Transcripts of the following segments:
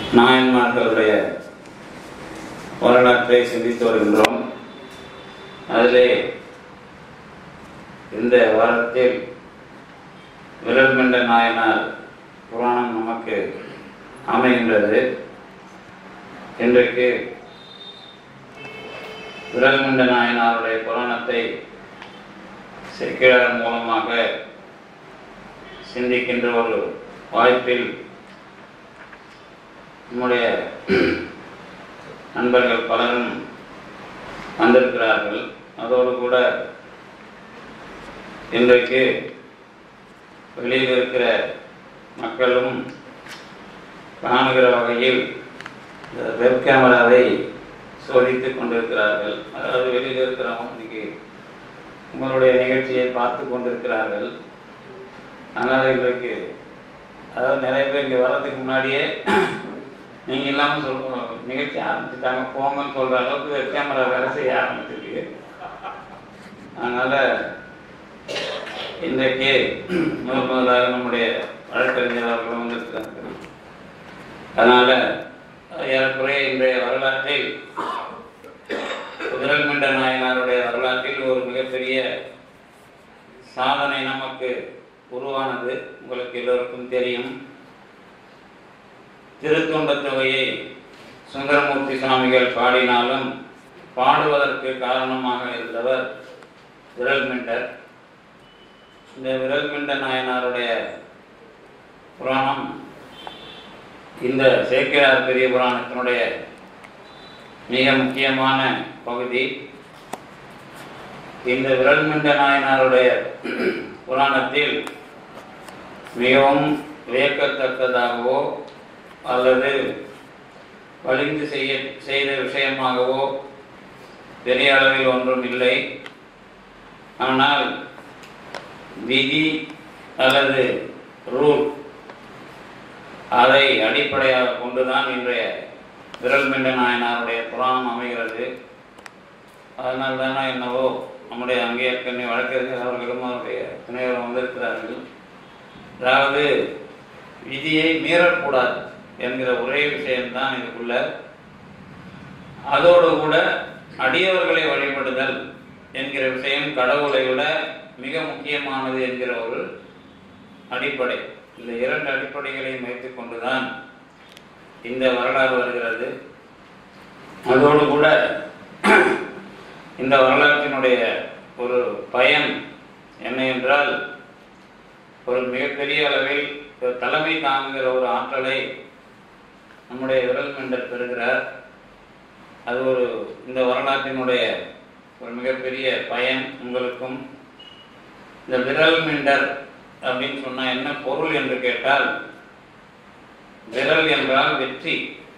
நாயன்மார்களுடைய வரலாற்றை சிந்தித்து வருகின்றோம் அதிலே இந்த வாரத்தில் விரல்மெண்ட நாயனார் புராணம் நமக்கு அமைகின்றது இன்றைக்கு விரல்மெண்ட நாயனாருடைய புராணத்தை செக்கிழார் மூலமாக சிந்திக்கின்ற ஒரு வாய்ப்பில் நம்முடைய நண்பர்கள் பலரும் வந்திருக்கிறார்கள் அதோடு கூட இன்றைக்கு வெளியில் இருக்கிற மக்களும் காணுகிற வகையில் இந்த வெப் கேமராவை சோதித்துக் கொண்டிருக்கிறார்கள் அதாவது வெளியில் இருக்கிறவங்க இன்னைக்கு உங்களுடைய நிகழ்ச்சியை பார்த்து கொண்டிருக்கிறார்கள் அதனால் இன்றைக்கு அதாவது நிறைய பேர் இங்கே வர்றதுக்கு முன்னாடியே நீங்கள் இல்லாமல் சொல்லுவோம் நிகழ்ச்சி ஆரம்பிச்சுட்டாங்க போங்கன்னு சொல்கிற அளவுக்கு கேமரா வேலை செய்ய ஆரம்பிச்சிருக்கு அதனால் இன்றைக்கு முதல் முதலாக நம்முடைய வழக்கறிஞர் அவர்களும் வந்திருக்கிறார்கள் அதனால் ஏறக்குறைய இன்றைய வரலாற்றில் விரல்மண்ட நாயனாருடைய வரலாற்றில் ஒரு மிகப்பெரிய சாதனை நமக்கு உருவானது உங்களுக்கு எல்லோருக்கும் தெரியும் திருத்தொண்ட தொகையை சுந்தரமூர்த்தி சுவாமிகள் பாடினாலும் பாடுவதற்கு காரணமாக இருந்தவர் விரல்மிண்டர் இந்த விரல்மிண்ட நாயனாருடைய புராணம் இந்த சேக்கிழார் பெரிய புராணத்தினுடைய மிக முக்கியமான பகுதி இந்த விரல்மிண்ட நாயனாருடைய புராணத்தில் மிகவும் வியக்கத்தக்கதாகவோ அல்லது வலிந்து செய்ய செய்த விஷயமாகவோ பெரிய அளவில் ஒன்றும் இல்லை ஆனால் விதி அல்லது ரூல் அதை அடிப்படையாக கொண்டுதான் இன்றைய விரல்மிண்ட நாயனாருடைய புராணம் அமைகிறது அதனால் தானே என்னவோ நம்முடைய அங்கேற்கனவே வழக்கறிஞர் அவர்களும் அவருடைய துணைவர் வந்திருக்கிறார்கள் அதாவது விதியை மீறக்கூடாது என்கிற ஒரே விஷயம்தான் இதுக்குள்ள அதோடு கூட அடியவர்களை வழிபடுதல் என்கிற விஷயம் கடவுளை விட மிக முக்கியமானது என்கிற ஒரு அடிப்படை இந்த இரண்டு அடிப்படைகளையும் வைத்துக் கொண்டுதான் இந்த வரலாறு வருகிறது அதோடு கூட இந்த வரலாற்றினுடைய ஒரு பயன் என்ன என்றால் ஒரு மிகப்பெரிய அளவில் ஒரு தலைமை தாங்குகிற ஒரு ஆற்றலை நம்முடைய விரல் மெண்டர் பெறுகிறார் அது ஒரு இந்த வரலாற்றினுடைய ஒரு மிகப்பெரிய பயன் உங்களுக்கும் இந்த விரல் மெண்டர் அப்படின்னு சொன்னா என்ன பொருள் என்று கேட்டால் விரல் என்றால் வெற்றி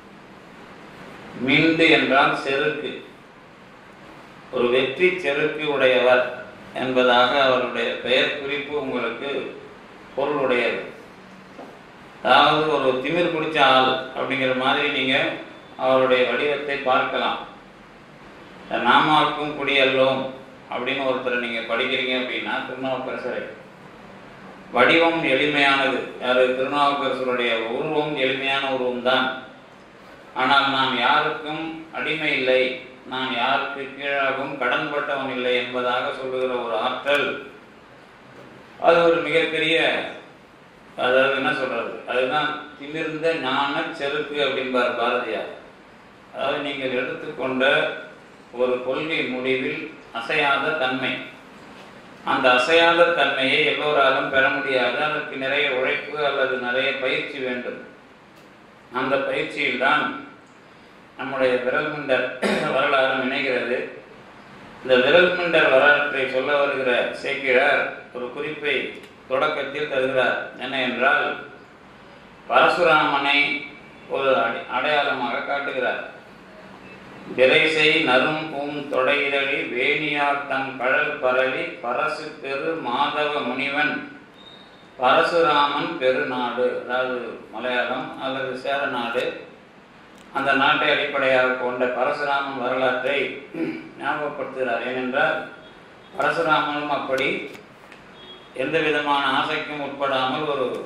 மிண்டு என்றால் செருக்கு ஒரு வெற்றி செருக்கு உடையவர் என்பதாக அவருடைய பெயர் குறிப்பு உங்களுக்கு பொருளுடையது அதாவது ஒரு திமிர் பிடிச்ச ஆள் அப்படிங்கிற மாதிரி நீங்க அவருடைய வடிவத்தை பார்க்கலாம் நாமாவுக்கும் குடியல்லோம் அப்படின்னு ஒருத்தர் நீங்க படிக்கிறீங்க அப்படின்னா திருநாவுக்கரசரை வடிவம் எளிமையானது யாரு திருநாவுக்கரசருடைய உருவம் எளிமையான உருவம் தான் ஆனால் நான் யாருக்கும் அடிமை இல்லை நான் யாருக்கு கீழாகவும் கடன்பட்டவன் இல்லை என்பதாக சொல்லுகிற ஒரு ஆற்றல் அது ஒரு மிகப்பெரிய அதாவது என்ன சொல்றது அதுதான் திமிர்ந்த ஞான செருக்கு அப்படின்பார் பாரதியார் அதாவது நீங்கள் எடுத்துக்கொண்ட ஒரு கொள்கை முடிவில் அசையாத தன்மை அந்த அசையாத தன்மையை எல்லோராலும் பெற முடியாது அதற்கு நிறைய உழைப்பு அல்லது நிறைய பயிற்சி வேண்டும் அந்த பயிற்சியில் தான் நம்முடைய விரல்மிண்டர் வரலாறு இணைகிறது இந்த விரல்மிண்டர் வரலாற்றை சொல்ல வருகிற சேக்கிழார் ஒரு குறிப்பை தொடக்கத்தில் தருகிறார் என்ன என்றால் பரசுராமனை ஒரு அடி அடையாளமாக காட்டுகிறார் விரைசை நரும் பூம் தொடையிரளி வேணியார் தன் கழல் பரவி பரசு பெரு மாதவ முனிவன் பரசுராமன் பெருநாடு அதாவது மலையாளம் அல்லது சேரநாடு அந்த நாட்டை அடிப்படையாக கொண்ட பரசுராமன் வரலாற்றை ஞாபகப்படுத்துகிறார் ஏனென்றால் பரசுராமனும் அப்படி எந்த விதமான ஆசைக்கும் உட்படாமல் ஒரு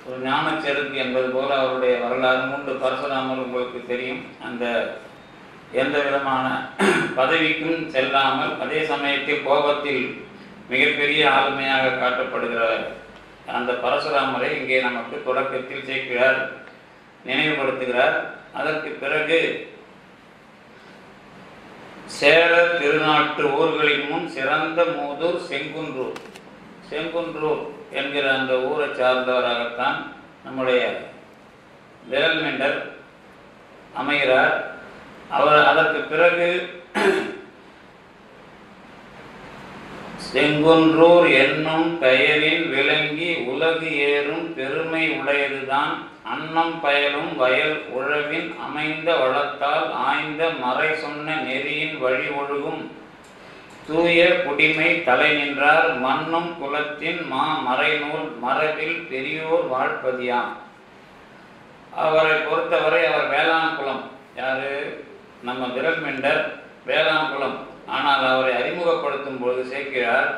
ஒரு ஞானச்செருக்கு என்பது போல அவருடைய வரலாறு உண்டு பரசுராமர் உங்களுக்கு தெரியும் அந்த எந்த விதமான பதவிக்கும் செல்லாமல் அதே சமயத்தில் கோபத்தில் மிகப்பெரிய ஆளுமையாக காட்டப்படுகிற அந்த பரசுராமரை இங்கே நமக்கு தொடக்கத்தில் சேர்க்கிறார் நினைவுபடுத்துகிறார் அதற்கு பிறகு சேர திருநாட்டு ஊர்களின் முன் சிறந்த மூதூர் செங்குன்றூர் செங்குன்றூர் என்கிற அந்த ஊரை சார்ந்தவராகத்தான் நம்முடைய விரல் மெண்டர் அமைகிறார் அவர் அதற்கு பிறகு செங்குன்றூர் என்னும் பெயரில் விளங்கி உலகு ஏறும் பெருமை உடையதுதான் அன்னம் பயலும் வயல் உழவின் அமைந்த வளத்தால் ஆய்ந்த மறை சொன்ன நெறியின் வழி ஒழுகும் தூய குடிமை தலை நின்றார் மண்ணும் குலத்தின் மா மறைநூல் மரபில் பெரியோர் வாழ்ப்பதியாம் அவரை பொறுத்தவரை அவர் வேளாண் குலம் யாரு நம்ம விரல் மெண்டர் வேளாண் குலம் ஆனால் அவரை அறிமுகப்படுத்தும் பொழுது சேர்க்கிறார்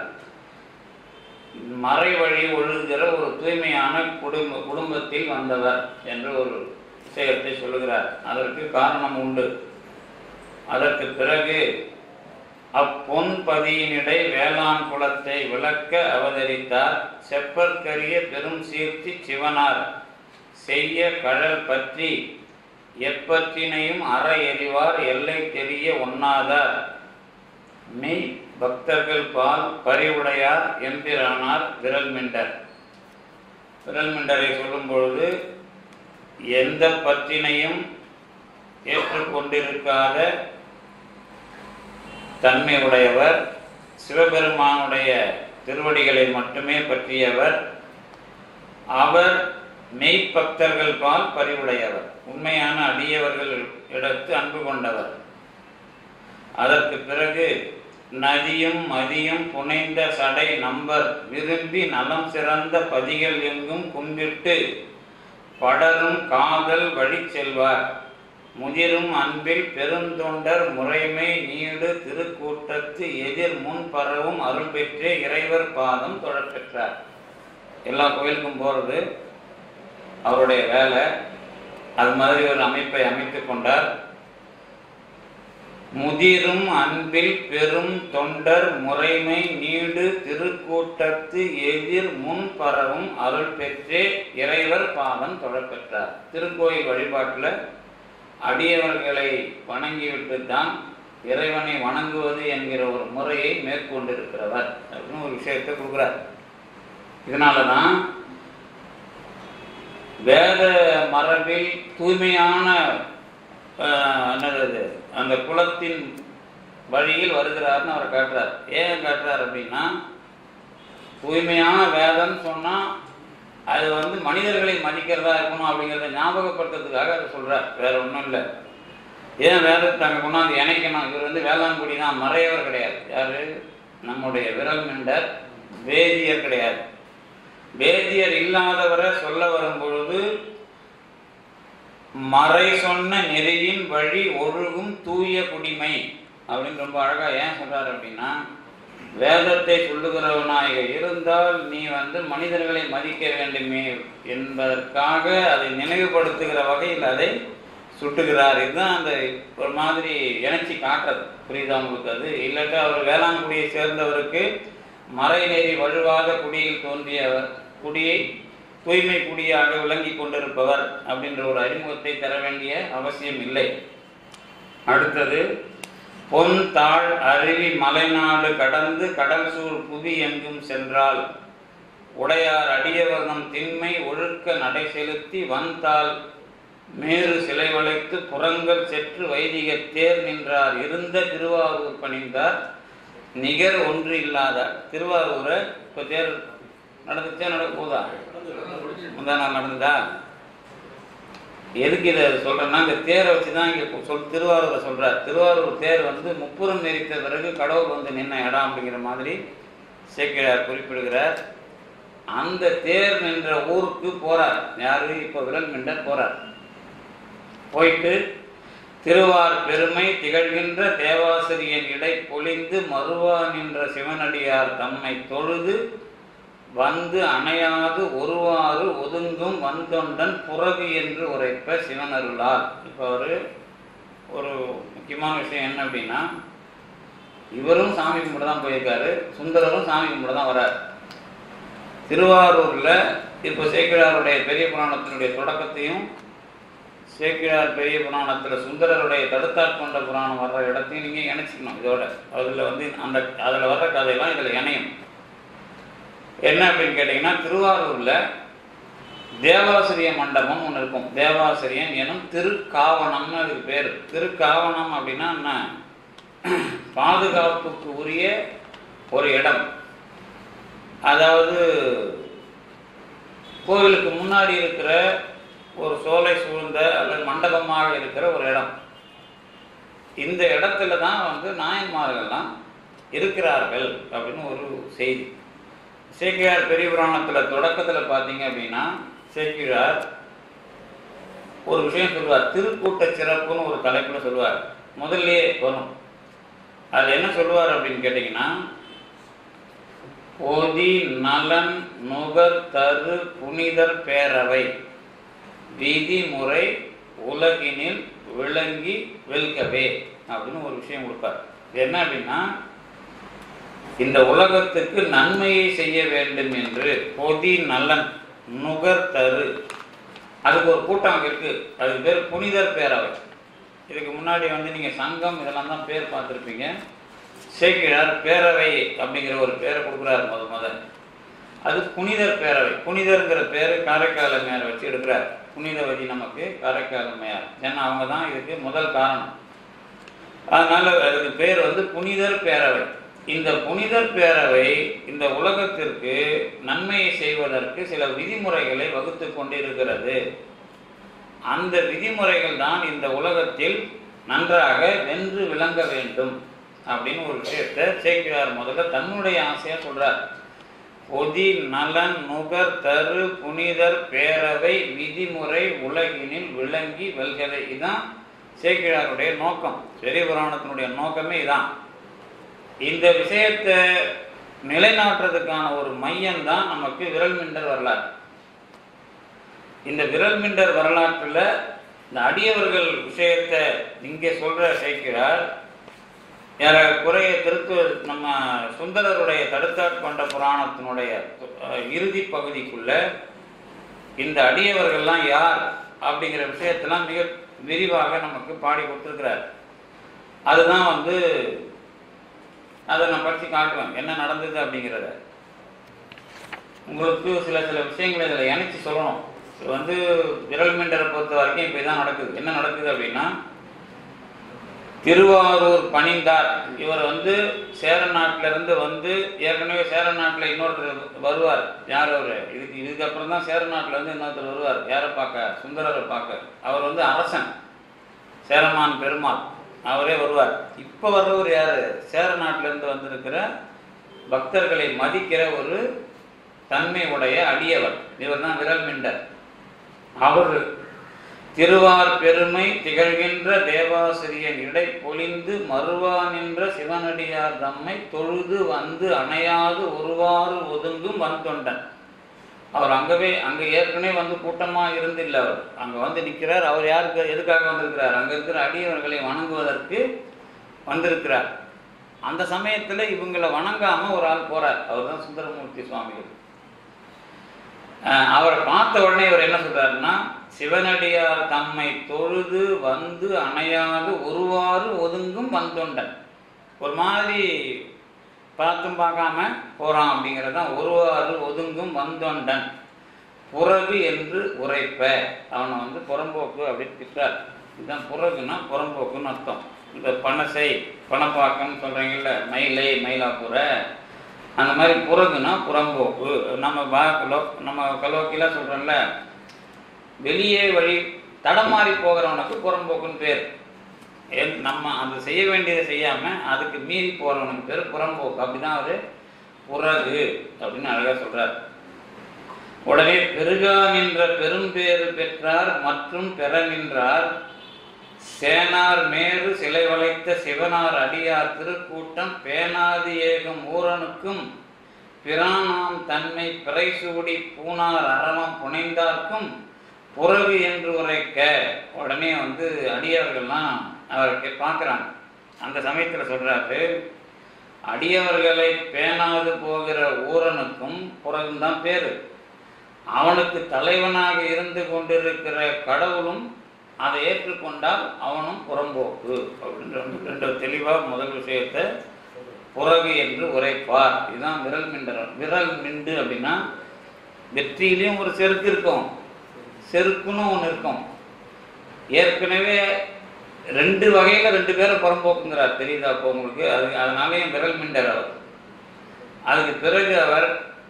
மறை வழி ஒழுகிற ஒரு தூய்மையான குடும்ப குடும்பத்தில் வந்தவர் என்று ஒரு விஷயத்தை சொல்லுகிறார் அதற்கு காரணம் உண்டு அதற்கு பிறகு அப்பொன் பதியினிடை வேளாண் குலத்தை விளக்க அவதரித்தார் செப்பற்கரிய பெரும் சீர்த்தி சிவனார் செய்ய கழல் பற்றி எப்பற்றினையும் அற எறிவார் எல்லை தெரிய ஒண்ணாதார் மெய் பக்தர்கள் பால் பரிவுடையார் எம்பிரானார் விரல் மிண்டர் விரல் மிண்டரை சொல்லும் பொழுது எந்த பற்றினையும் ஏற்றுக்கொண்டிருக்காத தன்மை உடையவர் சிவபெருமானுடைய திருவடிகளை மட்டுமே பற்றியவர் அவர் மெய்ப்பக்தர்கள் பால் பரிவுடையவர் உண்மையான அடியவர்கள் இடத்து அன்பு கொண்டவர் அதற்கு பிறகு நதியும் மதியும் புனைந்த சடை நம்பர் விரும்பி நலம் சிறந்த பதிகள் எங்கும் கும்பிட்டு படரும் காதல் வழி செல்வார் முதிரும் அன்பில் பெருந்தொண்டர் முறைமை நீடு திருக்கூட்டத்து எதிர் முன் பரவும் அருள் பெற்றே இறைவர் பாதம் தொழப்பெற்றார் எல்லா கோயிலுக்கும் போறது அவருடைய வேலை அது மாதிரி ஒரு அமைப்பை அமைத்துக் கொண்டார் முதிரும் அன்பில் பெரும் தொண்டர் முறைமை நீடு திருக்கூட்டத்து எதிர் முன் பரவும் அருள் பெற்றே இறைவர் பாதம் தொழப்பெற்றார் திருக்கோயில் வழிபாட்டில் அடியவர்களை வணங்கிவிட்டு தான் இறைவனை வணங்குவது என்கிற ஒரு முறையை மேற்கொண்டிருக்கிறவர் அப்படின்னு ஒரு விஷயத்தை கொடுக்குறார் இதனால தான் வேத மரபில் தூய்மையான ஆஹ், என்னது அது, அந்த குலத்தின் வழியில் வருகிறார்னு அவர் காட்டுறார் ஏன் காட்டுறார் அப்படின்னா தூய்மையான வேதம் சொன்னா அது வந்து மனிதர்களை மதிக்கிறதா இருக்கணும் அப்படிங்கிறத ஞாபகப்படுத்துறதுக்காக அதை சொல்றார் வேற ஒன்றும் இல்லை ஏன் வேதத்தை அங்கே கொண்டாந்து இணைக்கணும் இவர் வந்து வேளாண்குடி தான் மறையவர் கிடையாது யாரு நம்முடைய விரல் மிண்டர் வேதியர் கிடையாது வேதியர் இல்லாதவரை சொல்ல வரும் பொழுது மறை சொன்ன நெறியின் வழி ஒழுகும் தூய குடிமை அப்படின்னு ரொம்ப அழகா ஏன் சொல்றாரு அப்படின்னா வேதத்தை சொல்லுகிறவனாக இருந்தால் நீ வந்து மனிதர்களை மதிக்க வேண்டுமே என்பதற்காக அதை நினைவுபடுத்துகிற வகையில் அதை சுட்டுகிறார் இதுதான் அந்த ஒரு மாதிரி இணைச்சி காட்டுறது புரியுதா உங்களுக்கு அது இல்லாட்டா அவர் வேளாண்குடியை சேர்ந்தவருக்கு மறைநெறி வழுவாத குடியில் தோன்றியவர் குடியை தூய்மை குடியாக விளங்கி கொண்டிருப்பவர் அப்படின்ற ஒரு அறிமுகத்தை தர வேண்டிய அவசியம் இல்லை அடுத்தது பொன் தாழ் அருவி மலைநாடு கடந்து கடல் சூழ் புவி எங்கும் சென்றால் உடையார் அடியவர்தம் திண்மை ஒழுக்க நடை செலுத்தி வந்தால் மேறு சிலை வளைத்து புறங்கள் செற்று வைதிக தேர் நின்றார் இருந்த திருவாரூர் பணிந்தார் நிகர் ஒன்று இல்லாதார் திருவாரூரை இப்போ தேர் நடந்துச்சா நடக்க போதா முந்தா நாள் நடந்ததா எதுக்கு இதை சொல்றேன்னா இந்த தேரை வச்சு தான் இங்கே சொல் திருவாரூரை சொல்றார் திருவாரூர் தேர் வந்து முப்புறம் நெறித்த பிறகு கடவுள் வந்து நின்ன இடம் அப்படிங்கிற மாதிரி சேக்கிழார் குறிப்பிடுகிறார் அந்த தேர் நின்ற ஊருக்கு போறார் யாரு இப்போ விரல் மிண்டர் போறார் போயிட்டு திருவார் பெருமை திகழ்கின்ற தேவாசிரியன் இடை பொழிந்து மறுவா நின்ற சிவனடியார் தம்மை தொழுது வந்து அணையாது ஒருவாறு ஒதுங்கும் வந்தொண்டன் புறகு என்று உரைப்ப சிவனருளால் இப்போ ஒரு ஒரு முக்கியமான விஷயம் என்ன அப்படின்னா இவரும் சாமி கும்பிட தான் போயிருக்காரு சுந்தரரும் சாமி கும்பிட தான் வரார் திருவாரூர்ல இப்போ சேக்கிழாருடைய பெரிய புராணத்தினுடைய தொடக்கத்தையும் சேக்கிழார் பெரிய புராணத்துல சுந்தரருடைய தடுத்தாட்கொண்ட புராணம் வர்ற இடத்தையும் நீங்க இணைச்சிக்கணும் இதோட அதுல வந்து அந்த அதுல வர்ற கதையெல்லாம் இதுல இணையும் என்ன அப்படின்னு கேட்டீங்கன்னா திருவாரூர்ல தேவாசிரிய மண்டபம் ஒன்று இருக்கும் தேவாசிரியன் எனும் திருக்காவணம்னு அதுக்கு பேர் திருக்காவணம் அப்படின்னா என்ன பாதுகாப்புக்கு உரிய ஒரு இடம் அதாவது கோவிலுக்கு முன்னாடி இருக்கிற ஒரு சோலை சூழ்ந்த அல்லது மண்டபமாக இருக்கிற ஒரு இடம் இந்த இடத்துல தான் வந்து நாயன்மார்கள்லாம் இருக்கிறார்கள் அப்படின்னு ஒரு செய்தி சேக்கிழார் பெரிய புராணத்தில் தொடக்கத்தில் பார்த்தீங்க அப்படின்னா சேக்கிழார் ஒரு விஷயம் சொல்லுவார் திருக்கூட்ட சிறப்புன்னு ஒரு தலைப்பில் சொல்லுவார் முதல்லயே வரும் அதில் என்ன சொல்லுவார் அப்படின்னு கேட்டிங்கன்னா ஓதி நலன் நுகர் தரு புனிதர் பேரவை விதிமுறை உலகினில் விளங்கி வெல்கவே அப்படின்னு ஒரு விஷயம் கொடுப்பார் இது என்ன அப்படின்னா இந்த உலகத்துக்கு நன்மையை செய்ய வேண்டும் என்று பொதி நலன் நுகர் தரு அதுக்கு ஒரு கூட்டம் அங்கே இருக்கு அதுக்கு பேர் புனிதர் பேரவை இதுக்கு முன்னாடி வந்து நீங்கள் சங்கம் இதெல்லாம் தான் பேர் பார்த்துருப்பீங்க சேக்கிழார் பேரவை அப்படிங்கிற ஒரு பேரை கொடுக்குறாரு முத முத அது புனிதர் பேரவை புனிதர்ங்கிற பேர் காரைக்கால் மேயர் வச்சு எடுக்கிறார் புனிதவதி நமக்கு காரைக்கால் மேயர் ஏன்னா அவங்க தான் இதுக்கு முதல் காரணம் அதனால அதுக்கு பேர் வந்து புனிதர் பேரவை இந்த புனிதர் பேரவை இந்த உலகத்திற்கு நன்மையை செய்வதற்கு சில விதிமுறைகளை வகுத்து கொண்டிருக்கிறது அந்த விதிமுறைகள் தான் இந்த உலகத்தில் நன்றாக வென்று விளங்க வேண்டும் அப்படின்னு ஒரு விஷயத்தை சேக்கிழார் முதல்ல தன்னுடைய ஆசையா சொல்றார் பொதி நலன் நுகர் தரு புனிதர் பேரவை விதிமுறை உலகினில் விளங்கி வெல்கவை இதுதான் சேக்கிழாருடைய நோக்கம் பெரிய புராணத்தினுடைய நோக்கமே இதான் இந்த விஷயத்தை நிலைநாட்டுறதுக்கான ஒரு மையம் தான் நமக்கு விரல் மிண்டர் வரலாறு இந்த விரல் மிண்டர் வரலாற்றில் இந்த அடியவர்கள் விஷயத்தை இங்கே சொல்ற சேர்க்கிறார் குறைய திருத்து நம்ம சுந்தரருடைய தடுத்தாட்கொண்ட புராணத்தினுடைய அஹ், இறுதி பகுதிக்குள்ள இந்த அடியவர்கள்லாம் யார் அப்படிங்கிற விஷயத்தெல்லாம் மிக விரிவாக நமக்கு பாடி கொடுத்துருக்கிறார் அதுதான் வந்து அதை நான் படித்து காட்டுவேன் என்ன நடந்தது அப்படிங்கிறத உங்களுக்கு சில சில விஷயங்களை இதில் இணைச்சி சொல்லணும் இது வந்து விரல் மிண்டரை பொறுத்த வரைக்கும் இப்போ இதான் நடக்குது என்ன நடக்குது அப்படின்னா திருவாரூர் பணிந்தார் இவர் வந்து சேர நாட்டுல இருந்து வந்து ஏற்கனவே சேர நாட்டுல இன்னொருத்தர் வருவார் யார் அவரு இதுக்கு இதுக்கப்புறம் தான் சேர நாட்டுல இருந்து இன்னொருத்தர் வருவார் யாரை பார்க்க சுந்தரரை பார்க்க அவர் வந்து அரசன் சேரமான் பெருமாள் அவரே வருவார் இப்போ வர்றவர் யாரு சேர நாட்டுல இருந்து வந்திருக்கிற பக்தர்களை மதிக்கிற ஒரு தன்மை உடைய அடியவர் இவர் தான் விரல் மிண்டர் அவர் திருவார் பெருமை திகழ்கின்ற தேவாசிரியன் இடை பொலிந்து மறுவா நின்ற சிவனடியார் தம்மை தொழுது வந்து அணையாது ஒருவாறு ஒதுங்கும் வந்தொண்டன் அவர் அங்கவே அங்க ஏற்கனவே வந்து கூட்டமா இருந்தில்ல அவர் அங்க வந்து நிற்கிறார் அவர் யாருக்கு எதுக்காக வந்திருக்கிறார் அங்க இருக்கிற அடியவர்களை வணங்குவதற்கு வந்திருக்கிறார் அந்த சமயத்துல இவங்களை வணங்காம ஒரு ஆள் போறார் அவர் தான் சுந்தரமூர்த்தி சுவாமிகள் அஹ் அவரை பார்த்த உடனே இவர் என்ன சொல்றாருன்னா சிவனடியார் தம்மை தொழுது வந்து அணையாது ஒருவாறு ஒதுங்கும் வந்தொண்டன் ஒரு மாதிரி பார்த்தும் பார்க்காம போறான் அப்படிங்கிறது தான் ஒருவாறு ஒதுங்கும் வந்தொண்டன் புறகு என்று உரைப்ப அவனை வந்து புறம்போக்கு அப்படின்னு திட்டார் இதுதான் புறகுன்னா புறம்போக்குன்னு அர்த்தம் இந்த பனசை பணப்பாக்கம்னு சொல்றீங்கல்ல மயிலை மயிலாப்புரை அந்த மாதிரி புறகுனா புறம்போக்கு நம்ம பா கலோ நம்ம கலோக்கிலாம் சொல்கிறோம்ல வெளியே வழி தடமாறி போகிறவனுக்கு புறம்போக்குன்னு பேர் என் நம்ம அந்த செய்ய வேண்டியதை செய்யாம அதுக்கு மீறி போறவனுக்கு பேர் புறம்போக்கு அப்படிதான் அவரு புறகு அப்படின்னு அழகா சொல்றார் உடனே பெருகா நின்ற பெரும்பேறு பெற்றார் மற்றும் பெற நின்றார் சேனார் மேரு சிலை வளைத்த சிவனார் அடியார் திருக்கூட்டம் பேனாதி ஏகும் ஊரனுக்கும் பிரானாம் தன்மை பிறைசூடி பூனார் அறமம் புனைந்தார்க்கும் புறவு என்று உரைக்க உடனே வந்து அடியவர்கள்லாம் அவருக்கு பார்க்குறாங்க அந்த சமயத்தில் சொல்றாரு அடியவர்களை பேணாது போகிற ஊரனுக்கும் புறவும் தான் பேரு அவனுக்கு தலைவனாக இருந்து கொண்டிருக்கிற கடவுளும் அதை ஏற்றுக்கொண்டால் அவனும் புறம்போக்கு அப்படின்னு ரெண்டு ரெண்டு தெளிவாக முதல் விஷயத்தை புறகு என்று உரைப்பார் இதுதான் விரல் மிண்டரம் விரல் மிண்டு அப்படின்னா வெற்றியிலையும் ஒரு செருக்கு இருக்கும் செருக்குன்னு ஒன்று இருக்கும் ஏற்கனவே ரெண்டு வகையில் ரெண்டு பேரும் புறம்போக்குங்கிறார் தெரியுதா அப்போ உங்களுக்கு அது அதனாலேயும் விரல் மிண்டர் அவர் அதுக்கு பிறகு அவர்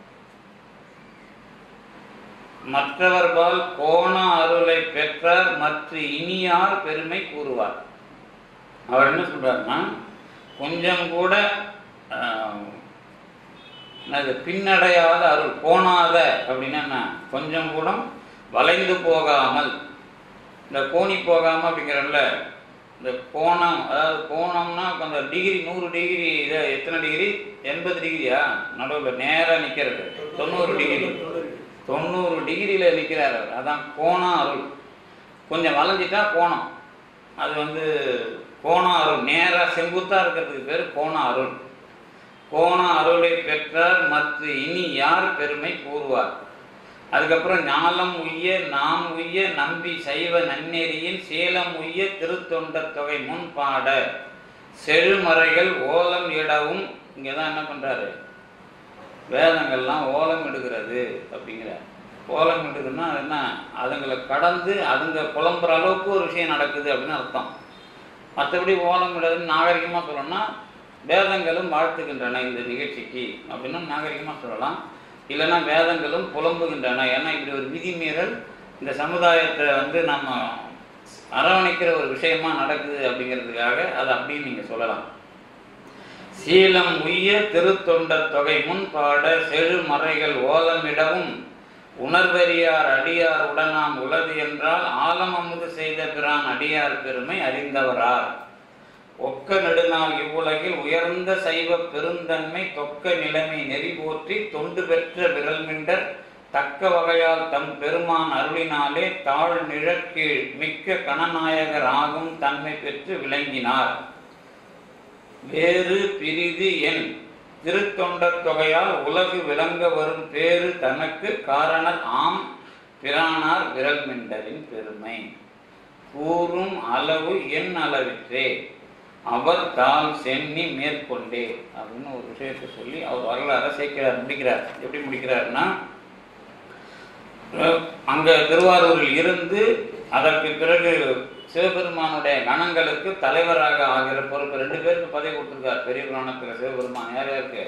மற்றவர்பால் கோண அருளை பெற்றார் மற்ற இனியார் பெருமை கூறுவார் அவர் என்ன சொல்றாருன்னா கொஞ்சம் கூட ஆஹ், என்னது பின்னடையாத அருள் கோணாத அப்படின்னா என்ன கொஞ்சம் கூட வளைந்து போகாமல் இந்த கோணி போகாமல் அப்படிங்கிறல்ல இந்த கோணம் அதாவது கோணம்னா கொஞ்சம் டிகிரி நூறு டிகிரி இதை எத்தனை டிகிரி எண்பது டிகிரியா நடுவில் நேராக நிற்கிறது தொண்ணூறு டிகிரி தொண்ணூறு டிகிரியில் நிற்கிறார் அவர் அதான் கோணம் அருள் கொஞ்சம் வளைஞ்சிட்டா கோணம் அது வந்து கோணம் அருள் நேராக செங்குத்தாக இருக்கிறதுக்கு பேர் கோண அருள் கோண அருளை பெற்றார் மற்ற இனி யார் பெருமை கூறுவார் அதுக்கப்புறம் ஞாலம் உய்ய நாம் உய்ய நம்பி சைவ நன்னெறியின் சேலம் உய்ய திருத்தொண்டர் தொகை முன் பாட செழுமறைகள் ஓலம் இடவும் இங்கே தான் என்ன பண்ணுறாரு வேதங்கள்லாம் ஓலம் இடுகிறது அப்படிங்கிறார் ஓலம் இடுதுன்னா அது என்ன அதுங்களை கடந்து அதுங்க புலம்புற அளவுக்கு ஒரு விஷயம் நடக்குது அப்படின்னு அர்த்தம் மற்றபடி ஓலம் இடுறதுன்னு நாகரிகமாக சொல்லணும்னா வேதங்களும் வாழ்த்துகின்றன இந்த நிகழ்ச்சிக்கு அப்படின்னு நாகரிகமாக சொல்லலாம் இல்லைன்னா வேதங்களும் புலம்புகின்றன ஏன்னா இப்படி ஒரு விதிமீறல் இந்த சமுதாயத்தை வந்து நம்ம அரவணைக்கிற ஒரு விஷயமா நடக்குது அப்படிங்கிறதுக்காக அதை அப்படின்னு நீங்கள் சொல்லலாம் சீலம் உய்ய திருத்தொண்டர் தொகை முன் பாட செழு மறைகள் ஓலமிடவும் உணர்வறியார் அடியார் உடனாம் உளது என்றால் ஆலம் அமுது செய்த பிரான் அடியார் பெருமை அறிந்தவரார் ஒக்க நெடுநாள் இவ்வுலகில் உயர்ந்த சைவ பெருந்தன்மை தொக்க நிலைமை நெறி போற்றி தொண்டு பெற்ற விரல்மிண்டர் தக்க வகையால் தம் பெருமான் அருளினாலே தாழ் நிழற்கீழ் மிக்க கணநாயகர் ஆகும் தன்மை பெற்று விளங்கினார் வேறு பிரிது என் திருத்தொண்டர் தொகையால் உலகு விளங்க வரும் பேரு தனக்கு காரணர் ஆம் பிரானார் விரல்மிண்டரின் பெருமை கூறும் அளவு என் அளவிற்றே அவர் தால் சென்னி மேற்கொண்டே அப்படின்னு ஒரு விஷயத்தை சொல்லி அவர் வரலாற சேர்க்கிறார் முடிக்கிறார் எப்படி முடிக்கிறார்னா அஹ் அங்க திருவாரூரில் இருந்து அதற்கு பிறகு சிவபெருமானுடைய கணங்களுக்கு தலைவராக ஆகிற பொறுப்பு ரெண்டு பேருக்கு பதவி கொடுத்திருக்கார் பெரிய புராணத்துல சிவபெருமான் யார் யாருக்கு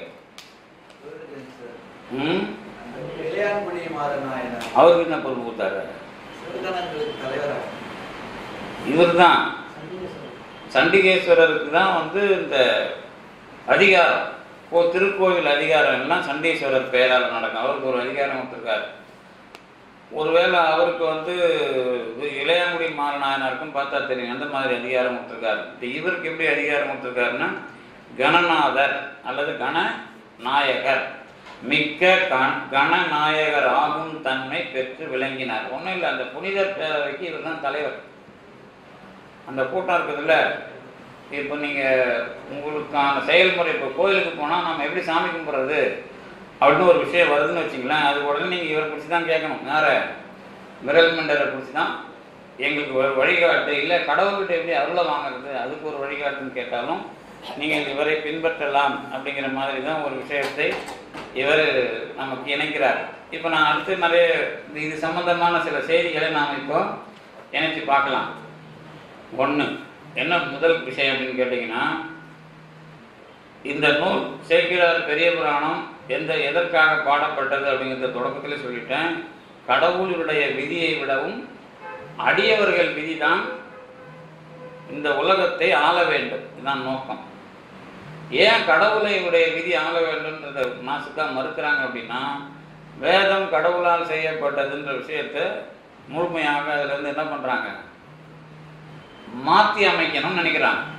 ம் இளையான்குடி மாறனாயனர் அவருக்கு என்ன பொறுப்பு கொடுத்தாரு சிறுகணங்களுக்கு தலைவராக இவர் தான் சண்டிகேஸ்வரருக்கு தான் வந்து இந்த அதிகாரம் கோ திருக்கோவில் அதிகாரம் எல்லாம் சண்டீஸ்வரர் பெயரால் நடக்கும் அவருக்கு ஒரு அதிகாரம் கொடுத்துருக்காரு ஒருவேளை அவருக்கு வந்து இது இளையாங்குடி மாறநாயனாருக்கும் பார்த்தா தெரியும் அந்த மாதிரி அதிகாரம் கொடுத்துருக்காரு இப்ப இவருக்கு எப்படி அதிகாரம் கொடுத்துருக்காருன்னா கணநாதர் அல்லது கணநாயகர் மிக்க கண கணநாயகர் ஆகும் தன்மை பெற்று விளங்கினார் ஒன்றும் இல்லை அந்த புனிதர் பேரவைக்கு இவர் தான் தலைவர் அந்த கூட்டம் இருக்குதுல்ல இப்போ நீங்கள் உங்களுக்கான செயல்முறை இப்போ கோயிலுக்கு போனால் நம்ம எப்படி சாமி கும்பிட்றது அப்படின்னு ஒரு விஷயம் வருதுன்னு வச்சுங்களேன் அது உடனே நீங்கள் இவரை பிடிச்சி தான் கேட்கணும் யார விரல் மண்டரை பிடிச்சி தான் எங்களுக்கு ஒரு வழிகாட்டு இல்லை கடவுள்கிட்ட எப்படி அருளை வாங்குறது அதுக்கு ஒரு வழிகாட்டுன்னு கேட்டாலும் நீங்கள் இவரை பின்பற்றலாம் அப்படிங்கிற மாதிரி தான் ஒரு விஷயத்தை இவர் நமக்கு இணைக்கிறார் இப்போ நான் அடுத்து நிறைய இது- இது சம்பந்தமான சில செய்திகளை நாம் இப்போ இணைச்சு பார்க்கலாம் ஒன்று என்ன முதல் விஷயம் அப்படின்னு கேட்டிங்கன்னா இந்த நூல் சேக்கிரார் பெரிய புராணம் எந்த எதற்காக பாடப்பட்டது அப்படிங்கிறத தொடக்கத்திலே சொல்லிட்டேன் கடவுளுடைய விதியை விடவும் அடியவர்கள் விதிதான் இந்த உலகத்தை ஆள வேண்டும் இதுதான் நோக்கம் ஏன் கடவுளை உடைய விதி ஆள வேண்டும்ன்றத நாசுக்கா மறுக்கிறாங்க அப்படின்னா வேதம் கடவுளால் செய்யப்பட்டதுன்ற விஷயத்தை முழுமையாக அதுல இருந்து என்ன பண்றாங்க மாற்றி அமைக்கணும்னு நினைக்கிறாங்க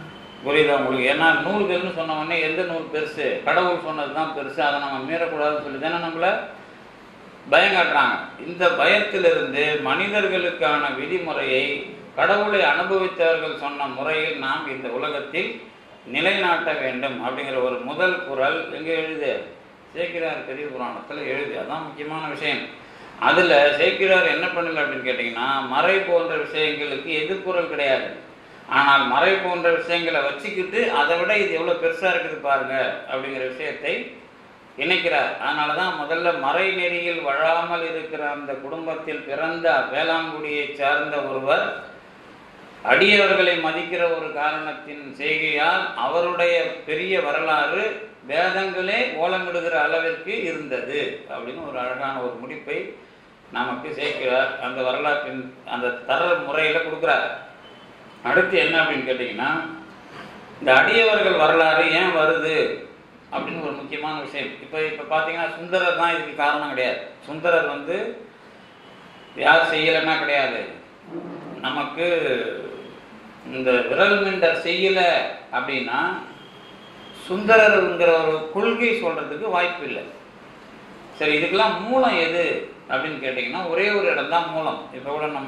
புரியுதா உங்களுக்கு ஏன்னா நூல்கள்னு சொன்ன உடனே எந்த நூல் பெருசு கடவுள் சொன்னது தான் பெருசு அதை நம்ம மீறக்கூடாதுன்னு சொல்லி தானே நம்மள பயம் காட்டுறாங்க இந்த பயத்திலிருந்து மனிதர்களுக்கான விதிமுறையை கடவுளை அனுபவித்தவர்கள் சொன்ன முறையில் நாம் இந்த உலகத்தில் நிலைநாட்ட வேண்டும் அப்படிங்கிற ஒரு முதல் குரல் எங்க எழுது சேக்கிரார் பெரிய புராணத்தில் எழுது அதான் முக்கியமான விஷயம் அதில் சேக்கிரார் என்ன பண்ணல அப்படின்னு கேட்டிங்கன்னா மறை போன்ற விஷயங்களுக்கு எதிர்குறல் கிடையாது ஆனால் மறை போன்ற விஷயங்களை வச்சுக்கிட்டு அதை விட இது எவ்வளோ பெருசாக இருக்குது பாருங்க அப்படிங்கிற விஷயத்தை இணைக்கிறார் அதனால தான் முதல்ல மறை நெறியில் வழாமல் இருக்கிற அந்த குடும்பத்தில் பிறந்த வேளாங்குடியை சார்ந்த ஒருவர் அடியவர்களை மதிக்கிற ஒரு காரணத்தின் செய்கையால் அவருடைய பெரிய வரலாறு வேதங்களே ஓலமிடுகிற அளவிற்கு இருந்தது அப்படின்னு ஒரு அழகான ஒரு முடிப்பை நமக்கு சேர்க்கிறார் அந்த வரலாற்றின் அந்த தர முறையில் கொடுக்குறார் அடுத்து என்ன அப்படின்னு கேட்டிங்கன்னா இந்த அடியவர்கள் வரலாறு ஏன் வருது அப்படின்னு ஒரு முக்கியமான விஷயம் இப்போ இப்போ பார்த்தீங்கன்னா சுந்தரர் தான் இதுக்கு காரணம் கிடையாது சுந்தரர் வந்து யார் செய்யலைன்னா கிடையாது நமக்கு இந்த விரல் மிண்டர் செய்யலை அப்படின்னா சுந்தரருங்கிற ஒரு கொள்கை சொல்றதுக்கு வாய்ப்பு இல்லை சரி இதுக்கெல்லாம் மூலம் எது அப்படின்னு கேட்டிங்கன்னா ஒரே ஒரு இடம் தான் மூலம் இப்போ கூட நம்ம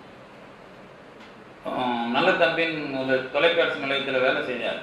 ஆஹ், நல்ல தம்பின் ஒரு தொலைக்காட்சி நிலையத்தில் வேலை செஞ்சார்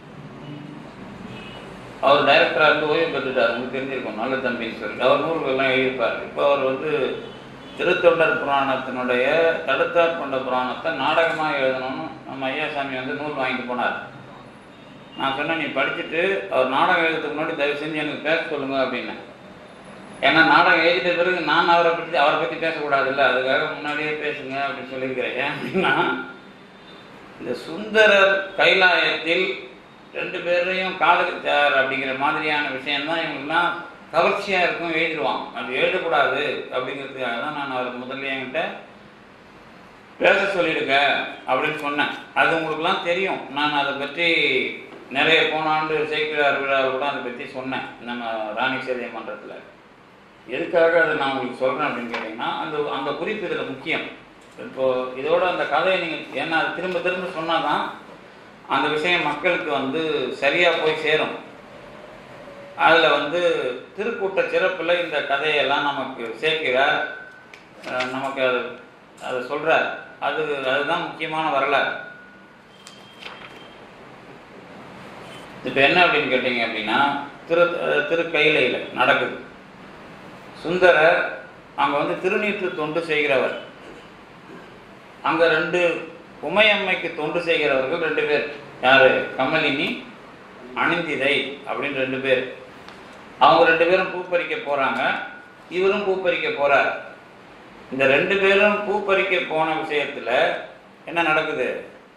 அவர் டைரக்டராக இருந்து ஓய்வு பெற்றுட்டார் உங்களுக்கு தெரிஞ்சிருக்கும் நல்ல தம்பின்னு சொல்லி அவர் நூல்கள்லாம் எழுதியிருப்பார் இப்போ அவர் வந்து திருத்தொண்டர் புராணத்தினுடைய தடுத்தார் கொண்ட புராணத்தை நாடகமாக எழுதணும்னு நம்ம ஐயாசாமி வந்து நூல் வாங்கிட்டு போனார் நான் சொன்னேன் நீ படிச்சுட்டு அவர் நாடகம் எழுதுறதுக்கு முன்னாடி தயவு செஞ்சு எனக்கு பேச சொல்லுங்க அப்படின்னேன் ஏன்னா நாடகம் எழுதிட்ட பிறகு நான் அவரை பற்றி அவரை பற்றி பேசக்கூடாதுல்ல அதுக்காக முன்னாடியே பேசுங்க அப்படின்னு சொல்லியிருக்கிறேன் ஏன் அப்படின்னா இந்த சுந்தரர் கைலாயத்தில் ரெண்டு பேரையும் காதலிச்சார் அப்படிங்கிற மாதிரியான விஷயம்தான் இவங்களுக்குலாம் கவர்ச்சியாக இருக்கும் எழுதிடுவாங்க அது எழுதக்கூடாது அப்படிங்கிறதுக்காக தான் நான் அவர் முதல்ல என்கிட்ட பேச சொல்லிடுங்க அப்படின்னு சொன்னேன் அது உங்களுக்குலாம் தெரியும் நான் அதை பற்றி நிறைய போன ஆண்டு சேக்கிரார் விழாவில் கூட அதை பற்றி சொன்னேன் நம்ம ராணி சேதிய மன்றத்தில் எதுக்காக அதை நான் உங்களுக்கு சொல்கிறேன் அப்படின்னு கேட்டிங்கன்னா அந்த அந்த குறிப்பு இதில் முக்கியம் இப்போ இதோட அந்த கதையை நீங்கள் ஏன்னா அது திரும்ப திரும்ப சொன்னால் தான் அந்த விஷயம் மக்களுக்கு வந்து சரியாக போய் சேரும் அதில் வந்து திருக்கூட்ட சிறப்பில் இந்த கதையெல்லாம் நமக்கு சேர்க்கிறார் அஹ் நமக்கு அது அதை சொல்கிறார் அது அதுதான் முக்கியமான வரலாறு இப்போ என்ன அப்படின்னு கேட்டிங்க அப்படின்னா திரு அஹ் திருக்கையிலையில் நடக்குது சுந்தரர் அங்கே வந்து திருநீற்று தொண்டு செய்கிறவர் அங்கே ரெண்டு உமையம்மைக்கு தொண்டு செய்கிறவர்கள் ரெண்டு பேர் யாரு கமலினி அணிந்திதை அப்படின்னு ரெண்டு பேர் அவங்க ரெண்டு பேரும் பூ பறிக்க போறாங்க இவரும் பூ பறிக்க போறார் இந்த ரெண்டு பேரும் பூ பறிக்க போன விஷயத்துல என்ன நடக்குது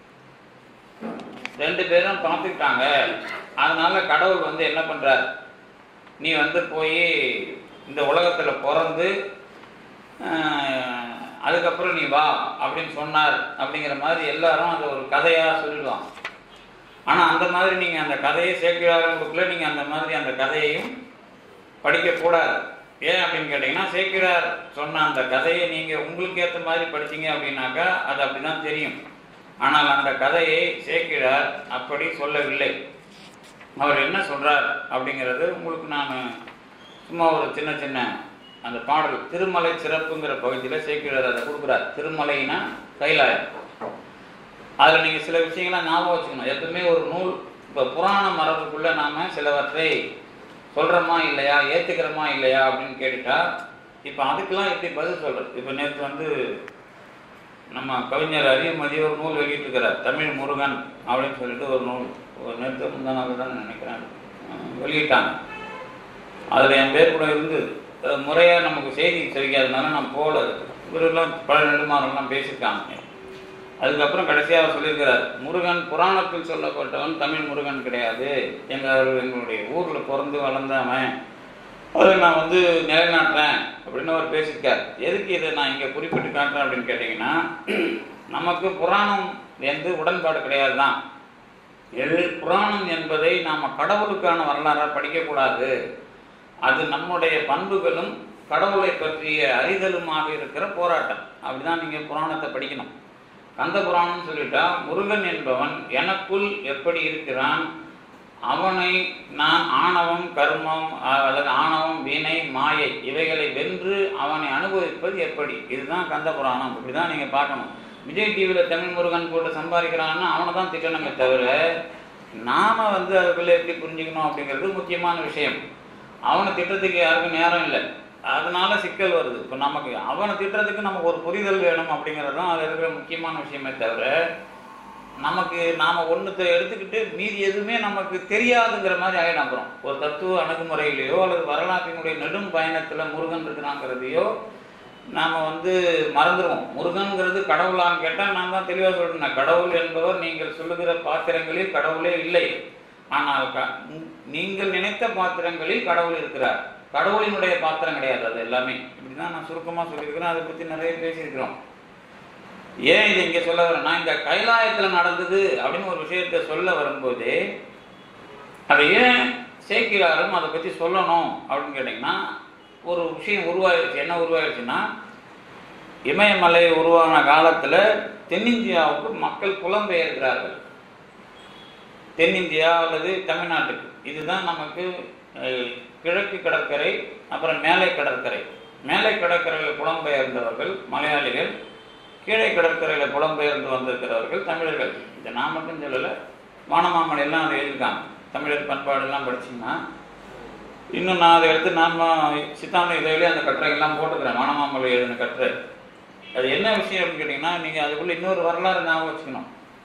ரெண்டு பேரும் பார்த்துக்கிட்டாங்க அதனால கடவுள் வந்து என்ன பண்றார் நீ வந்து போய் இந்த உலகத்துல பிறந்து ஆஹ், அதுக்கப்புறம் நீ வா அப்படின்னு சொன்னார் அப்படிங்கிற மாதிரி எல்லாரும் அதை ஒரு கதையா சொல்லிடுவாங்க ஆனா அந்த மாதிரி நீங்க அந்த கதையை சேக்கிழார்களுக்குள்ள நீங்க அந்த மாதிரி அந்த கதையையும் படிக்கக்கூடாது ஏன் அப்படின்னு கேட்டிங்கன்னா சேக்கிழார் சொன்ன அந்த கதையை நீங்க உங்களுக்கு ஏற்ற மாதிரி படிச்சீங்க அப்படின்னாக்கா அது அப்படிதான் தெரியும் ஆனால் அந்த கதையை சேக்கிழார் அப்படி சொல்லவில்லை அவர் என்ன சொல்றார் அப்படிங்கிறது உங்களுக்கு நான் சும்மா ஒரு சின்ன சின்ன அந்த பாடல் திருமலை சிறப்புங்கிற பகுதியில் சேக்கிழார் அதை கொடுக்குறார் திருமலைனா கைலாயம் அதில் நீங்கள் சில விஷயங்களை ஞாபகம் வச்சுக்கணும் எப்பவுமே ஒரு நூல் இப்போ புராண மரபுக்குள்ளே நாம் சிலவற்றை சொல்கிறோமா இல்லையா ஏற்றுக்கிறோமா இல்லையா அப்படின்னு கேட்டுட்டா இப்போ அதுக்கெல்லாம் எப்படி பதில் சொல்கிறது இப்போ நேற்று வந்து நம்ம கவிஞர் அரியமதி ஒரு நூல் வெளியிட்டிருக்கிறார் தமிழ் முருகன் அப்படின்னு சொல்லிட்டு ஒரு நூல் ஒரு நேற்று முந்தா நாள் தான் நினைக்கிறேன் அஹ் வெளியிட்டாங்க அதில் என் பேர் கூட இருந்தது முறையாக நமக்கு செய்தி தெரியாதனால நான் போகல இவரெல்லாம் பல நெடுமாறெல்லாம் பேசியிருக்காங்க அதுக்கப்புறம் கடைசியாக அவர் சொல்லியிருக்கிறார் முருகன் புராணத்தில் சொல்லப்பட்டவன் தமிழ் முருகன் கிடையாது எங்கள் எங்களுடைய ஊரில் பிறந்து வளர்ந்தவன் அதை நான் வந்து நிலைநாட்டுறேன் அப்படின்னு அவர் பேசியிருக்கார் எதுக்கு இதை நான் இங்கே குறிப்பிட்டு காட்டுறேன் அப்படின்னு கேட்டிங்கன்னா நமக்கு புராணம் எந்த உடன்பாடு கிடையாது தான் எது புராணம் என்பதை நாம் கடவுளுக்கான வரலாறாக படிக்கக்கூடாது அது நம்முடைய பண்புகளும் கடவுளை பற்றிய அறிதலுமாக இருக்கிற போராட்டம் அப்படிதான் நீங்கள் புராணத்தை படிக்கணும் கந்த புராணம்னு சொல்லிட்டா முருகன் என்பவன் எனக்குள் எப்படி இருக்கிறான் அவனை நான் ஆணவம் கர்மம் அஹ், அல்லது ஆணவம் வீணை மாயை இவைகளை வென்று அவனை அனுபவிப்பது எப்படி இதுதான் கந்த புராணம் இப்படிதான் நீங்க பார்க்கணும் விஜய் டிவியில் தமிழ் முருகன் போட்டு சம்பாதிக்கிறான்னா அவனை தான் திட்டணுமே தவிர நாம வந்து அதுக்குள்ள எப்படி புரிஞ்சுக்கணும் அப்படிங்கிறது முக்கியமான விஷயம் அவனை திட்டத்துக்கு யாருக்கும் நேரம் இல்லை அதனால சிக்கல் வருது இப்போ நமக்கு அவனை திட்டுறதுக்கு நமக்கு ஒரு புரிதல் வேணும் அப்படிங்கிறது தான் அதில் இருக்கிற முக்கியமான விஷயமே தவிர நமக்கு நாம ஒன்றுத்தை எடுத்துக்கிட்டு மீதி எதுவுமே நமக்கு தெரியாதுங்கிற மாதிரி ஆகிடும் அப்புறம் ஒரு தத்துவ அணுகுமுறையிலையோ அல்லது வரலாற்றினுடைய நெடும் பயணத்துல முருகன் இருக்கிறாங்கிறதையோ நாம வந்து மறந்துடுவோம் முருகன்கிறது கடவுளான்னு கேட்டால் நான் தான் தெளிவாக சொல்றேன் கடவுள் என்பவர் நீங்கள் சொல்லுகிற பாத்திரங்களில் கடவுளே இல்லை ஆனால் க- நீங்கள் நினைத்த பாத்திரங்களில் கடவுள் இருக்கிறார் கடவுளினுடைய பாத்திரம் கிடையாது அது எல்லாமே இப்படிதான் நான் சுருக்கமா சொல்லியிருக்கிறேன் அதை பத்தி நிறைய பேசியிருக்கிறோம் ஏன் இதை இங்க சொல்ல வரேன்னா இந்த கைலாயத்துல நடந்தது அப்படின்னு ஒரு விஷயத்தை சொல்ல வரும்போது அதை ஏன் சேர்க்கிறாரும் அதை பத்தி சொல்லணும் அப்படின்னு கேட்டிங்கன்னா ஒரு விஷயம் உருவாயிருச்சு என்ன உருவாயிருச்சுன்னா இமயமலை உருவான காலத்துல தென்னிந்தியாவுக்கு மக்கள் புலம்பெயர்கிறார்கள் தென்னிந்தியா அல்லது தமிழ்நாட்டுக்கு இதுதான் நமக்கு அஹ், கிழக்கு கடற்கரை அப்புறம் மேலை கடற்கரை மேலை கடற்கரையில் புலம்பெயர்ந்தவர்கள் மலையாளிகள் கீழே கடற்கரையில் புலம்பெயர்ந்து வந்திருக்கிறவர்கள் தமிழர்கள் இதை நான் மட்டும் சொல்லலை வானமாமலை எல்லாம் அதை எழுதியிருக்காங்க தமிழர் பண்பாடெல்லாம் படிச்சீங்கன்னா இன்னும் நான் அதை எடுத்து நாம சித்தாந்த இதழிலே அந்த கட்டுரைகள்லாம் போட்டுக்கிறேன் வானமாமலை எழுதின கட்டுரை அது என்ன விஷயம் அப்படின்னு கேட்டிங்கன்னா நீங்கள் அதுக்குள்ள இன்னொரு வரலாறு ஞாபகம் வச்சுக்கணும்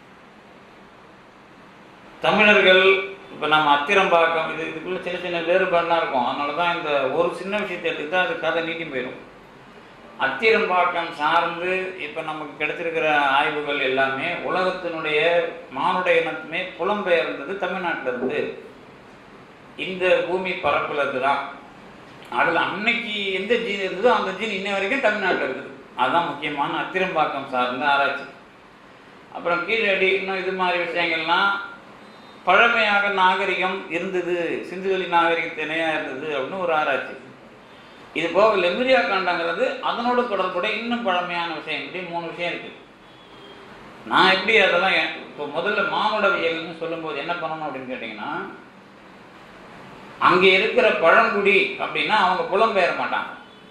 தமிழர்கள் இப்போ நம்ம அத்திரம்பாக்கம் இது இதுக்குள்ள சின்ன சின்ன வேறுபாடுலாம் இருக்கும் அதனால தான் இந்த ஒரு சின்ன விஷயத்தை எடுத்துக்கிட்டா அது கதை நீட்டி போயிடும் அத்திரம்பாக்கம் சார்ந்து இப்போ நமக்கு கிடைச்சிருக்கிற ஆய்வுகள் எல்லாமே உலகத்தினுடைய மானுட இனத்துமே புலம்பெயர்ந்தது தமிழ்நாட்டில இருந்து இந்த பூமி பரப்புல இருந்து தான் அதில் அன்னைக்கு எந்த ஜீன் இருந்ததோ அந்த ஜீன் இன்ன வரைக்கும் தமிழ்நாட்டில் இருக்குது அதுதான் முக்கியமான அத்திரம்பாக்கம் சார்ந்த ஆராய்ச்சி அப்புறம் கீழடி இன்னும் இது மாதிரி விஷயங்கள்லாம் பழமையாக நாகரிகம் இருந்தது சிந்துவெளி நாகரிகம் திணையா இருந்தது அப்படின்னு ஒரு ஆராய்ச்சி இது போக லெமிரியா காண்டங்கிறது அதனோட தொடர்புடைய இன்னும் பழமையான விஷயம் இப்படி மூணு விஷயம் இருக்கு நான் எப்படி அதெல்லாம் எ- இப்போ முதல்ல மானுடவியல்னு சொல்லும்போது என்ன பண்ணணும் அப்படின்னு கேட்டிங்கன்னா அங்கே இருக்கிற பழங்குடி அப்படின்னா அவங்க புலம்பெயர மாட்டாங்க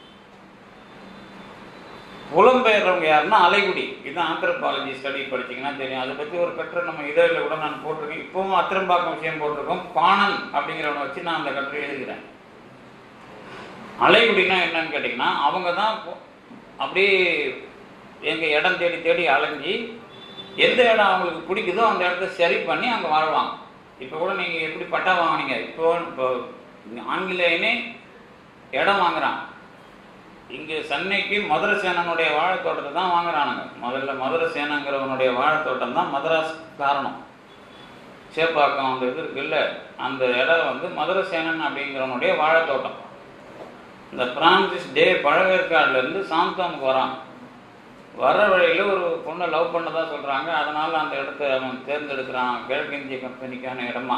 புலம்பெயர்றவங்க யாருன்னா அலைகுடி இது ஆந்திரபாலஜி ஸ்டடி படிச்சீங்கன்னா தெரியும் அதை பற்றி ஒரு கட்டுரை நம்ம இதழில் கூட நான் போட்டிருக்கேன் இப்பவும் அத்திரம்பாக்கம் விஷயம் போட்டிருக்கோம் பாணன் அப்படிங்கிறவனை வச்சு நான் அந்த கட்டுரை எழுதுகிறேன் அலைகுடினா என்னன்னு கேட்டிங்கன்னா அவங்க தான் போ- அப்படியே எங்க இடம் தேடி தேடி அலைஞ்சி எந்த இடம் அவங்களுக்கு பிடிக்குதோ அந்த இடத்த சரி பண்ணி அங்கே வாழ்வாங்க இப்போ கூட நீங்கள் எப்படி பட்டா வாங்குனீங்க இப்போ இப்போ ஆங்கிலேயனே இடம் வாங்குறான் இங்கே சென்னைக்கு மதுரை சேனனுடைய வாழைத்தோட்டத்தை தான் வாங்குறானுங்க முதல்ல மதுரை சேனங்கிறவனுடைய வாழைத்தோட்டம் தான் மதராஸ் காரணம் சேப்பாக்கம் அந்த இது இருக்குல்ல அந்த இடம் வந்து மதுரை சேனன் அப்படிங்கிறவனுடைய வாழைத்தோட்டம் இந்த பிரான்சிஸ் டே பழவேற்காடுல இருந்து சாந்தோமுக்கு வரான் வர வழியில ஒரு பொண்ணை லவ் பண்ணதா சொல்றாங்க அதனால அந்த இடத்த அவன் தேர்ந்தெடுக்கிறான் கிழக்கிந்திய கம்பெனிக்கான இடமா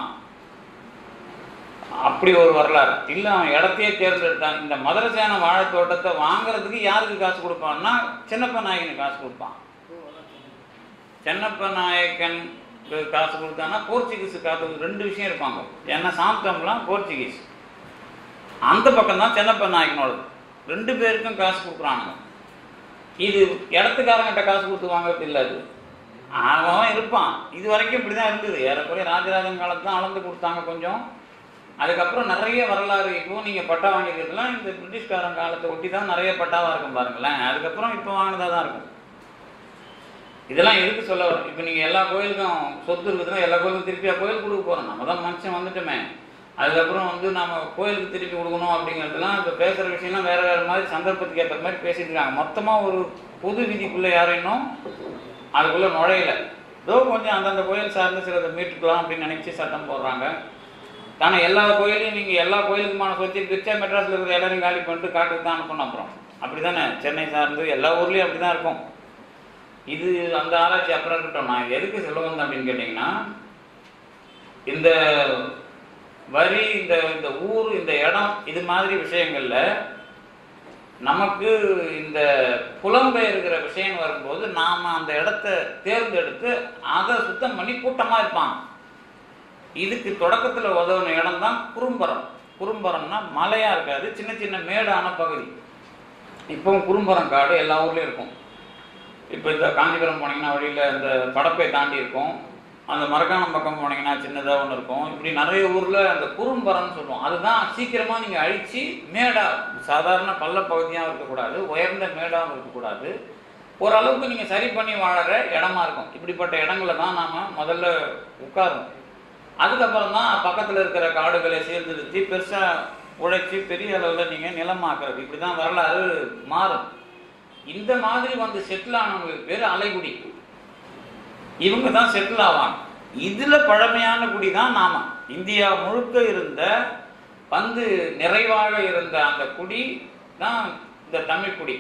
அப்படி ஒரு வரலாறு இல்ல அவன் இடத்தையே தேர்ந்தெடுத்தான் இந்த மதுரசேன வாழைத்தோட்டத்தை வாங்குறதுக்கு யாருக்கு காசு கொடுப்பான்னா சின்னப்ப நாயகனுக்கு காசு கொடுப்பான் சென்னப்ப நாயக்கன் காசு கொடுத்தான்னா போர்ச்சுகீஸ் காசு ரெண்டு விஷயம் இருப்பாங்க ஏன்னா சாந்தம்லாம் போர்ச்சுகீஸ் அந்த பக்கம் தான் சென்னப்ப நாயக்கனோடது ரெண்டு பேருக்கும் காசு கொடுக்குறானுங்க இது இடத்துக்காரங்கிட்ட காசு கொடுத்து வாங்குறது இல்லை அது அவன் இருப்பான் இது வரைக்கும் இப்படி தான் இருந்தது ஏறக்குறைய ராஜராஜன் காலத்து தான் அளந்து கொடுத்தாங்க கொஞ்சம் அதுக்கப்புறம் நிறைய வரலாறு இப்போ நீங்கள் பட்டா வாங்கியிருக்கிறதுலாம் இந்த பிரிட்டிஷ்காரன் காலத்தை ஒட்டி தான் நிறைய பட்டாவாக இருக்கும் பாருங்களேன் அதுக்கப்புறம் இப்போ வாங்கினதாக தான் இருக்கும் இதெல்லாம் எதுக்கு சொல்ல வரும் இப்போ நீங்கள் எல்லா கோயிலுக்கும் சொத்து இருக்குதுன்னா எல்லா கோயிலுக்கும் திருப்பி கோயில் கொடுக்க போகிறோம் நம்ம தான் மனுஷன் வந்துட்டோமே அதுக்கப்புறம் வந்து நம்ம கோயிலுக்கு திருப்பி கொடுக்கணும் அப்படிங்கிறதுலாம் இப்போ பேசுகிற விஷயம்லாம் வேறு வேறு மாதிரி சந்தர்ப்பத்துக்கு ஏற்ற மாதிரி பேசிட்டு இருக்காங்க மொத்தமாக ஒரு பொது விதிக்குள்ளே யாரும் இன்னும் அதுக்குள்ளே நுழையல ஏதோ கொஞ்சம் அந்தந்த கோயில் சார்ந்து சிலதை மீட்டுக்கலாம் அப்படின்னு நினச்சி சட்டம் போடுறாங்க ஆனால் எல்லா கோயிலையும் நீங்கள் எல்லா கோயிலுக்குமான சொத்து பிரிச்சா மெட்ராஸில் இருக்கிற எல்லாரையும் காலி பண்ணிட்டு காட்டுக்கு தான் அனுப்பணும் அப்புறம் அப்படி தானே சென்னை சார்ந்து எல்லா ஊர்லேயும் அப்படி தான் இருக்கும் இது அந்த ஆராய்ச்சி அப்புறம் இருக்கட்டும் நான் எதுக்கு சொல்ல வந்தேன் அப்படின்னு கேட்டிங்கன்னா இந்த வரி இந்த இந்த ஊர் இந்த இடம் இது மாதிரி விஷயங்கள்ல நமக்கு இந்த புலம்பெயர்கிற விஷயம் வரும்போது நாம் அந்த இடத்த தேர்ந்தெடுத்து அதை சுத்தம் பண்ணி கூட்டமாக இருப்பாங்க இதுக்கு தொடக்கத்தில் உதவின இடம் தான் குறும்பரம் குறும்பரம்னா மலையாக இருக்காது சின்ன சின்ன மேடான பகுதி இப்போவும் குறும்பரம் காடு எல்லா ஊர்லேயும் இருக்கும் இப்போ இந்த காஞ்சிபுரம் போனீங்கன்னா வழியில் இந்த படப்பை தாண்டி இருக்கும் அந்த மரக்காணம் பக்கம் போனீங்கன்னா சின்னதாக ஒன்று இருக்கும் இப்படி நிறைய ஊரில் அந்த குறும்பரம்னு சொல்லுவோம் அதுதான் சீக்கிரமாக நீங்கள் அழித்து மேடா சாதாரண பள்ளப்பகுதியாகவும் இருக்கக்கூடாது உயர்ந்த மேடாகவும் இருக்கக்கூடாது ஓரளவுக்கு நீங்கள் சரி பண்ணி வாழற இடமா இருக்கும் இப்படிப்பட்ட இடங்களை தான் நாம் முதல்ல உட்காரணும் அதுக்கப்புறம் தான் பக்கத்தில் இருக்கிற காடுகளை சீர்திருத்தி பெருசாக உழைச்சி பெரிய அளவில் நீங்கள் நிலமாக்குறது இப்படி தான் வரலாறு மாறும் இந்த மாதிரி வந்து செட்டில் ஆனவங்களுக்கு பேர் அலைகுடி இவங்க தான் செட்டில் ஆவாங்க இதுல பழமையான குடி தான் நாம இந்தியா முழுக்க இருந்த வந்து நிறைவாக இருந்த அந்த குடி தான் இந்த தமிழ் குடி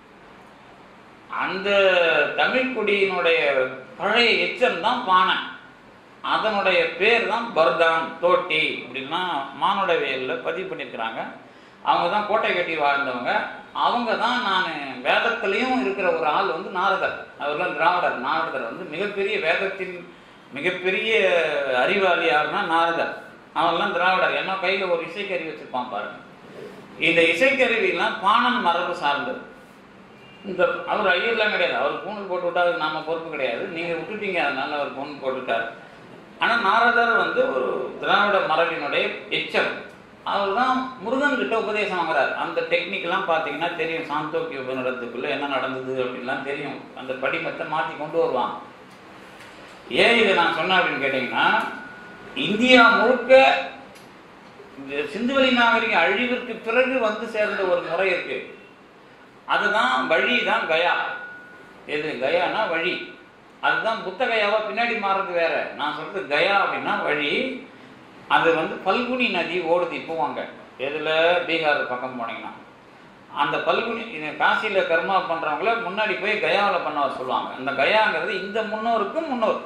அந்த தமிழ் குடியினுடைய பழைய எச்சம் தான் பானை அதனுடைய பேர் தான் பர்தான் தோட்டி அப்படின்னா மானுடவியலில் பதிவு பண்ணியிருக்கிறாங்க அவங்க தான் கோட்டை கட்டி வாழ்ந்தவங்க அவங்க தான் நான் வேதத்திலையும் இருக்கிற ஒரு ஆள் வந்து நாரதர் அவர்லாம் திராவிடர் நாரதர் வந்து மிகப்பெரிய வேதத்தின் மிகப்பெரிய அறிவாளி யாருன்னா நாரதர் அவன்லாம் திராவிடர் என்ன கையில் ஒரு இசைக்கருவி வச்சிருப்பான் பாருங்க இந்த இசைக்கருவிலாம் பாணன் மரபு சார்ந்தது இந்த அவர் ஐயர்லாம் கிடையாது அவர் பூணல் போட்டு விட்டா அதுக்கு நாம பொறுப்பு கிடையாது நீங்க விட்டுட்டீங்க அதனால அவர் பூணல் போட்டுட்டார் ஆனா நாரதர் வந்து ஒரு திராவிட மரபினுடைய எச்சம் அவர் தான் முருகன் கிட்ட உபதேசம் வாங்குறாரு அந்த டெக்னிக்லாம் பார்த்தீங்கன்னா தெரியும் சாந்தோக்கிய உபநிடத்துக்குள்ள என்ன நடந்தது அப்படின்லாம் தெரியும் அந்த படிமத்தை மாற்றி கொண்டு வருவாங்க ஏன் இதை நான் சொன்னேன் அப்படின்னு கேட்டிங்கன்னா இந்தியா முழுக்க இந்த சிந்துவெளி நாகரிக அழிவிற்கு பிறகு வந்து சேர்ந்த ஒரு முறை இருக்கு அதுதான் வழி தான் கயா எது கயானா வழி அதுதான் புத்த கயாவா பின்னாடி மாறுறது வேற நான் சொல்றது கயா அப்படின்னா வழி அது வந்து பல்குனி நதி ஓடுது இப்போ அங்க எதுல பீகார் பக்கம் போனீங்கன்னா அந்த பல்குனி இது காசியில கர்மா பண்றவங்கள முன்னாடி போய் கயாவில் பண்ண வர சொல்லுவாங்க அந்த கயாங்கிறது இந்த முன்னோருக்கும் முன்னோர்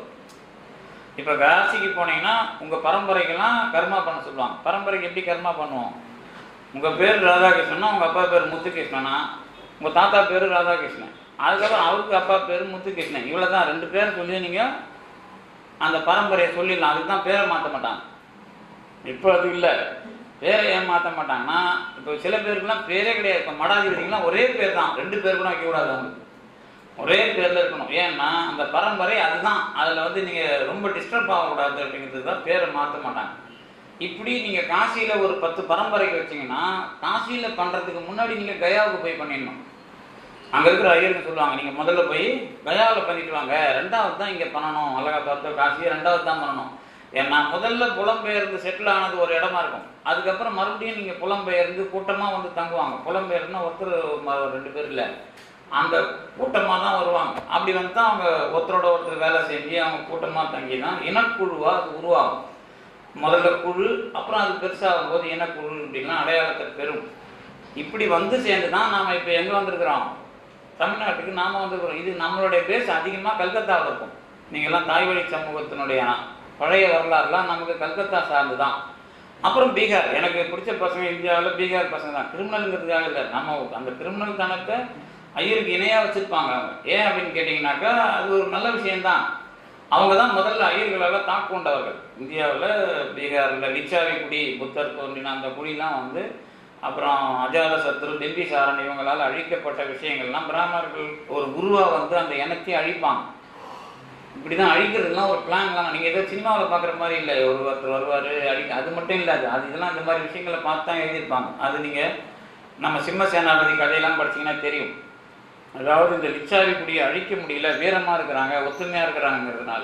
இப்ப காசிக்கு போனீங்கன்னா உங்க பரம்பரைக்கெல்லாம் கர்மா பண்ண சொல்லுவாங்க பரம்பரைக்கு எப்படி கர்மா பண்ணுவோம் உங்க பேர் ராதாகிருஷ்ணனா உங்க அப்பா பேர் முத்துகிருஷ்ணனா உங்க தாத்தா பேரு ராதாகிருஷ்ணன் அதுக்கப்புறம் அவருக்கு அப்பா பேரு முத்துகிருஷ்ணன் இவ்வளவுதான் ரெண்டு பேர் சொல்லி நீங்க அந்த பரம்பரையை சொல்லிடலாம் அதுக்கு தான் பேரை மாற்ற மாட்டாங்க இப்போ அது இல்லை பேரை ஏன் மாற்ற மாட்டாங்கன்னா இப்போ சில பேருக்குலாம் பேரே கிடையாது இப்போ மடாதிபதிக்கெல்லாம் ஒரே பேர் தான் ரெண்டு பேர் கூட வைக்கக்கூடாது அவங்களுக்கு ஒரே பேர்ல இருக்கணும் ஏன்னா அந்த பரம்பரை அதுதான் அதில் வந்து நீங்கள் ரொம்ப டிஸ்டர்ப் ஆகக்கூடாது அப்படிங்கிறது தான் பேரை மாற்ற மாட்டாங்க இப்படி நீங்கள் காசியில் ஒரு பத்து பரம்பரைக்கு வச்சீங்கன்னா காசியில் பண்ணுறதுக்கு முன்னாடி நீங்கள் கயாவுக்கு போய் பண்ணிடணும் அங்கே இருக்கிற ஐயருக்கு சொல்லுவாங்க நீங்கள் முதல்ல போய் கயாவில் பண்ணிட்டு வாங்க ரெண்டாவது தான் இங்கே பண்ணணும் அலகாபாத்தோ காசி ரெண்டாவது தான் பண்ணணும் ஏன்னா முதல்ல புலம்பெயர்ந்து செட்டில் ஆனது ஒரு இடமா இருக்கும் அதுக்கப்புறம் மறுபடியும் நீங்கள் புலம்பெயர்ந்து கூட்டமாக வந்து தங்குவாங்க புலம்பெயர்னா ஒருத்தர் ம- ரெண்டு பேர் இல்லை அந்த கூட்டமாக தான் வருவாங்க அப்படி வந்து தான் அவங்க ஒருத்தரோட ஒருத்தர் வேலை செஞ்சு அவங்க கூட்டமாக தங்கி தான் இனக்குழுவாக அது உருவாகும் முதல்ல குழு அப்புறம் அது பெருசாகும் போது இனக்குழு இப்படிலாம் அடையாளத்தை பெறும் இப்படி வந்து சேர்ந்து தான் நாம் இப்போ எங்கே வந்திருக்கிறோம் தமிழ்நாட்டுக்கு நாம வந்திருக்கிறோம் இது நம்மளுடைய பேஸ் அதிகமாக கல்கத்தாவில் இருக்கும் நீங்கள்லாம் தாய்வழி சமூகத்தினுடைய பழைய வரலாறுலாம் நமக்கு கல்கத்தா சார்ந்து தான் அப்புறம் பீகார் எனக்கு பிடிச்ச பசங்க இந்தியாவில் பீகார் பசங்க தான் கிரிமினலுங்கிறதுக்காக இல்லை நம்ம அந்த கிரிமினல் தனத்தை ஐயருக்கு இணையாக வச்சுருப்பாங்க அவங்க ஏன் அப்படின்னு கேட்டிங்கனாக்கா அது ஒரு நல்ல விஷயம்தான் அவங்க தான் முதல்ல ஐயர்களால் தாக்குண்டவர்கள் இந்தியாவில் பீகாரில் லிச்சாவி குடி புத்தர் தோன்றின அந்த குடிலாம் வந்து அப்புறம் அஜாத சத்ரு பிம்பிசாரன் இவங்களால் அழிக்கப்பட்ட விஷயங்கள்லாம் பிராமணர்கள் ஒரு குருவா வந்து அந்த இனத்தை அழிப்பாங்க இப்படிதான் அழிக்கிறதுலாம் ஒரு பிளான்லாம் நீங்க ஏதோ சினிமாவில் பார்க்குற மாதிரி இல்லை ஒரு ஒருத்தர் வருவார் அழிக்க அது மட்டும் இல்லை அது அது இதெல்லாம் இந்த மாதிரி விஷயங்களை பார்த்து தான் எழுதியிருப்பாங்க அது நீங்க நம்ம சிம்ம சேனாபதி கதையெல்லாம் படிச்சீங்கன்னா தெரியும் அதாவது இந்த லிச்சாவி குடியை அழிக்க முடியல வீரமா இருக்கிறாங்க ஒத்துமையா இருக்கிறாங்கிறதுனால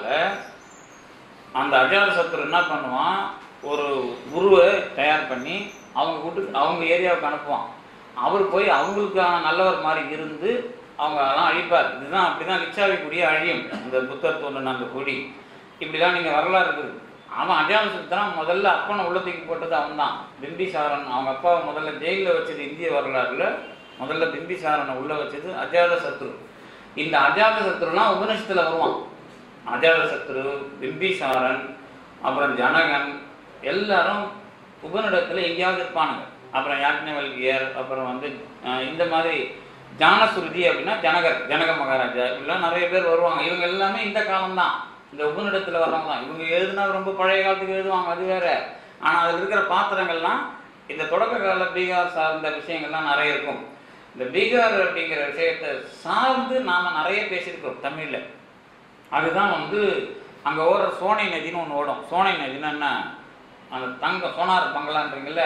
அந்த அஜாத சத்ரு என்ன பண்ணுவான் ஒரு குருவை தயார் பண்ணி அவங்க வீட்டுக்கு அவங்க ஏரியாவுக்கு அனுப்புவான் அவர் போய் அவங்களுக்கான நல்லவர் மாதிரி இருந்து அவங்க அதெல்லாம் அழிப்பார் இதுதான் அப்படிதான் லிச்சாவி குடியை அழியும் இந்த புத்தர் தோன்றின அந்த கொடி இப்படிலாம் நீங்க வரலாறு இருக்குது அவன் அஜாத சத்தான் முதல்ல அப்பனை உள்ளத்துக்கு போட்டது அவன் தான் பிம்பிசாரன் அவங்க அப்பாவை முதல்ல ஜெயிலில் வச்சது இந்திய வரலாறுல முதல்ல பிம்பிசாரனை உள்ள வச்சது அஜாத சத்ரு இந்த அஜாத சத்ருலாம் உபனிஷத்துல வருவான் அஜாத சத்ரு பிம்பிசாரன் அப்புறம் ஜனகன் எல்லாரும் உபனிடத்துல எங்கேயாவது இருப்பானுங்க அப்புறம் யாக்ஞவல்கியர் அப்புறம் வந்து அஹ், இந்த மாதிரி ஜானசுருதி அப்படின்னா ஜனகர் ஜனக மகாராஜா இப்படிலாம் நிறைய பேர் வருவாங்க இவங்க எல்லாமே இந்த காலம்தான் இந்த உபநிடத்தில் வர்றவங்க தான் இவங்க எழுதுனா ரொம்ப பழைய காலத்துக்கு எழுதுவாங்க அது வேற ஆனால் அதில் இருக்கிற பாத்திரங்கள்லாம் இந்த தொடக்க கால பீகார் சார்ந்த விஷயங்கள்லாம் நிறைய இருக்கும் இந்த பீகார் அப்படிங்கிற விஷயத்தை சார்ந்து நாம நிறைய பேசியிருக்கிறோம் தமிழில் அதுதான் வந்து அங்கே ஓடுற சோனை நதின்னு ஒன்று ஓடும் சோனை நதினா என்ன அந்த தங்க சோனார் பங்களான்றீங்கல்ல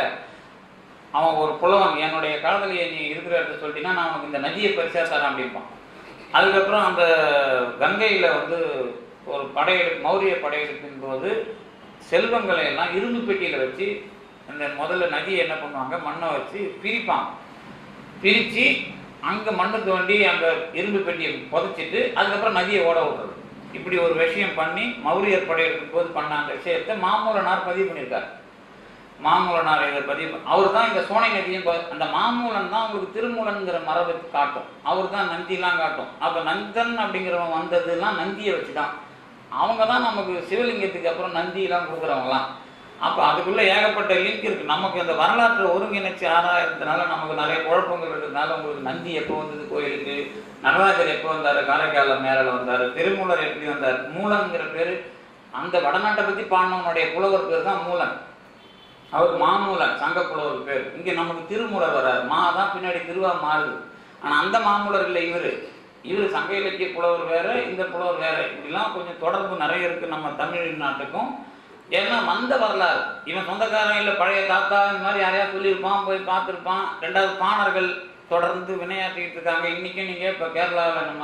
அவன் ஒரு புலவன் என்னுடைய காதலியை நீ இருக்கிற இடத்த சொல்லிட்டீங்கன்னா நான் உனக்கு இந்த நதியை பரிசா தரேன் அப்படிம்பான் அதுக்கப்புறம் அந்த கங்கையில் வந்து ஒரு படையெடுப்பு மௌரிய படையெடுப்பின் போது செல்வங்களை எல்லாம் இரும்பு பெட்டியில் வச்சு அந்த முதல்ல நதியை என்ன பண்ணுவாங்க மண்ணை வச்சு பிரிப்பாங்க பிரித்து அங்கே மண்ணு தோண்டி அந்த இரும்பு பெட்டியை புதைச்சிட்டு அதுக்கப்புறம் நதியை ஓட விடுறது இப்படி ஒரு விஷயம் பண்ணி மௌரியர் படையெடுக்கும் போது பண்ண அந்த விஷயத்தை மாமூலனார் பதிவு பண்ணியிருக்காரு மாமூலனார் இதை பதிவு அவர் தான் இந்த சோனை நதியும் ப- அந்த மாமூலன் தான் உங்களுக்கு திருமூலன்கிற மரபை காட்டும் அவர் தான் நந்திலாம் காட்டும் அப்போ நந்தன் அப்படிங்கிறவன் வந்ததுலாம் நந்தியை வச்சு தான் அவங்க தான் நமக்கு சிவலிங்கத்துக்கு அப்புறம் நந்தியெல்லாம் கொடுக்குறவங்களாம் அப்போ அதுக்குள்ள ஏகப்பட்ட லிங்க் இருக்கு நமக்கு இந்த வரலாற்றை ஒருங்கிணைச்சு ஆராயறதுனால நமக்கு நிறைய குழப்பங்கள் இருக்கிறதுனால உங்களுக்கு நந்தி எப்போ வந்தது கோயிலுக்கு நடராஜர் எப்போ வந்தார் காரைக்காலில் மேலே வந்தார் திருமூலர் எப்படி வந்தார் மூலங்கிற பேர் அந்த வடநாட்டை பற்றி பாடினவனுடைய புலவர் பேர் தான் மூலன் அவர் மாமூலன் சங்க புலவர் பேர் இங்கே நமக்கு திருமூலர் வர்றார் மா தான் பின்னாடி திருவா மாறுது ஆனால் அந்த மாமூலர் இல்லை இவர் இவர் சங்க இலக்கிய புலவர் வேற இந்த புலவர் வேற இப்படிலாம் கொஞ்சம் தொடர்பு நிறைய இருக்கு நம்ம தமிழ் நாட்டுக்கும் ஏன்னா வந்த வரலாறு இவன் சொந்தக்காரன் இல்லை பழைய தாத்தா இந்த மாதிரி யாரையா சொல்லியிருப்பான் போய் பார்த்துருப்பான் ரெண்டாவது பாணர்கள் தொடர்ந்து வினையாற்றிட்டு இருக்காங்க இன்னைக்கும் நீங்க இப்போ கேரளாவில் நம்ம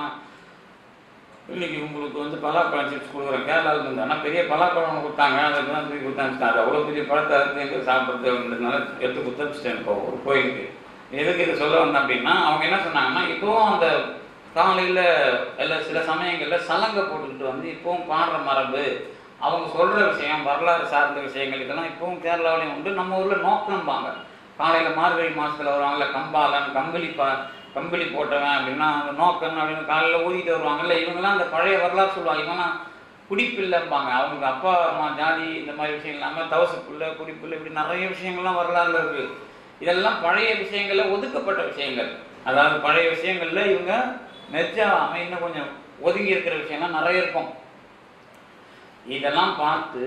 இன்னைக்கு உங்களுக்கு வந்து பலாப்பழம் சிப்ஸ் கொடுக்குறேன் கேரளாவில் இருந்து ஆனால் பெரிய பலாப்பழம் ஒன்று கொடுத்தாங்க அதுக்கு தான் தூக்கி கொடுத்தாங்க அது அவ்வளோ பெரிய பழத்தை அறுத்து எங்கே சாப்பிட்றது அப்படின்றதுனால எடுத்து கொடுத்துருச்சிட்டேன் இப்போ ஒரு கோயிலுக்கு எதுக்கு இது சொல்ல வந்தேன் அப்படின்னா அவங்க என்ன சொன்னாங்கன்னா இப்போவும் அந்த காலையில் இல்லை சில சமயங்களில் சலங்கை போட்டுக்கிட்டு வந்து இப்போவும் பாடுற மரபு அவங்க சொல்கிற விஷயம் வரலாறு சார்ந்த விஷயங்கள் இதெல்லாம் இப்போவும் கேரளாவிலையும் உண்டு நம்ம ஊரில் நோக்கம்பாங்க காலையில் மார்கழி மாதத்தில் வருவாங்கல்ல கம்பாலன் கம்பளி பா கம்பளி போட்டவன் அப்படின்னா அந்த நோக்கன் அப்படின்னு காலையில் ஊதிட்டு வருவாங்கல்ல இவங்கெல்லாம் அந்த பழைய வரலாறு சொல்லுவாங்க இவங்கெல்லாம் குடிப்பில்லைம்பாங்க அவங்க அப்பா அம்மா ஜாதி இந்த மாதிரி விஷயங்கள் இல்லாமல் தவசு புள்ள குடிப்புள்ள இப்படி நிறைய விஷயங்கள்லாம் வரலாறுல இருக்கு இதெல்லாம் பழைய விஷயங்கள்ல ஒதுக்கப்பட்ட விஷயங்கள் அதாவது பழைய விஷயங்கள்ல இவங்க மெச்சாம இன்னும் கொஞ்சம் ஒதுங்கி இருக்கிற விஷயம்லாம் நிறைய இருக்கும் இதெல்லாம் பார்த்து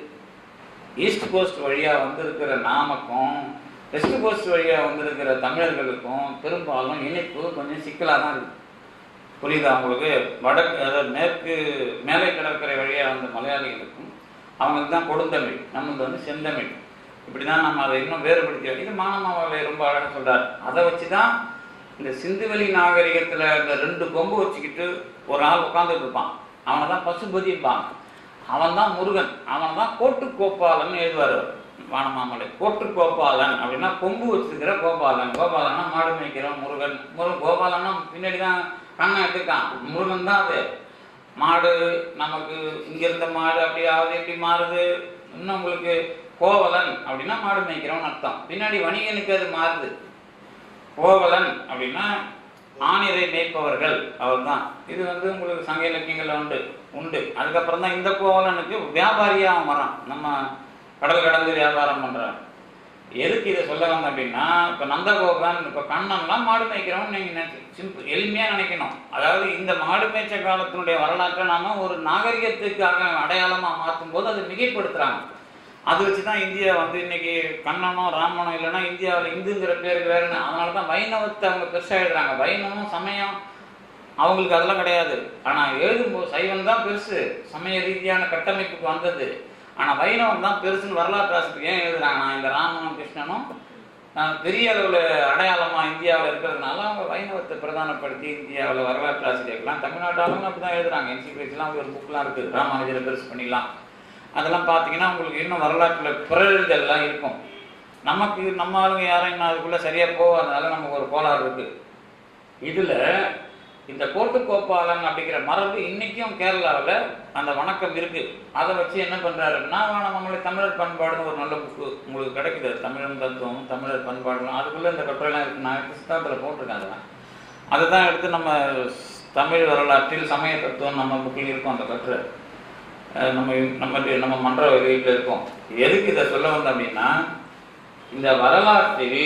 ஈஸ்ட் கோஸ்ட் வழியாக வந்திருக்கிற நாமக்கும் வெஸ்ட் கோஸ்ட் வழியாக வந்திருக்கிற தமிழர்களுக்கும் பெரும்பாலும் இணைப்பு கொஞ்சம் சிக்கலாக தான் இருக்கு புரியுதா உங்களுக்கு வடக்கு அதாவது மேற்கு மேலை கடற்கரை வழியாக வந்த மலையாளிகளுக்கும் அவங்களுக்கு தான் கொடுந்தமிழ் நம்மளுக்கு வந்து செந்தமிழ் இப்படி தான் நம்ம அதை இன்னும் வேறுபடுத்தி இது மானமாவை ரொம்ப அழகாக சொல்றார் அதை வச்சு தான் இந்த சிந்துவெளி நாகரிகத்தில் இந்த ரெண்டு கொம்பு வச்சுக்கிட்டு ஒரு ஆள் உட்காந்துட்டு இருப்பான் அவனை தான் பசுபதிப்பான் அவன் தான் முருகன் அவன் தான் கோட்டு கோபாலன் எழுதுவார் வானமாமலை கோட்டு கோபாலன் அப்படின்னா கொம்பு வச்சிருக்கிற கோபாலன் கோபாலன்னா மாடு மேய்க்கிறவன் முருகன் முருகன் கோபாலன்னா பின்னாடி தான் கண்ணை எடுத்துக்கான் முருகன் தான் அது மாடு நமக்கு இங்க இருந்த மாடு அப்படியாவது எப்படி மாறுது இன்னும் உங்களுக்கு கோவலன் அப்படின்னா மாடு மேய்க்கிறவன் அர்த்தம் பின்னாடி வணிகனுக்கு அது மாறுது கோவலன் அப்படின்னா ஆணிரை மேய்ப்பவர்கள் அவர்தான் இது வந்து உங்களுக்கு சங்க இலக்கியங்கள்ல உண்டு உண்டு அதுக்கப்புறம் தான் இந்த கோவலனுக்கு வியாபாரியா அவன் வரான் நம்ம கடல் கடந்து வியாபாரம் பண்றான் எதுக்கு இதை சொல்ல வந்தேன் அப்படின்னா இப்போ நந்தகோபன் இப்போ கண்ணன்லாம் மாடு மேய்க்கிறவன் நீங்கள் சிம்பிள் எளிமையாக நினைக்கணும் அதாவது இந்த மாடு மேய்ச்ச காலத்தினுடைய வரலாற்றை நாம ஒரு நாகரிகத்துக்காக அடையாளமாக மாற்றும் போது அதை மிகைப்படுத்துறாங்க அது வச்சு தான் இந்தியா வந்து இன்னைக்கு கண்ணனோ ராமனோ இல்லைன்னா இந்தியாவில் இந்துங்கிற பேருக்கு வேறுன்னு அதனால தான் வைணவத்தை அவங்க பெருசாக எழுதுறாங்க வைணவம் சமயம் அவங்களுக்கு அதெல்லாம் கிடையாது ஆனால் எழுதும்போது சைவம் தான் பெருசு சமய ரீதியான கட்டமைப்புக்கு வந்தது ஆனால் வைணவம் தான் பெருசுன்னு வரலாற்று ஆசிரியர் ஏன் எழுதுறாங்க நான் இந்த ராமனும் கிருஷ்ணனும் நான் பெரிய அளவில் அடையாளமாக இந்தியாவில் இருக்கிறதுனால அவங்க வைணவத்தை பிரதானப்படுத்தி இந்தியாவில் வரலாற்று ஆசிரியர்கள்லாம் தமிழ்நாட்டு ஆளுங்க அப்படி தான் எழுதுறாங்க என்சிபிஎஸ்லாம் ஒரு புக்லாம் இருக்குது ராமானுஜரை பெருசு பண்ணிடலாம் அதெல்லாம் பார்த்தீங்கன்னா உங்களுக்கு இன்னும் வரலாற்றில் பிறழ்தெல்லாம் இருக்கும் நமக்கு நம்ம ஆளுங்க யாரும் இன்னும் அதுக்குள்ளே சரியாக போகாதனால நமக்கு ஒரு கோளாறு இருக்குது இதில் இந்த கோட்டுக்கோப்பாளன் அப்படிங்கிற மரபு இன்னைக்கும் கேரளாவில் அந்த வணக்கம் இருக்கு அதை வச்சு என்ன பண்றாருன்னா நம்மளுடைய தமிழர் பண்பாடுன்னு ஒரு நல்ல புக்கு உங்களுக்கு கிடைக்குது தமிழன் தத்துவம் தமிழர் பண்பாடுலாம் அதுக்குள்ள இந்த கட்டுரைலாம் இருக்கு நான் புஸ்தகத்தில் போட்டிருக்கேன் அதெல்லாம் அதை தான் எடுத்து நம்ம தமிழ் வரலாற்றில் சமய தத்துவம் நம்ம புக்கில் இருக்கும் அந்த கட்டுரை அஹ் நம்ம நம்ம நம்ம மன்ற வீட்டில் இருக்கோம் எதுக்கு இதை சொல்ல வந்தோம் அப்படின்னா இந்த வரலாற்றில்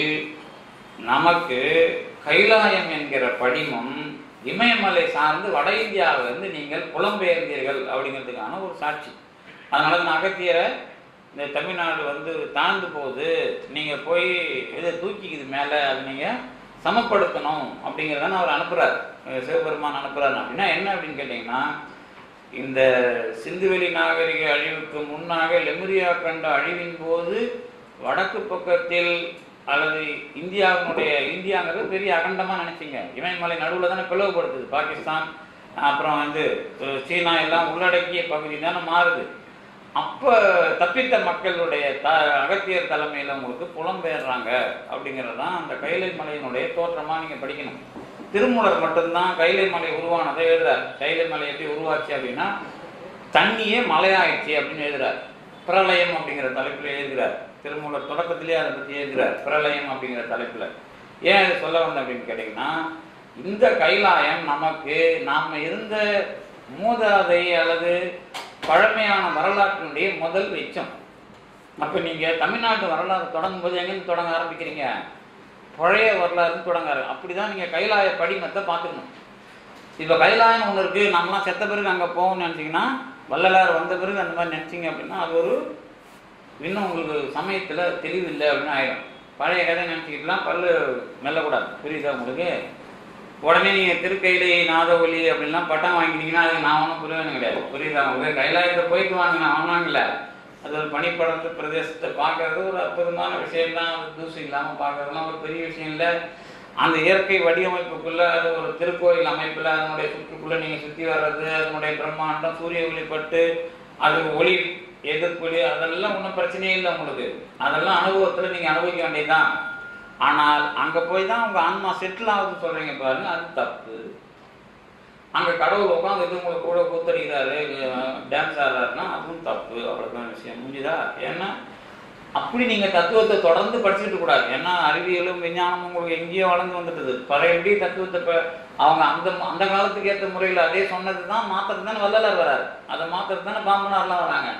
நமக்கு கைலாயம் என்கிற படிமம் இமயமலை சார்ந்து வட இந்தியாவிலிருந்து நீங்கள் புலம்பெயர்ந்தீர்கள் அப்படிங்கிறதுக்கான ஒரு சாட்சி அதனால தான் அகத்தியரை இந்த தமிழ்நாடு வந்து தாழ்ந்து போகுது நீங்க போய் இதை தூக்கிக்குது மேல அது நீங்க சமப்படுத்தணும் அப்படிங்கிறதான அவர் அனுப்புறாரு அஹ் சிவபெருமான் அனுப்புறாரு அப்படின்னா என்ன அப்படின்னு கேட்டீங்கன்னா இந்த சிந்துவெளி நாகரிக அழிவுக்கு முன்னாக லெமுரியா கண்ட அழிவின் போது வடக்கு பக்கத்தில் அல்லது இந்தியாவினுடைய இந்தியாங்கிறது பெரிய அகண்டமா நினைச்சீங்க இமயமலை நடுவில் தானே பிளவுபடுத்துது பாகிஸ்தான் அப்புறம் வந்து அஹ், சீனா எல்லாம் உள்ளடக்கிய பகுதி தானே மாறுது அப்ப தப்பித்த மக்களுடைய த அகத்தியர் தலைமையில உங்களுக்கு புலம்பெயர்றாங்க அப்படிங்கிறது தான் அந்த கைலை மலையினுடைய தோற்றமா நீங்க படிக்கணும் திருமூலர் மட்டும்தான் கைலை மலை உருவானதை எழுதுறார் கைலை மலை எப்படி உருவாச்சு அப்படின்னா தண்ணியே மலையாயிடுச்சு அப்படின்னு எழுதுறார் பிரளயம் அப்படிங்கிற தலைப்புல எழுதுகிறார் திருமூலர் தொடக்கத்திலேயே அதை பத்தி எழுதுகிறார் பிரளயம் அப்படிங்கிற தலைப்புல ஏன் அதை சொல்ல வந்தேன் அப்படின்னு கேட்டீங்கன்னா இந்த கைலாயம் நமக்கு நாம இருந்த மூதாதை அல்லது பழமையான வரலாற்றினுடைய முதல் வெச்சம் அப்ப நீங்க தமிழ்நாட்டு வரலாறு தொடங்கும் போது எங்கிருந்து தொடங்க ஆரம்பிக்கிறீங்க பழைய வரலாறுன்னு தொடங்க ஆரம்பி- அப்படிதான் நீங்க கைலாய படிமத்தை பார்த்துக்கணும் இப்ப கைலாயம் ஒண்ணு இருக்கு நம்மலாம் செத்த பிறகு அங்க போகணும்னு நினைச்சீங்கன்னா வள்ளலார் வந்த பிறகு அந்த மாதிரி நினைச்சீங்க அப்படின்னா அது ஒரு இன்னும் உங்களுக்கு சமயத்துல தெளிவு இல்லை அப்படின்னு ஆயிடும் பழைய கதை நினைச்சுக்கிட்டுலாம் பல்லு மெல்லக்கூடாது புரியுதா உங்களுக்கு உடனே நீங்க திருக்கையிலே நாதவலி அப்படின்லாம் பட்டம் வாங்கினீங்கன்னா அது நான் ஒன்றும் புரியணும் கிடையாது புரியுதா உங்களுக்கு கைலாயத்தை போயிட்டு வாங்க நான் வாங்கல அது ஒரு பனிப்படத்து பிரதேசத்தை பார்க்கறது ஒரு அற்புதமான விஷயம் தான் அது தூசி இல்லாமல் பார்க்கறதுலாம் ஒரு பெரிய விஷயம் இல்லை அந்த இயற்கை வடிவமைப்புக்குள்ள அது ஒரு திருக்கோயில் அமைப்புல அதனுடைய சுற்றுக்குள்ள நீங்க சுத்தி வர்றது அதனுடைய பிரம்மாண்டம் சூரிய ஒளிப்பட்டு அது ஒளி எதிர்ப்பொலி அதெல்லாம் ஒன்றும் பிரச்சனையே இல்லை உங்களுக்கு அதெல்லாம் அனுபவத்துல நீங்க அனுபவிக்க வேண்டியதுதான் ஆனால் அங்க போய் தான் உங்க ஆன்மா செட்டில் ஆகுதுன்னு சொல்றீங்க பாருங்க அது தப்பு அங்க கடவுள் உட்காந்துட்டு உங்களுக்கு கூட கூத்தடிக்கிறாரு டான்ஸ் ஆடுறாருன்னா அதுவும் தப்பு அவ்வளவுதான் விஷயம் முடிஞ்சுதா ஏன்னா அப்படி நீங்க தத்துவத்தை தொடர்ந்து படிச்சுட்டு கூடாது ஏன்னா அறிவியலும் விஞ்ஞானமும் உங்களுக்கு எங்கேயோ வளர்ந்து வந்துட்டது பழையபடி தத்துவத்தை இப்ப அவங்க அந்த அந்த காலத்துக்கு ஏற்ற முறையில் அதே சொன்னது தான் மாத்திரம் தானே வள்ளலார் வராரு அதை மாத்திரம் தானே பாம்பனார்லாம் வராங்க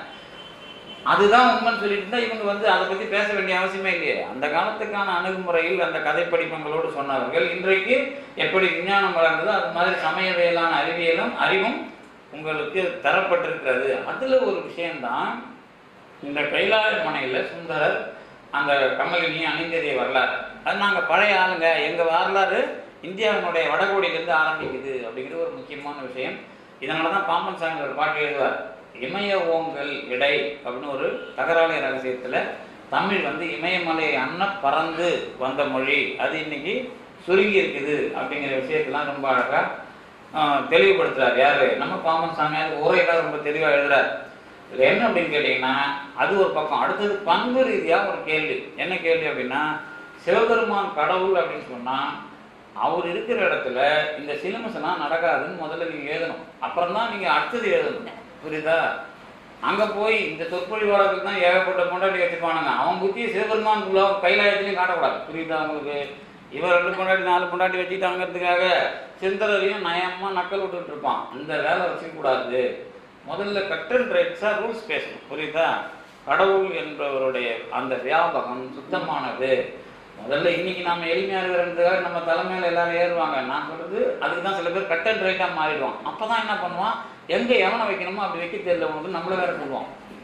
அதுதான் உண்மைன்னு சொல்லிட்டு இருந்தா இவங்க வந்து அதை பத்தி பேச வேண்டிய அவசியமே இல்லையே அந்த காலத்துக்கான அணுகுமுறையில் அந்த கதை படிப்பங்களோடு சொன்னவர்கள் இன்றைக்கு எப்படி விஞ்ஞானம் வளர்ந்ததோ அது மாதிரி சமயவியலான அறிவியலும் அறிவும் உங்களுக்கு தரப்பட்டிருக்கிறது அதுல ஒரு விஷயம்தான் இந்த கைலாய மனையில சுந்தரர் அந்த கமலினி அணிந்ததை வரலாறு அது நாங்க பழைய ஆளுங்க எங்க வரலாறு இந்தியாவினுடைய வடகோடியிலிருந்து ஆரம்பிக்குது அப்படிங்கிறது ஒரு முக்கியமான விஷயம் இதனாலதான் பாம்பன் சாமி ஒரு பாட்டு எழுதுவார் இமய ஓங்கல் இடை அப்படின்னு ஒரு தகராளி ரகசியத்துல தமிழ் வந்து இமயமலை அன்ன பறந்து வந்த மொழி அது இன்னைக்கு சுருங்கி இருக்குது அப்படிங்கிற விஷயத்தெல்லாம் ரொம்ப அழகா ஆஹ், தெளிவுபடுத்துறாரு யாரு நம்ம பாம்பன் சாமியார் உரையெல்லாம் ரொம்ப தெளிவா எழுதுறாரு இதுல என்ன அப்படின்னு கேட்டீங்கன்னா அது ஒரு பக்கம் அடுத்தது பண்பு ரீதியா ஒரு கேள்வி என்ன கேள்வி அப்படின்னா சிவபெருமான் கடவுள் அப்படின்னு சொன்னா அவர் இருக்கிற இடத்துல இந்த சிலமஸ் எல்லாம் நடக்காதுன்னு முதல்ல நீங்க எழுதணும் அப்புறம் தான் நீங்க அடுத்தது எழுதணும் புரியுதா அங்க போய் இந்த சொற்பொழிவாளர்கள் தான் ஏகப்பட்ட கொண்டாடி வச்சுப்பானுங்க அவன் புத்தி சிவபெருமான் கைலாயத்திலையும் காட்டக்கூடாது புரியுதா உங்களுக்கு இவர் ரெண்டு கொண்டாடி நாலு கொண்டாடி வச்சுட்டாங்கிறதுக்காக சிந்தரையும் நயமா நக்கல் விட்டுட்டு இருப்பான் அந்த வேலை வச்சுக்க கூடாது முதல்ல கட்டல் ரைட்ஸா ரூல்ஸ் பேசணும் புரியுதா கடவுள் என்பவருடைய அந்த வியாபகம் சுத்தமானது முதல்ல இன்னைக்கு நாம எளிமையா இருக்கிறதுக்காக நம்ம தலைமையில எல்லாரும் ஏறுவாங்க நான் சொல்றது அதுக்கு தான் சில பேர் கட் அண்ட் ரைட்டா மாறிடுவான் அப்பதான் என்ன பண்ணுவான் எங்க எவனை வைக்கணுமோ அப்படி வைக்க தெரியல உனக்கு நம்மள வேற சொல்லுவான்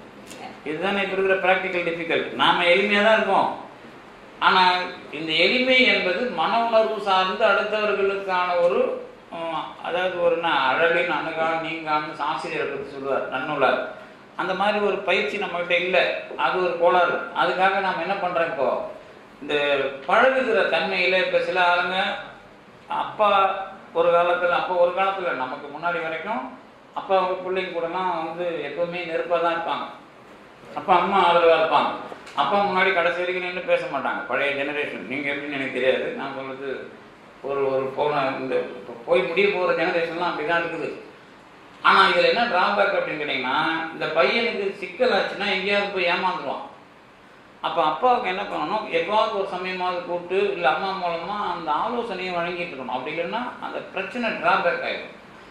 இதுதானே இப்ப இருக்கிற பிராக்டிக்கல் டிஃபிகல்ட் நாம எளிமையா தான் இருக்கோம் ஆனா இந்த எளிமை என்பது மன உணர்வு சார்ந்து அடுத்தவர்களுக்கான ஒரு உம், அதாவது ஒரு ந- அழலின் அணுகான் நீங்கான்னு ஆசிரியரை பத்தி சொல்லுவார் நன்னுள்ளார் அந்த மாதிரி ஒரு பயிற்சி நம்ம கிட்ட இல்லை அது ஒரு கோளாறு அதுக்காக நாம் என்ன பண்றோம் இப்போ இந்த பழகுகிற தன்மையில இப்ப சில ஆளுங்க அப்பா ஒரு காலத்துல அப்பா ஒரு காலத்துல நமக்கு முன்னாடி வரைக்கும் அப்பா அவங்க பிள்ளைங்க கூடலாம் வந்து எப்பவுமே நெருப்பா தான் இருப்பாங்க அப்பா அம்மா ஆதரவா இருப்பாங்க அப்பா முன்னாடி கடைசி வரைக்கும் நின்று பேச மாட்டாங்க பழைய ஜெனரேஷன் நீங்க எப்படின்னு எனக்கு தெரியாது நான் சொல்றது ஒரு ஒரு போன இந்த இப்ப போய் முடிய போற ஜெனரேஷன்லாம் அப்படிதான் இருக்குது ஆனா இதுல என்ன டிராபேக் அப்படின்னு கேட்டீங்கன்னா இந்த பையனுக்கு சிக்கல் ஆச்சுன்னா எங்கேயாவது போய் ஏமாந்துருவான் அப்ப அப்பாவுக்கு என்ன பண்ணணும் எப்பாவது ஒரு சமயமாவது கூப்பிட்டு இல்ல அம்மா மூலமா அந்த ஆலோசனையை வழங்கிட்டு இருக்கணும் அப்படி இல்லைன்னா அந்த பிரச்சனை டிராபேக் ஆயிடும்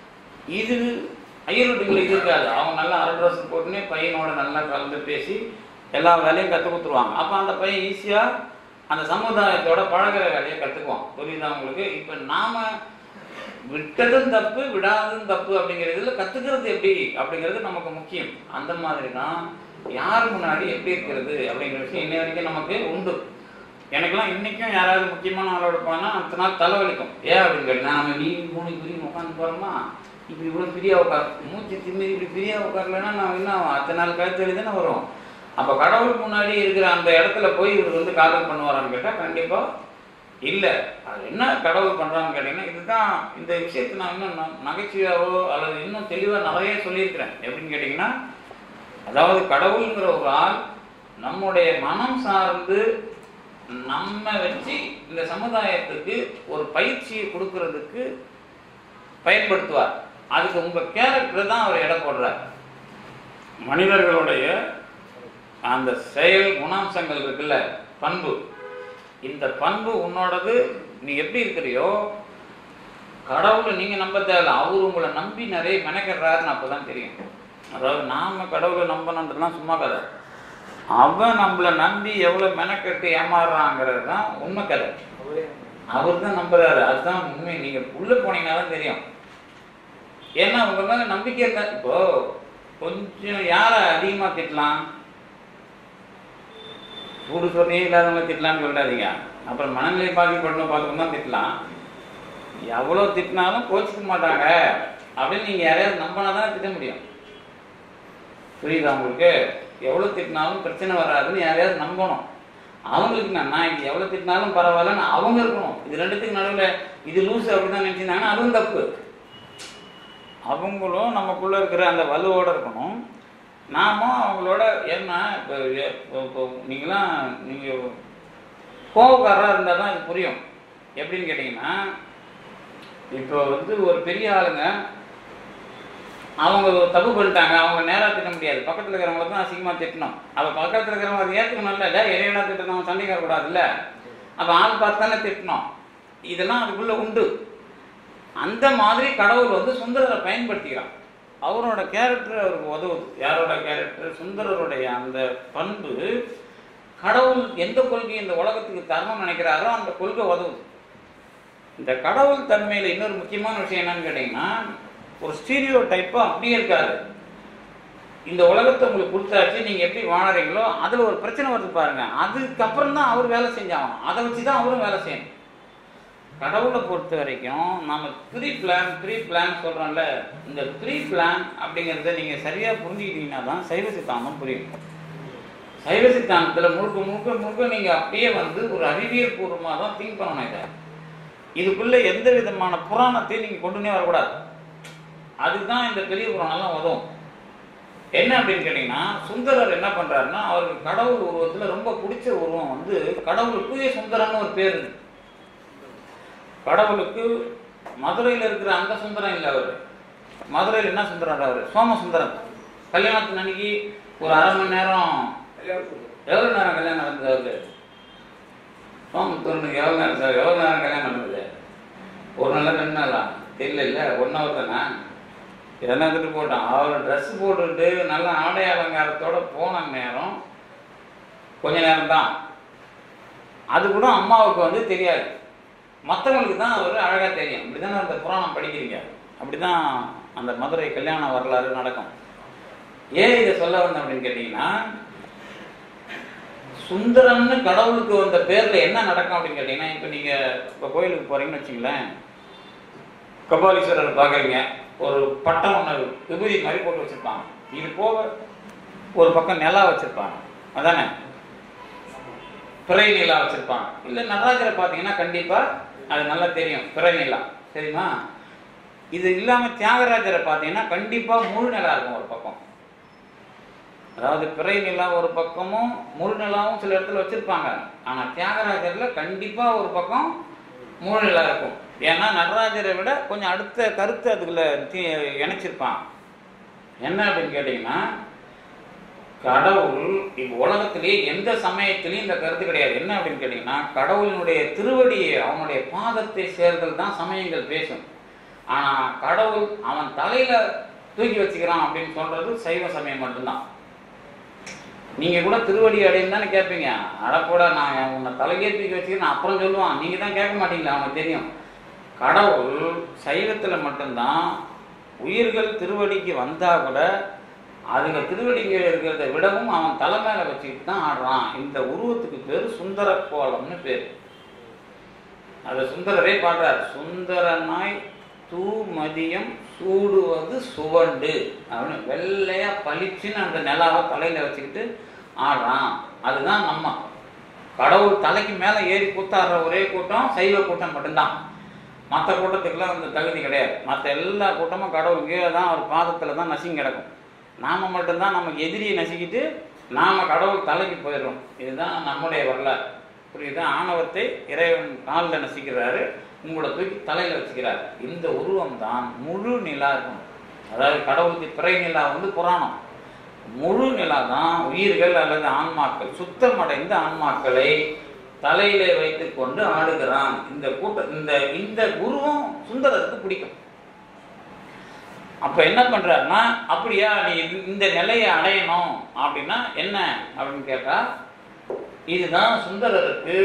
இது ஐயர் வீட்டுக்குள்ள இது இருக்காது அவங்க நல்லா அரட்ரஸ் போட்டுனே பையனோட நல்லா கலந்து பேசி எல்லா வேலையும் கற்றுக் கொடுத்துருவாங்க அப்போ அந்த பையன் ஈஸியாக அந்த சமுதாயத்தோட பழகுற வேலையை கற்றுக்குவான் புரியுதா உங்களுக்கு இப்போ நாம விட்டதும் தப்பு விடாததும் தப்பு அப்படிங்கிறதுல கத்துக்கிறது எப்படி அப்படிங்கிறது நமக்கு முக்கியம் அந்த மாதிரி தான் யார் முன்னாடி எப்படி இருக்கிறது அப்படிங்கிற விஷயம் இன்னை வரைக்கும் நமக்கு உண்டு எனக்கெல்லாம் இன்னைக்கும் யாராவது முக்கியமான ஆளோட போனா அடுத்த நாள் தலைவலிக்கும் ஏன் அப்படின்னு கேட்டா நம்ம நீ மூணு பிரிவு உட்காந்து போறோமா இப்படி இவ்வளோ ஃப்ரீயாக உட்கார் மூச்சு திம்மி இப்படி ஃப்ரீயாக உட்காரலன்னா நான் என்ன ஆகும்? அடுத்த நாள் கழுத்து தானே வரும் அப்போ கடவுள் முன்னாடி இருக்கிற அந்த இடத்துல போய் இவர் வந்து காதல் பண்ணுவாரான்னு கேட்டால் கண்டிப்பாக இல்லை அது என்ன கடவுள் பண்ணுறான்னு கேட்டிங்கன்னா இதுதான் இந்த விஷயத்தை நான் இன்னும் ந- நகைச்சுவையாவோ அல்லது இன்னும் தெளிவாக நிறைய சொல்லியிருக்கிறேன் எப்படின்னு கேட்டிங்கன்னா அதாவது கடவுளுங்கிற ஒரு ஆள் நம்முடைய மனம் சார்ந்து நம்ம வச்சு இந்த சமுதாயத்துக்கு ஒரு பயிற்சியை கொடுக்கறதுக்கு பயன்படுத்துவார் அதுக்கு உங்க கேரக்டர் தான் அவர் எடை போடுறார் மனிதர்களுடைய அந்த செயல் குணாம்சங்கள் இருக்குல்ல பண்பு இந்த பண்பு உன்னோடது நீ எப்படி இருக்கிறியோ கடவுளை நீங்க நம்ப தேவையில்ல அவர் உங்களை நம்பி நிறைய மெனக்கிடுறாருன்னு அப்பதான் தெரியும் அதாவது நாம கடவுளை நம்பணுன்றதுலாம் சும்மா கதை அவன் நம்மளை நம்பி எவ்வளவு மெனக்கெட்டு ஏமாறுறாங்கிறது தான் உண்மை கதை அவர் தான் நம்புறாரு அதுதான் உண்மை நீங்க உள்ள போனீங்கன்னா தான் தெரியும் ஏன்னா உங்க மேல நம்பிக்கை இருக்கா இப்போ கொஞ்சம் யாரை அதிகமா திட்டலாம் சூடு சொன்னே இல்லாதவங்களை திட்டலாம்னு சொல்லாதீங்க அப்புறம் மனநிலை பாதிக்கப்படணும் பார்த்துக்கணும் தான் திட்டலாம் எவ்வளோ திட்டினாலும் கோச்சிக்க மாட்டாங்க அப்படின்னு நீங்க யாரையாவது நம்பினா தான் திட்ட முடியும் புரியுதா உங்களுக்கு எவ்வளோ திட்டினாலும் பிரச்சனை வராதுன்னு யாரையாவது நம்பணும் அவங்களுக்கு நான் நான் இது எவ்வளோ திட்டினாலும் பரவாயில்லன்னு அவங்க இருக்கணும் இது ரெண்டுத்துக்கு நடுவில் இது லூஸ் அப்படிதான் நினச்சிருந்தாங்கன்னா அதுவும் தப்பு அவங்களும் நமக்குள்ள இருக்கிற அந்த வலுவோட இருக்கணும் நாம அவங்களோட ஏன்னா இப்போ இப்போ இப்போ நீங்களாம் நீங்கள் கோபக்காரராக இருந்தால் தான் இது புரியும் எப்படின்னு கேட்டிங்கன்னா இப்போ வந்து ஒரு பெரிய ஆளுங்க அவங்க தப்பு பண்ணிட்டாங்க அவங்க நேராக திட்ட முடியாது பக்கத்தில் இருக்கிறவங்கள தான் அசிங்கமாக திட்டணும் அப்போ பக்கத்தில் இருக்கிறவங்க அதை ஏற்றுக்கணும்ல இல்லை இறைவனா திட்டணும் சண்டைக்கார கூடாதுல்ல அப்போ ஆள் பார்த்து தானே திட்டணும் இதெல்லாம் அதுக்குள்ளே உண்டு அந்த மாதிரி கடவுள் வந்து சுந்தரரை பயன்படுத்திக்கிறான் அவரோட கேரக்டர் அவருக்கு உதவுது யாரோட கேரக்டர் சுந்தரருடைய அந்த பண்பு கடவுள் எந்த கொள்கை இந்த உலகத்துக்கு தரணும்னு நினைக்கிறாரோ அந்த கொள்கை உதவுது இந்த கடவுள் தன்மையில இன்னொரு முக்கியமான விஷயம் என்னன்னு கேட்டீங்கன்னா ஒரு ஸ்டீரியோ டைப்பா அப்படியே இருக்காது இந்த உலகத்தை உங்களுக்கு கொடுத்தாச்சு நீங்க எப்படி வாழறீங்களோ அதுல ஒரு பிரச்சனை வருது பாருங்க அதுக்கப்புறம் தான் அவர் வேலை செஞ்சாகணும் அதை வச்சு தான் அவரும் வேலை செய்யணும் கடவுளை பொறுத்த வரைக்கும் நம்ம ப்ரீ பிளான் ப்ரீ பிளான் சொல்றோம்ல இந்த ப்ரீ பிளான் அப்படிங்கிறத நீங்க சரியா புரிஞ்சுக்கிட்டீங்கன்னா தான் சைவ சித்தாந்தம் புரியும் சைவ சித்தாந்தத்துல முழுக்க முழுக்க முழுக்க நீங்க அப்படியே வந்து ஒரு அறிவியல் பூர்வமாக தான் திங்க் பண்ணணும் இதை இதுக்குள்ள எந்த விதமான புராணத்தையும் நீங்க கொண்டுனே வரக்கூடாது அதுதான் இந்த பெரிய புராணம்லாம் உதவும் என்ன அப்படின்னு கேட்டீங்கன்னா சுந்தரர் என்ன பண்றாருன்னா அவருக்கு கடவுள் உருவத்துல ரொம்ப பிடிச்ச உருவம் வந்து கடவுளுக்கு சுந்தரம்னு ஒரு பேர் இருக்கு கடவுளுக்கு மதுரையில் இருக்கிற அந்த சுந்தரம் இல்லை அவர் மதுரையில் என்ன சுந்தரம் அவர் சோமசுந்தரம் கல்யாணத்து அன்னைக்கு ஒரு அரை மணி நேரம் எவ்வளோ நேரம் கல்யாணம் நடந்தது அவருக்கு சோமசுந்தரனுக்கு எவ்வளோ நேரம் சார் எவ்வளோ நேரம் கல்யாணம் நடந்தது ஒரு நாளா ரெண்டு நாளா தெரியல இல்லை ஒன் ஹவர் தானே இதெல்லாம் எடுத்துட்டு போட்டான் அவர் ட்ரெஸ் போட்டுட்டு நல்ல ஆடை அலங்காரத்தோட போன நேரம் கொஞ்ச நேரம் தான் அது கூட அம்மாவுக்கு வந்து தெரியாது மற்றவங்களுக்கு தான் அவர் அழகாக தெரியும் இப்படிதானே அந்த புராணம் படிக்கிறீங்க அப்படிதான் அந்த மதுரை கல்யாண வரலாறு நடக்கும் ஏன் இதை சொல்ல வந்தேன் அப்படின்னு கேட்டீங்கன்னா சுந்தரம்னு கடவுளுக்கு வந்த பேர்ல என்ன நடக்கும் அப்படின்னு கேட்டீங்கன்னா இப்போ நீங்க இப்போ கோயிலுக்கு போறீங்கன்னு வச்சுங்களேன் கபாலீஸ்வரர் பார்க்குறீங்க ஒரு பட்டம் ஒன்று விபூதி மாதிரி போட்டு வச்சிருப்பாங்க இது போக ஒரு பக்கம் நிலா வச்சிருப்பாங்க அதானே பிறை நிலா வச்சிருப்பாங்க இல்ல நடராஜரை பார்த்தீங்கன்னா கண்டிப்பா அது நல்லா தெரியும் பிறை நிலா சரிமா இது இல்லாம தியாகராஜரை பார்த்தீங்கன்னா கண்டிப்பா முழு நிலா இருக்கும் ஒரு பக்கம் அதாவது பிறை நிலா ஒரு பக்கமும் முழு நிலாவும் சில இடத்துல வச்சிருப்பாங்க ஆனா தியாகராஜர்ல கண்டிப்பா ஒரு பக்கம் முழு நிலா இருக்கும் ஏன்னா நடராஜரை விட கொஞ்சம் அடுத்த கருத்து அதுக்குள்ள தி- இணைச்சிருப்பான் என்ன அப்படின்னு கேட்டீங்கன்னா கடவுள் இப்போ உலகத்திலேயே எந்த சமயத்திலையும் இந்த கருத்து கிடையாது என்ன அப்படின்னு கேட்டீங்கன்னா கடவுளினுடைய திருவடியை அவனுடைய பாதத்தை சேர்தல் தான் சமயங்கள் பேசும் ஆனா கடவுள் அவன் தலையில தூக்கி வச்சுக்கிறான் அப்படின்னு சொல்றது சைவ சமயம் மட்டும்தான் நீங்க கூட திருவடி அடையும் தானே கேட்பீங்க அடப்போட நான் உன்னை தலையே தூக்கி வச்சுக்கிறேன் அப்புறம் சொல்லுவான் நீங்க தான் கேட்க மாட்டீங்களா அவனுக்கு தெரியும் கடவுள் சைவத்துல மட்டும்தான் உயிர்கள் திருவடிக்கு வந்தா கூட அதுங்க திருவடிங்க இருக்கிறத விடவும் அவன் தலை மேல வச்சுக்கிட்டு தான் ஆடுறான் இந்த உருவத்துக்கு பேரு சுந்தர கோலம்னு பேர் அதை சுந்தரரே பாடுறார் சுந்தரனாய் தூமதியம் சூடுவது சுவண்டு அப்படின்னு வெள்ளையா பளிச்சுன்னு அந்த நிலாவை தலையில வச்சுக்கிட்டு ஆடுறான் அதுதான் நம்ம கடவுள் தலைக்கு மேல ஏறி கூத்தாடுற ஒரே கூட்டம் சைவ கூட்டம் மட்டும்தான் மற்ற கூட்டத்துக்கெல்லாம் அந்த தகுதி கிடையாது மற்ற எல்லா கூட்டமும் கடவுள் கீழே தான் அவர் பாதத்தில் தான் நசுங்கி கிடக்கும் நாம மட்டும்தான் நம்ம எதிரியை நசுக்கிட்டு நாம கடவுள் தலைக்கு போயிடுறோம் இதுதான் நம்முடைய வரலாறு புரியுதா ஆணவத்தை இறைவன் காலில் நசிக்கிறாரு உங்களை தூக்கி தலையில வச்சுக்கிறார் இந்த உருவம் தான் முழு நிலா இருக்கும் அதாவது கடவுளுக்கு பிறை நிலா வந்து புராணம் முழு நிலா தான் உயிர்கள் அல்லது ஆன்மாக்கள் சுத்தமடைந்த ஆன்மாக்களை தலையிலே வைத்துக் கொண்டு ஆடுகிறான் இந்த கூட்ட இந்த இந்த குருவும் சுந்தரருக்கு பிடிக்கும் அப்ப என்ன பண்றாருன்னா அப்படியா நீ இது- இந்த நிலையை அடையணும் அப்படின்னா என்ன அப்படின்னு கேட்டா இதுதான் சுந்தரருக்கு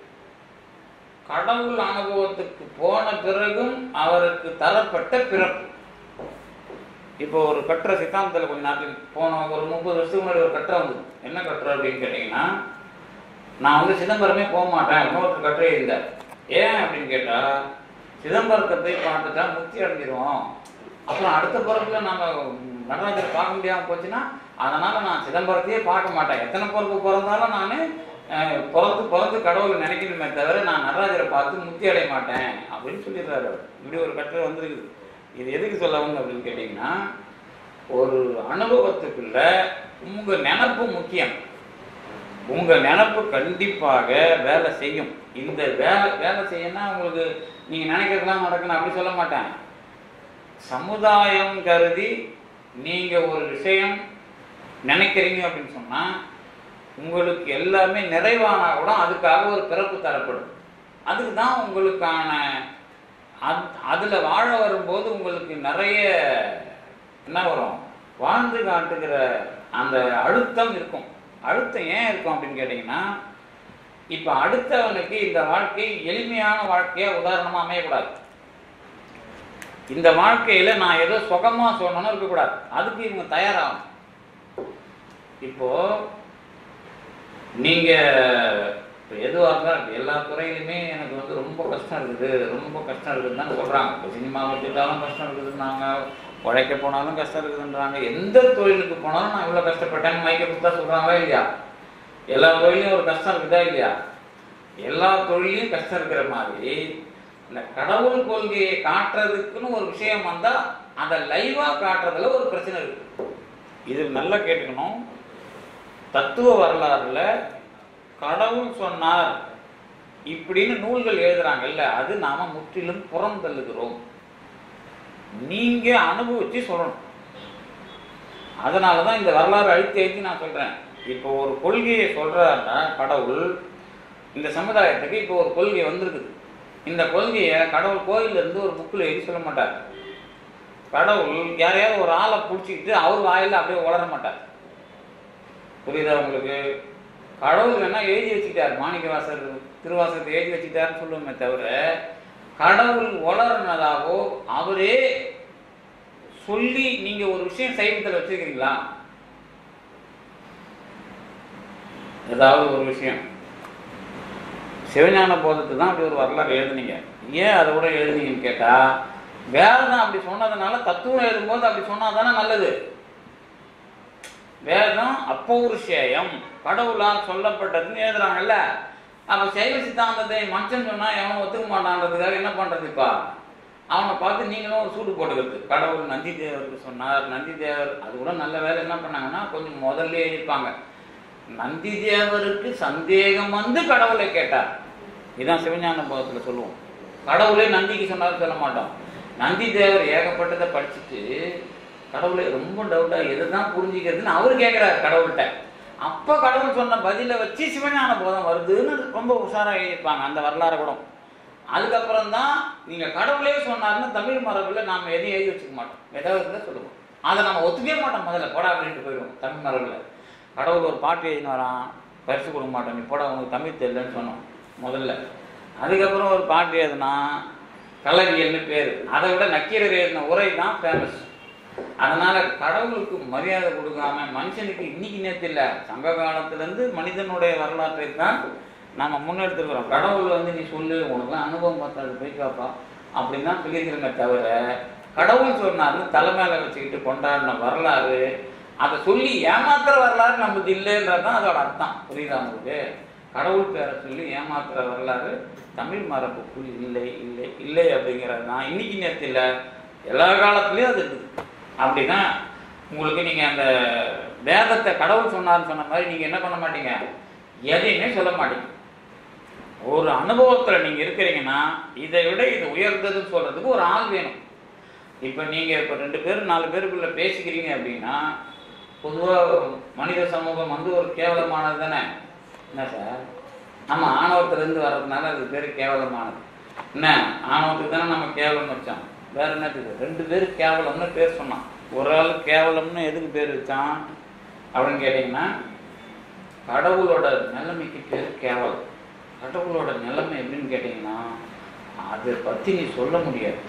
கடவுள் அனுபவத்துக்கு போன பிறகும் அவருக்கு தரப்பட்ட பிறப்பு இப்போ ஒரு கட்டுரை சித்தாந்தத்தில் கொஞ்ச நாட்டுக்கு போன ஒரு முப்பது வருஷத்துக்கு முன்னாடி ஒரு கட்டுரை வந்தது என்ன கட்டுரை அப்படின்னு கேட்டிங்கன்னா நான் வந்து சிதம்பரமே போக மாட்டேன் இன்னொருத்தர் கட்டுரை இருந்தார் ஏன் அப்படின்னு கேட்டா சிதம்பரத்தை போய் பார்த்துட்டா முக்தி அடைஞ்சிருவோம் அப்புறம் அடுத்த பிறப்புல நம்ம நடராஜரை பார்க்க முடியாம போச்சுன்னா அதனால நான் சிதம்பரத்தையே பார்க்க மாட்டேன் எத்தனை பிறப்பு பிறந்தாலும் நான் பிறந்து பிறந்து கடவுளை நினைக்கணுமே தவிர நான் நடராஜரை பார்த்து முக்தி அடைய மாட்டேன் அப்படின்னு சொல்லிடுறாரு அவர் இப்படி ஒரு கட்டுரை வந்திருக்குது இது எதுக்கு சொல்ல வந்து அப்படின்னு கேட்டிங்கன்னா ஒரு அனுபவத்துக்குள்ள உங்க நினப்பு முக்கியம் உங்க நினப்பு கண்டிப்பாக வேலை செய்யும் இந்த வேலை வேலை செய்யணும்னா உங்களுக்கு நீங்க நினைக்கிறதுலாம் நடக்கணும் அப்படி சொல்ல மாட்டேன் சமுதாயம் கருதி நீங்க ஒரு விஷயம் நினைக்கிறீங்க அப்படின்னு சொன்னா உங்களுக்கு எல்லாமே நிறைவானா கூட அதுக்காக ஒரு பிறப்பு தரப்படும் அதுக்கு தான் உங்களுக்கான அத்- அதுல வாழ வரும்போது உங்களுக்கு நிறைய என்ன வரும் வாழ்ந்து காட்டுகிற அந்த அழுத்தம் இருக்கும் அழுத்தம் ஏன் இருக்கும் அப்படின்னு கேட்டிங்கன்னா இப்போ அடுத்தவனுக்கு இந்த வாழ்க்கை எளிமையான வாழ்க்கையா உதாரணமா அமையக்கூடாது இந்த வாழ்க்கையில நான் ஏதோ சுகமா சொல்லணும்னு இருக்கக்கூடாது அதுக்கு இவங்க தயாராகணும் இப்போ நீங்க இப்ப எதுவாக இருந்தாலும் எல்லா துறையிலுமே எனக்கு வந்து ரொம்ப கஷ்டம் இருக்குது ரொம்ப கஷ்டம் இருக்குதுன்னு தான் சொல்றாங்க இப்போ சினிமா வச்சுட்டாலும் கஷ்டம் இருக்குதுன்னாங்க உழைக்க போனாலும் கஷ்டம் இருக்குதுன்றாங்க எந்த தொழிலுக்கு போனாலும் நான் இவ்வளோ கஷ்டப்பட்டேன்னு மைக்க கொடுத்தா சொல்றாங்களா இல்லையா எல்லா தொழிலையும் ஒரு கஷ்டம் இருக்குதா இல்லையா எல்லா தொழிலையும் கஷ்டம் இருக்கிற மாதிரி இந்த கடவுள் கொள்கையை காட்டுறதுக்குன்னு ஒரு விஷயம் வந்தா அதை லைவா காட்டுறதுல ஒரு பிரச்சனை இருக்கு இது நல்லா கேட்டுக்கணும் தத்துவ வரலாறுல கடவுள் சொன்னார் இப்படின்னு நூல்கள் எழுதுறாங்கல்ல அது நாம முற்றிலும் புறந்தள்ளுகிறோம் நீங்க அனுபவிச்சு சொல்லணும் அதனாலதான் இந்த வரலாறு அழுத்தி அழுத்தி நான் சொல்றேன் இப்போ ஒரு கொள்கையை சொல்றாருன்னா கடவுள் இந்த சமுதாயத்துக்கு இப்போ ஒரு கொள்கை வந்திருக்குது இந்த கொள்கையை கடவுள் கோயில்ல இருந்து ஒரு புக்கில் எழுதி சொல்ல மாட்டார் கடவுள் யாரையாவது ஒரு ஆளை பிடிச்சிக்கிட்டு அவர் வாயில அப்படியே உளர மாட்டார் புரியுதா உங்களுக்கு கடவுள் வேணா எழுதி வச்சுக்கிட்டார் மாணிக்கவாசர் திருவாசகத்தை எழுதி வச்சுக்கிட்டாருன்னு சொல்லுவோமே தவிர கடவுள் உளர்னதாவோ அவரே சொல்லி நீங்க ஒரு விஷயம் சைவத்தில் வச்சிருக்கீங்களா ஏதாவது ஒரு விஷயம் சிவஞான போதத்தை தான் அப்படி ஒரு வரலாறு எழுதுனீங்க ஏன் அதை கூட எழுதுனீங்கன்னு கேட்டா வேதம் அப்படி சொன்னதுனால தத்துவம் எழுதும்போது அப்படி சொன்னா தானே நல்லது வேதம் அப்பௌருஷேயம் கடவுளால் சொல்லப்பட்டதுன்னு எழுதுறாங்கல்ல அப்ப சைவ சித்தாந்தத்தை மனுஷன் சொன்னா எவனும் ஒத்துக்க மாட்டான்றதுக்காக என்ன பண்றதுப்பா அவனை பார்த்து நீங்களும் ஒரு சூடு போட்டுக்கிறது கடவுள் நந்தி தேவருக்கு சொன்னார் நந்தி தேவர் அது கூட நல்ல வேலை என்ன பண்ணாங்கன்னா கொஞ்சம் முதல்ல எழுதிப்பாங்க நந்தி தேவருக்கு சந்தேகம் வந்து கடவுளை கேட்டார் இதான் சிவஞான போதத்தில் சொல்லுவோம் கடவுளே நந்திக்கு சொன்னார் சொல்ல மாட்டோம் நந்தி தேவர் ஏகப்பட்டதை படிச்சுட்டு கடவுளை ரொம்ப டவுட்டா எதுதான் புரிஞ்சுக்கிறதுன்னு அவரு கேட்கிறாரு கடவுள்கிட்ட அப்ப கடவுள் சொன்ன பதிலை வச்சு சிவஞான போதம் வருதுன்னு ரொம்ப உஷாரா எழுதியிருப்பாங்க அந்த வரலாறு கூட அதுக்கப்புறம் தான் நீங்க கடவுளே சொன்னாருன்னு தமிழ் மரபுல நாம எதையும் எழுதி வச்சுக்க மாட்டோம் ஏதாவது இருந்தா சொல்லுவோம் அதை நம்ம ஒத்துக்கவே மாட்டோம் முதல்ல போடா அப்படின்ட்டு போயிடுவோம் தமிழ் மரபுல கடவுள் ஒரு பாட்டு எழுதின்னு வரான் பரிசு கொடுக்க மாட்டேன் நீ போட உனக்கு தமிழ் தெரியலன்னு சொன்னோம் முதல்ல அதுக்கப்புறம் ஒரு பாட்டு எழுதுனா கலவியல்னு பேர் அதை விட நக்கீரர் எழுதின உரை தான் ஃபேமஸ் அதனால கடவுளுக்கு மரியாதை கொடுக்காம மனுஷனுக்கு இன்னைக்கு நேற்று இல்லை சங்க காலத்திலேருந்து மனிதனுடைய வரலாற்றை தான் நாம முன்னெடுத்துருக்கிறோம் கடவுள் வந்து நீ சொல்லு உனக்கு அனுபவம் பார்த்தாது போய் காப்பா அப்படின்னு தான் சொல்லியிருக்கிறோங்க தவிர கடவுள் சொன்னார்னு தலைமையில வச்சுக்கிட்டு கொண்டாடின வரலாறு அதை சொல்லி ஏமாத்துற வரலாறு நமக்கு இல்லைன்றது தான் அதோட அர்த்தம் புரியுதா உங்களுக்கு கடவுள் பேரை சொல்லி ஏமாத்துற வரலாறு தமிழ் மரபுக்குள் இல்லை இல்லை இல்லை அப்படிங்கிறது தான் இன்னைக்கு நேரத்தில் இல்லை எல்லா காலத்துலேயும் அது இருக்குது அப்படின்னா உங்களுக்கு நீங்கள் அந்த வேதத்தை கடவுள் சொன்னார்னு சொன்ன மாதிரி நீங்கள் என்ன பண்ண மாட்டீங்க எதையுமே சொல்ல மாட்டீங்க ஒரு அனுபவத்தில் நீங்கள் இருக்கிறீங்கன்னா இதை விட இது உயர்ந்ததுன்னு சொல்கிறதுக்கு ஒரு ஆள் வேணும் இப்போ நீங்கள் இப்போ ரெண்டு பேரும் நாலு பேருக்குள்ள பேசிக்கிறீங்க அப்படின்னா பொதுவாக மனித சமூகம் வந்து ஒரு கேவலமானது தானே என்ன சார் நம்ம ஆணவத்திலேருந்து வர்றதுனால அது பேர் கேவலமானது என்ன ஆணவத்துக்கு தானே நம்ம கேவலம் வச்சோம் வேற என்னத்துக்கு ரெண்டு பேர் கேவலம்னு பேர் சொன்னான் ஒரு ஆள் கேவலம்னு எதுக்கு பேர் வச்சான் அப்படின்னு கேட்டிங்கன்னா கடவுளோட நிலைமைக்கு பேர் கேவலம் கடவுளோட நிலைமை எப்படின்னு கேட்டிங்கன்னா அதை பற்றி நீ சொல்ல முடியாது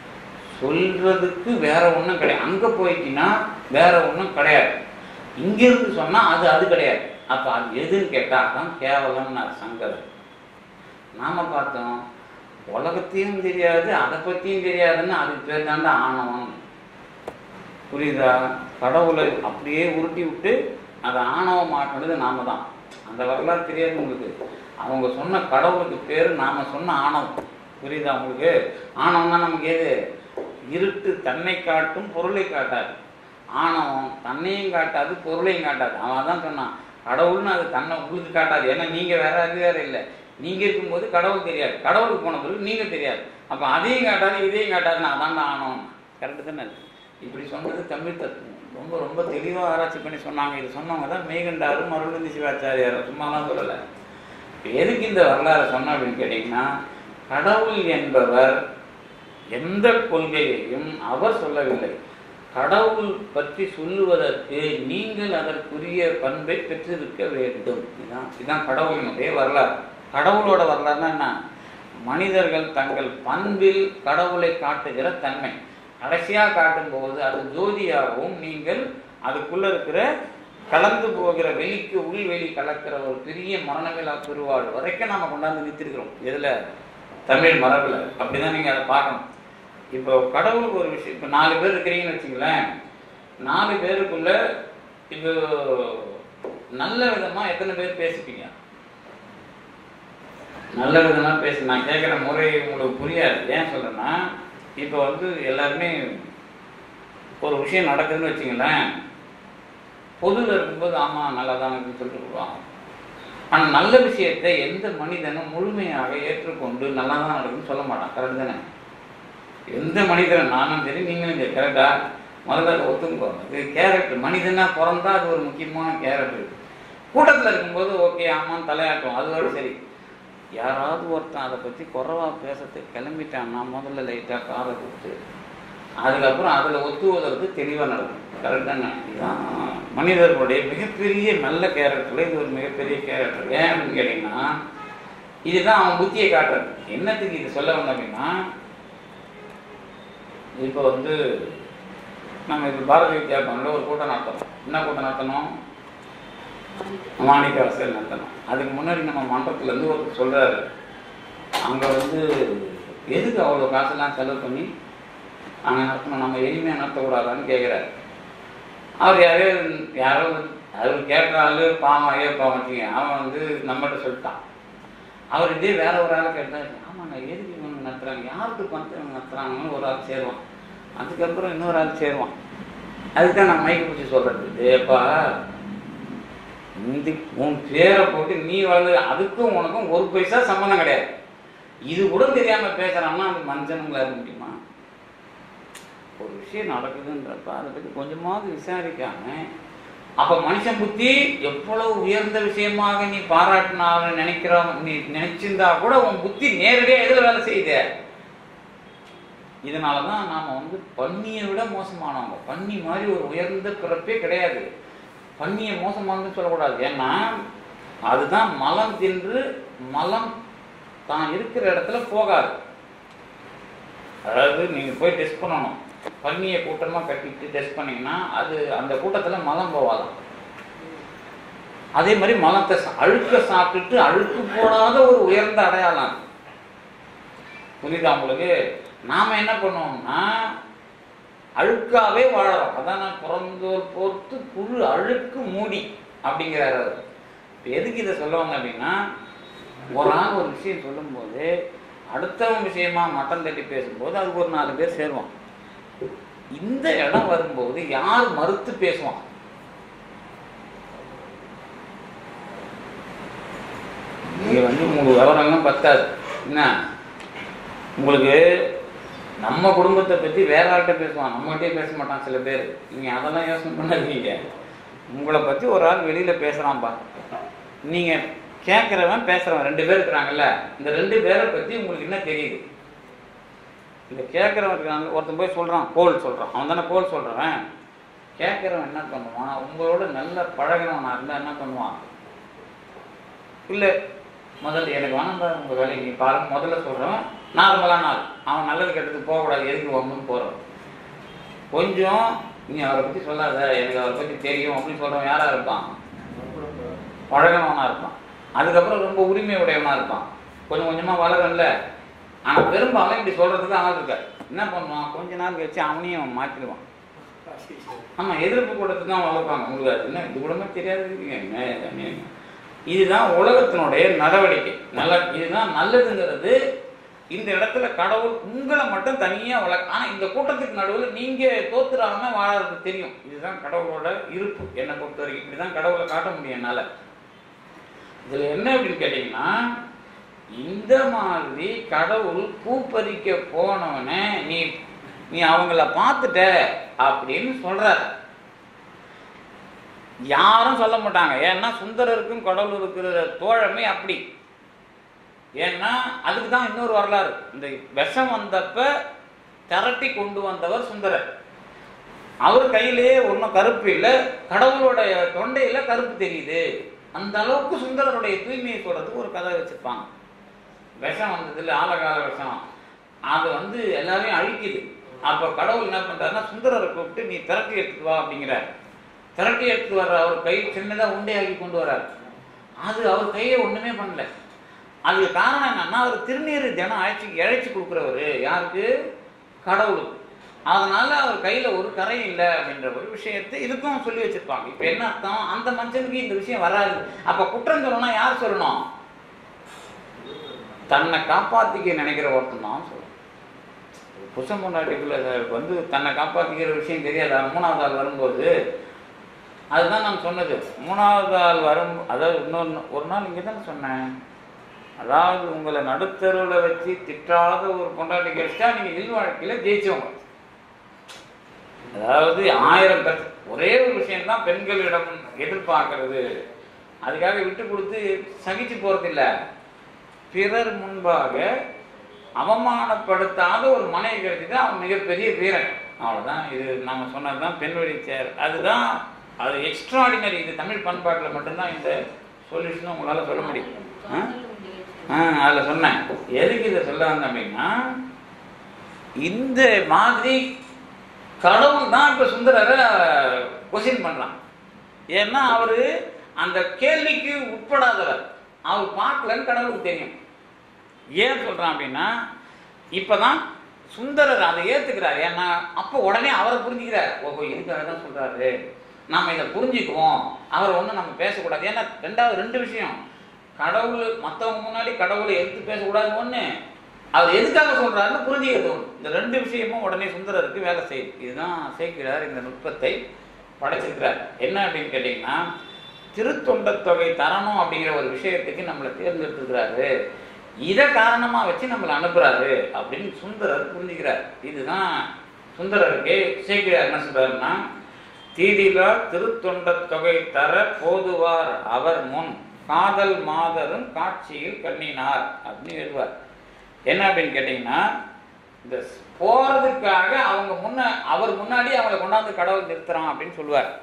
சொல்றதுக்கு வேற ஒன்றும் கிடையாது அங்கே போயிட்டீங்கன்னா வேற ஒன்றும் கிடையாது இங்கிருந்து சொன்னால் அது அது கிடையாது அப்போ அது எதுன்னு கேட்டால் தான் கேவலம்னு சங்கர் நாம் பார்த்தோம் உலகத்தையும் தெரியாது அதை பற்றியும் தெரியாதுன்னு அதுக்கு பேர் தாண்டா ஆணவம் புரியுதா கடவுளை அப்படியே உருட்டி விட்டு அதை ஆணவம் மாட்டினது நாம தான் அந்த வரலாறு தெரியாது உங்களுக்கு அவங்க சொன்ன கடவுளுக்கு பேர் நாம சொன்ன ஆணவம் புரியுதா உங்களுக்கு ஆணவம் தான் நமக்கு எது இருட்டு தன்னை காட்டும் பொருளை காட்டாது ஆணவம் தன்னையும் காட்டாது பொருளையும் காட்டாது அவன் தான் சொன்னான் கடவுள்னு அது தன்னை உங்களுக்கு காட்டாது ஏன்னா நீங்க வேற அது வேற இல்லை நீங்க இருக்கும்போது கடவுள் தெரியாது கடவுளுக்கு போன பிறகு நீங்க தெரியாது அப்ப அதையும் காட்டாது இதையும் காட்டாதுன்னு அதான் ஆணவம் கரெக்டு தானே அது? இப்படி சொன்னது தமிழ் தத்துவம் ரொம்ப ரொம்ப தெளிவாக ஆராய்ச்சி பண்ணி சொன்னாங்க இது சொன்னவங்க தான் மேகண்டாரும் அருள்நந்தி சிவாச்சாரியார் சும்மாலாம் சொல்லலை இப்ப எதுக்கு இந்த வரலாறு சொன்ன அப்படின்னு கேட்டிங்கன்னா கடவுள் என்பவர் எந்த கொள்கையையும் அவர் சொல்லவில்லை கடவுள் பற்றி சொல்லுவதற்கு நீங்கள் அதற்குரிய பண்பை பெற்றிருக்க வேண்டும் இதுதான் இதுதான் கடவுளினுடைய வரலாறு கடவுளோட வரலாறுனா என்ன மனிதர்கள் தங்கள் பண்பில் கடவுளை காட்டுகிற தன்மை கடைசியாக காட்டும்போது அது ஜோதியாகவும் நீங்கள் அதுக்குள்ள இருக்கிற கலந்து போகிற வெளிக்கு உள் வெளி கலக்கிற ஒரு பெரிய மரணமில்லா பெருவாள் வரைக்கும் நாம கொண்டாந்து நிறுத்திருக்கிறோம் எதுல தமிழ் மரபுல அப்படிதான் நீங்க அதை பார்க்கணும் இப்போ கடவுளுக்கு ஒரு விஷயம் இப்போ நாலு பேர் இருக்கிறீங்கன்னு வச்சுங்களேன் நாலு பேருக்குள்ள இப்போ நல்ல விதமா எத்தனை பேர் பேசிப்பீங்க நல்ல விதமா பேச நான் கேட்குற முறை உங்களுக்கு புரியாது ஏன் சொல்றேன்னா இப்போ வந்து எல்லாருமே ஒரு விஷயம் நடக்குதுன்னு வச்சுங்களேன் பொதுவில் இருக்கும்போது ஆமாம் நல்லா தான் இருக்குன்னு சொல்லிட்டு போடுவாங்க ஆனால் நல்ல விஷயத்தை எந்த மனிதனும் முழுமையாக ஏற்றுக்கொண்டு நல்லா தான் நடக்குன்னு சொல்ல மாட்டான் கரெக்டு தானே எந்த மனிதன் நானும் சரி நீங்களும் சரி கரெக்டா முதல்ல அதை ஒத்துங்க அது கேரக்டர் மனிதனா பிறந்தா அது ஒரு முக்கியமான கேரக்டர் கூட்டத்தில் இருக்கும்போது ஓகே ஆமாம் தலையாட்டும் அதோட சரி யாராவது ஒருத்தன் அதை பற்றி குறைவா பேசுறதுக்கு கிளம்பிட்டான்னா முதல்ல லைட்டாக காரை கொடுத்து அதுக்கப்புறம் அதில் ஒத்து உதறது தெளிவாக நடக்கும் கரெக்டான இதுதான் மனிதர்களுடைய மிகப்பெரிய நல்ல கேரக்டரில் இது ஒரு மிகப்பெரிய கேரக்டர் ஏன் அப்படின்னு கேட்டிங்கன்னா இதுதான் அவன் புத்தியை காட்டுறது என்னத்துக்கு இது சொல்ல வந்தோம் அப்படின்னா இப்போ வந்து நம்ம இப்போ பாரத வித்யா பவனில் ஒரு கூட்டம் நடத்தணும் என்ன கூட்டம் நடத்தணும் மாணிக்க அரசியல் நடத்தணும் அதுக்கு முன்னாடி நம்ம மன்றத்துலேருந்து ஒருத்தர் சொல்கிறாரு அங்கே வந்து எதுக்கு அவ்வளோ காசெல்லாம் செலவு பண்ணி அங்கே நடத்தணும் நம்ம எளிமையாக நடத்தக்கூடாதான்னு கேட்குறாரு அவர் யாரோ யாரோ அவர் கேட்டாலு பாவம் ஐயோ பாவம் வச்சுங்க அவன் வந்து நம்மகிட்ட சொல்லிட்டான் அவர் இதே வேற ஒரு ஆள் கேட்டார் ஆமாங்க எதுக்கு இவங்க நடத்துறாங்க யாருக்கு பார்த்து இவங்க நடத்துறாங்கன்னு ஒரு ஆள் சேருவான் அதுக்கப்புறம் இன்னொரு ஆள் சேருவான் அதுக்கு தான் நான் மைக்கு பிடிச்சி சொல்றது ஏப்பா இந்த உன் பேரை போட்டு நீ வளர்ந்து அதுக்கும் உனக்கும் ஒரு பைசா சம்மந்தம் கிடையாது இது கூட தெரியாம பேசுறான்னா அது மனுஷனுங்களா இருக்க முடியுமா ஒரு விஷயம் நடக்குதுன்றப்ப அதை பத்தி கொஞ்சமாவது விசாரிக்காம அப்ப மனுஷன் புத்தி எவ்வளவு உயர்ந்த விஷயமாக நீ பாராட்டினாலும் நினைக்கிற நீ நினைச்சிருந்தா கூட உன் புத்தி நேரடியா எதுல வேலை செய்யுது இதனாலதான் நாம வந்து பன்னியை விட மோசமானவங்க பன்னி மாதிரி ஒரு உயர்ந்த பிறப்பே கிடையாது பன்னியை மோசமானதுன்னு சொல்லக்கூடாது ஏன்னா அதுதான் மலம் தின்று மலம் தான் இருக்கிற இடத்துல போகாது அதாவது நீங்க போய் டெஸ்ட் பண்ணணும் பன்னியை கூட்டமா கட்டிட்டு டெஸ்ட் பண்ணீங்கன்னா அது அந்த கூட்டத்துல மலம் போவாதாம் அதே மாதிரி மலத்தை சா- அழுக்க சாப்பிட்டுட்டு அழுக்கு போடாத ஒரு உயர்ந்த அடையாளம் அது. புரியுதா உங்களுக்கு நாம என்ன பண்ணுவோம்னா அழுக்காவே வாழறோம் அதான் நான் பிறந்தோர் போர்த்து புழு அழுக்கு மூடி அப்படிங்கிறாரு அவர் இப்ப எதுக்கு இதை சொல்ல வந்தேன் அப்படின்னா ஒரு ஆள் ஒரு விஷயம் சொல்லும்போது அடுத்தவன் விஷயமா மட்டம் தட்டி பேசும்போது அதுக்கு ஒரு நாலு பேர் சேருவான் இந்த இடம் வரும்போது யார் மறுத்து பேசுவான் நீங்க வந்து உங்களுக்கு விவரம்லாம் பத்தாது என்ன உங்களுக்கு நம்ம குடும்பத்தை பத்தி வேற ஆள்கிட்ட பேசுவான் நம்மகிட்டே பேச மாட்டான் சில பேர் நீங்க அதெல்லாம் யோசனை பண்ணாதீங்க உங்களை பத்தி ஒரு ஆள் வெளியில பேசுறான்பா நீங்க கேட்கிறவன் பேசுறவன் ரெண்டு பேர் இருக்கிறாங்கல்ல இந்த ரெண்டு பேரை பத்தி உங்களுக்கு என்ன தெரியுது இந்த கேட்கிறவன் இருக்காங்க ஒருத்தன் போய் சொல்றான் கோல் சொல்றான் அவன் தானே கோல் சொல்றவன் கேட்கிறவன் என்ன பண்ணுவான் உங்களோட நல்ல பழகினவனா இருந்தா என்ன பண்ணுவான் இல்லை முதல்ல எனக்கு வேணாம்பா உங்க வேலையை நீ பாருங்க முதல்ல சொல்றவன் நார்மலான ஆள் அவன் நல்லது கெட்டது போகக்கூடாது எதுக்கு ஒன்றும் போறோம் கொஞ்சம் நீ அவரை பத்தி சொல்லாத எனக்கு அவரை பத்தி தெரியும் அப்படின்னு சொல்றவன் யாரா இருப்பான் பழகினவனா இருப்பான் அதுக்கப்புறம் ரொம்ப உரிமை உடையவனா இருப்பான் கொஞ்சம் கொஞ்சமா வளரும்ல ஆனா பெரும்பாலும் இப்படி சொல்றதுக்கு ஆள் இருக்க என்ன பண்ணுவான் கொஞ்ச நாள் கழிச்சு அவனையும் அவன் மாத்திடுவான் ஆமா எதிர்ப்பு கூடத்துக்கு தான் வளர்ப்பாங்க உங்களுக்கு அது என்ன இது கூடமே தெரியாது என்ன என்ன? இதுதான் உலகத்தினுடைய நடவடிக்கை நல்ல இதுதான் நல்லதுங்கிறது இந்த இடத்துல கடவுள் உங்களை மட்டும் தனியா வளர்க்க ஆனா இந்த கூட்டத்துக்கு நடுவில் நீங்க தோத்துறாம வாழறது தெரியும் இதுதான் கடவுளோட இருப்பு என்னை பொறுத்த வரைக்கும் இப்படிதான் கடவுளை காட்ட முடியும் என்னால இதுல என்ன அப்படின்னு கேட்டீங்கன்னா இந்த மாதிரி கடவுள் பூப்பறிக்க போனவனே நீ நீ அவங்கள பார்த்துட்ட அப்படின்னு சொல்றாரு யாரும் சொல்ல மாட்டாங்க ஏன்னா சுந்தரருக்கும் கடவுள் இருக்கிற தோழமை அப்படி ஏன்னா அதுக்கு தான் இன்னொரு வரலாறு இந்த விஷம் வந்தப்ப திரட்டி கொண்டு வந்தவர் சுந்தரர் அவர் கையிலேயே ஒன்றும் கருப்பு இல்லை கடவுளுடைய தொண்டையில கருப்பு தெரியுது அந்த அளவுக்கு சுந்தரருடைய தூய்மையை சொல்றதுக்கு ஒரு கதை வச்சிருப்பாங்க விஷம் வந்தது இல்லை ஆலகால விஷம் அது வந்து எல்லாரையும் அழிக்குது அப்ப கடவுள் என்ன பண்றாருன்னா சுந்தரரை கூப்பிட்டு நீ திரட்டி எடுத்துட்டு வா அப்படிங்கிறார் திரட்டி எடுத்து வர்ற அவர் கை சின்னதா உண்டையாக்கி கொண்டு வர்றார் அது அவர் கையை ஒண்ணுமே பண்ணல அதுக்கு காரணம் என்னன்னா அவர் திருநீர் தினம் அழைச்சி இழைச்சி கொடுக்குறவரு யாருக்கு கடவுளுக்கு அதனால அவர் கையில ஒரு கரை இல்லை அப்படின்ற ஒரு விஷயத்தை இதுக்கும் சொல்லி வச்சிருப்பாங்க இப்ப என்ன அர்த்தம் அந்த மனுஷனுக்கு இந்த விஷயம் வராது அப்ப குற்றம் சொல்லணும்னா யார் சொல்லணும் தன்னை காப்பாத்திக்க நினைக்கிற ஒருத்தன் தான் சொல்லணும் புருஷன் பொண்டாட்டிக்குள்ள வந்து தன்னை காப்பாத்திக்கிற விஷயம் தெரியாதா மூணாவது ஆள் வரும்போது அதுதான் நான் சொன்னது மூணாவது ஆள் வரும் அதாவது இன்னொன்று ஒரு நாள் இங்கே தானே சொன்னேன் அதாவது உங்களை நடுத்தருவில் வச்சு திட்டாத ஒரு பொண்டாட்டி கிடைச்சா நீங்கள் இல் வாழ்க்கையில் ஜெயிச்சவங்க அதாவது ஆயிரம் கஷ்ட ஒரே ஒரு விஷயம்தான் பெண்களிடம் எதிர்பார்க்கறது அதுக்காக விட்டு கொடுத்து சகிச்சு போறது இல்ல பிறர் முன்பாக அவமானப்படுத்தாத ஒரு மனைவி கிடைச்சது அவன் மிகப்பெரிய வீரன் அவ்வளவுதான் இது நாம சொன்னதுதான் பெண் வழி சேர் அதுதான் அது எக்ஸ்ட்ராடினரி இது தமிழ் பண்பாட்டில் மட்டும்தான் இந்த சொல்யூஷன் உங்களால சொல்ல முடியும் ஆ? ஆ அதில் சொன்னேன் எதுக்கு இதை சொல்ல வந்தேன் அப்படின்னா இந்த மாதிரி கடவுள் தான் இப்ப சுந்தரரை கொஸ்டின் பண்றான் ஏன்னா அவரு அந்த கேள்விக்கு உட்படாதவர் அவர் பார்க்கலன்னு கடவுளுக்கு தெரியும் ஏன் சொல்றான் அப்படின்னா இப்பதான் சுந்தரர் அதை ஏத்துக்கிறார் ஏன்னா அப்ப உடனே அவரை புரிஞ்சுக்கிறார் ஓஹோ இதுக்காக தான் சொல்றாரு நாம இதை புரிஞ்சுக்குவோம் அவரை ஒன்றும் நம்ம பேசக்கூடாது ஏன்னா ரெண்டாவது ரெண்டு விஷயம் கடவுள் மற்றவங்க முன்னாடி கடவுளை எடுத்து பேசக்கூடாது ஒண்ணு அவர் எதுக்காக சொல்றாருன்னு புரிஞ்சுக்கிறது ஒண்ணு இந்த ரெண்டு விஷயமும் உடனே சுந்தரருக்கு வேலை செய்யுது இதுதான் சேர்க்கிறார் இந்த நுட்பத்தை படைச்சிருக்கிறார் என்ன அப்படின்னு கேட்டீங்கன்னா திருத்தொண்டத் தொகை தரணும் அப்படிங்கிற ஒரு விஷயத்துக்கு நம்மளை தேர்ந்தெடுத்துக்கிறாரு இதை காரணமா வச்சு நம்மளை அனுப்புறாரு அப்படின்னு சுந்தரர் புரிஞ்சுக்கிறார் இதுதான் சுந்தரருக்கு சேர்க்கிறார் என்ன சொல்றாருன்னா தீதிலா திருத்தொண்டத் தொகை தர போதுவார் அவர் முன் காதல் மாதரும் காட்சியில் கண்ணினார் அப்படின்னு எழுதுவார் என்ன அப்படின்னு கேட்டீங்கன்னா இந்த போறதுக்காக அவங்க முன்ன அவர் முன்னாடி அவங்களை கொண்டாந்து கடவுள் நிறுத்துறான் அப்படின்னு சொல்லுவார்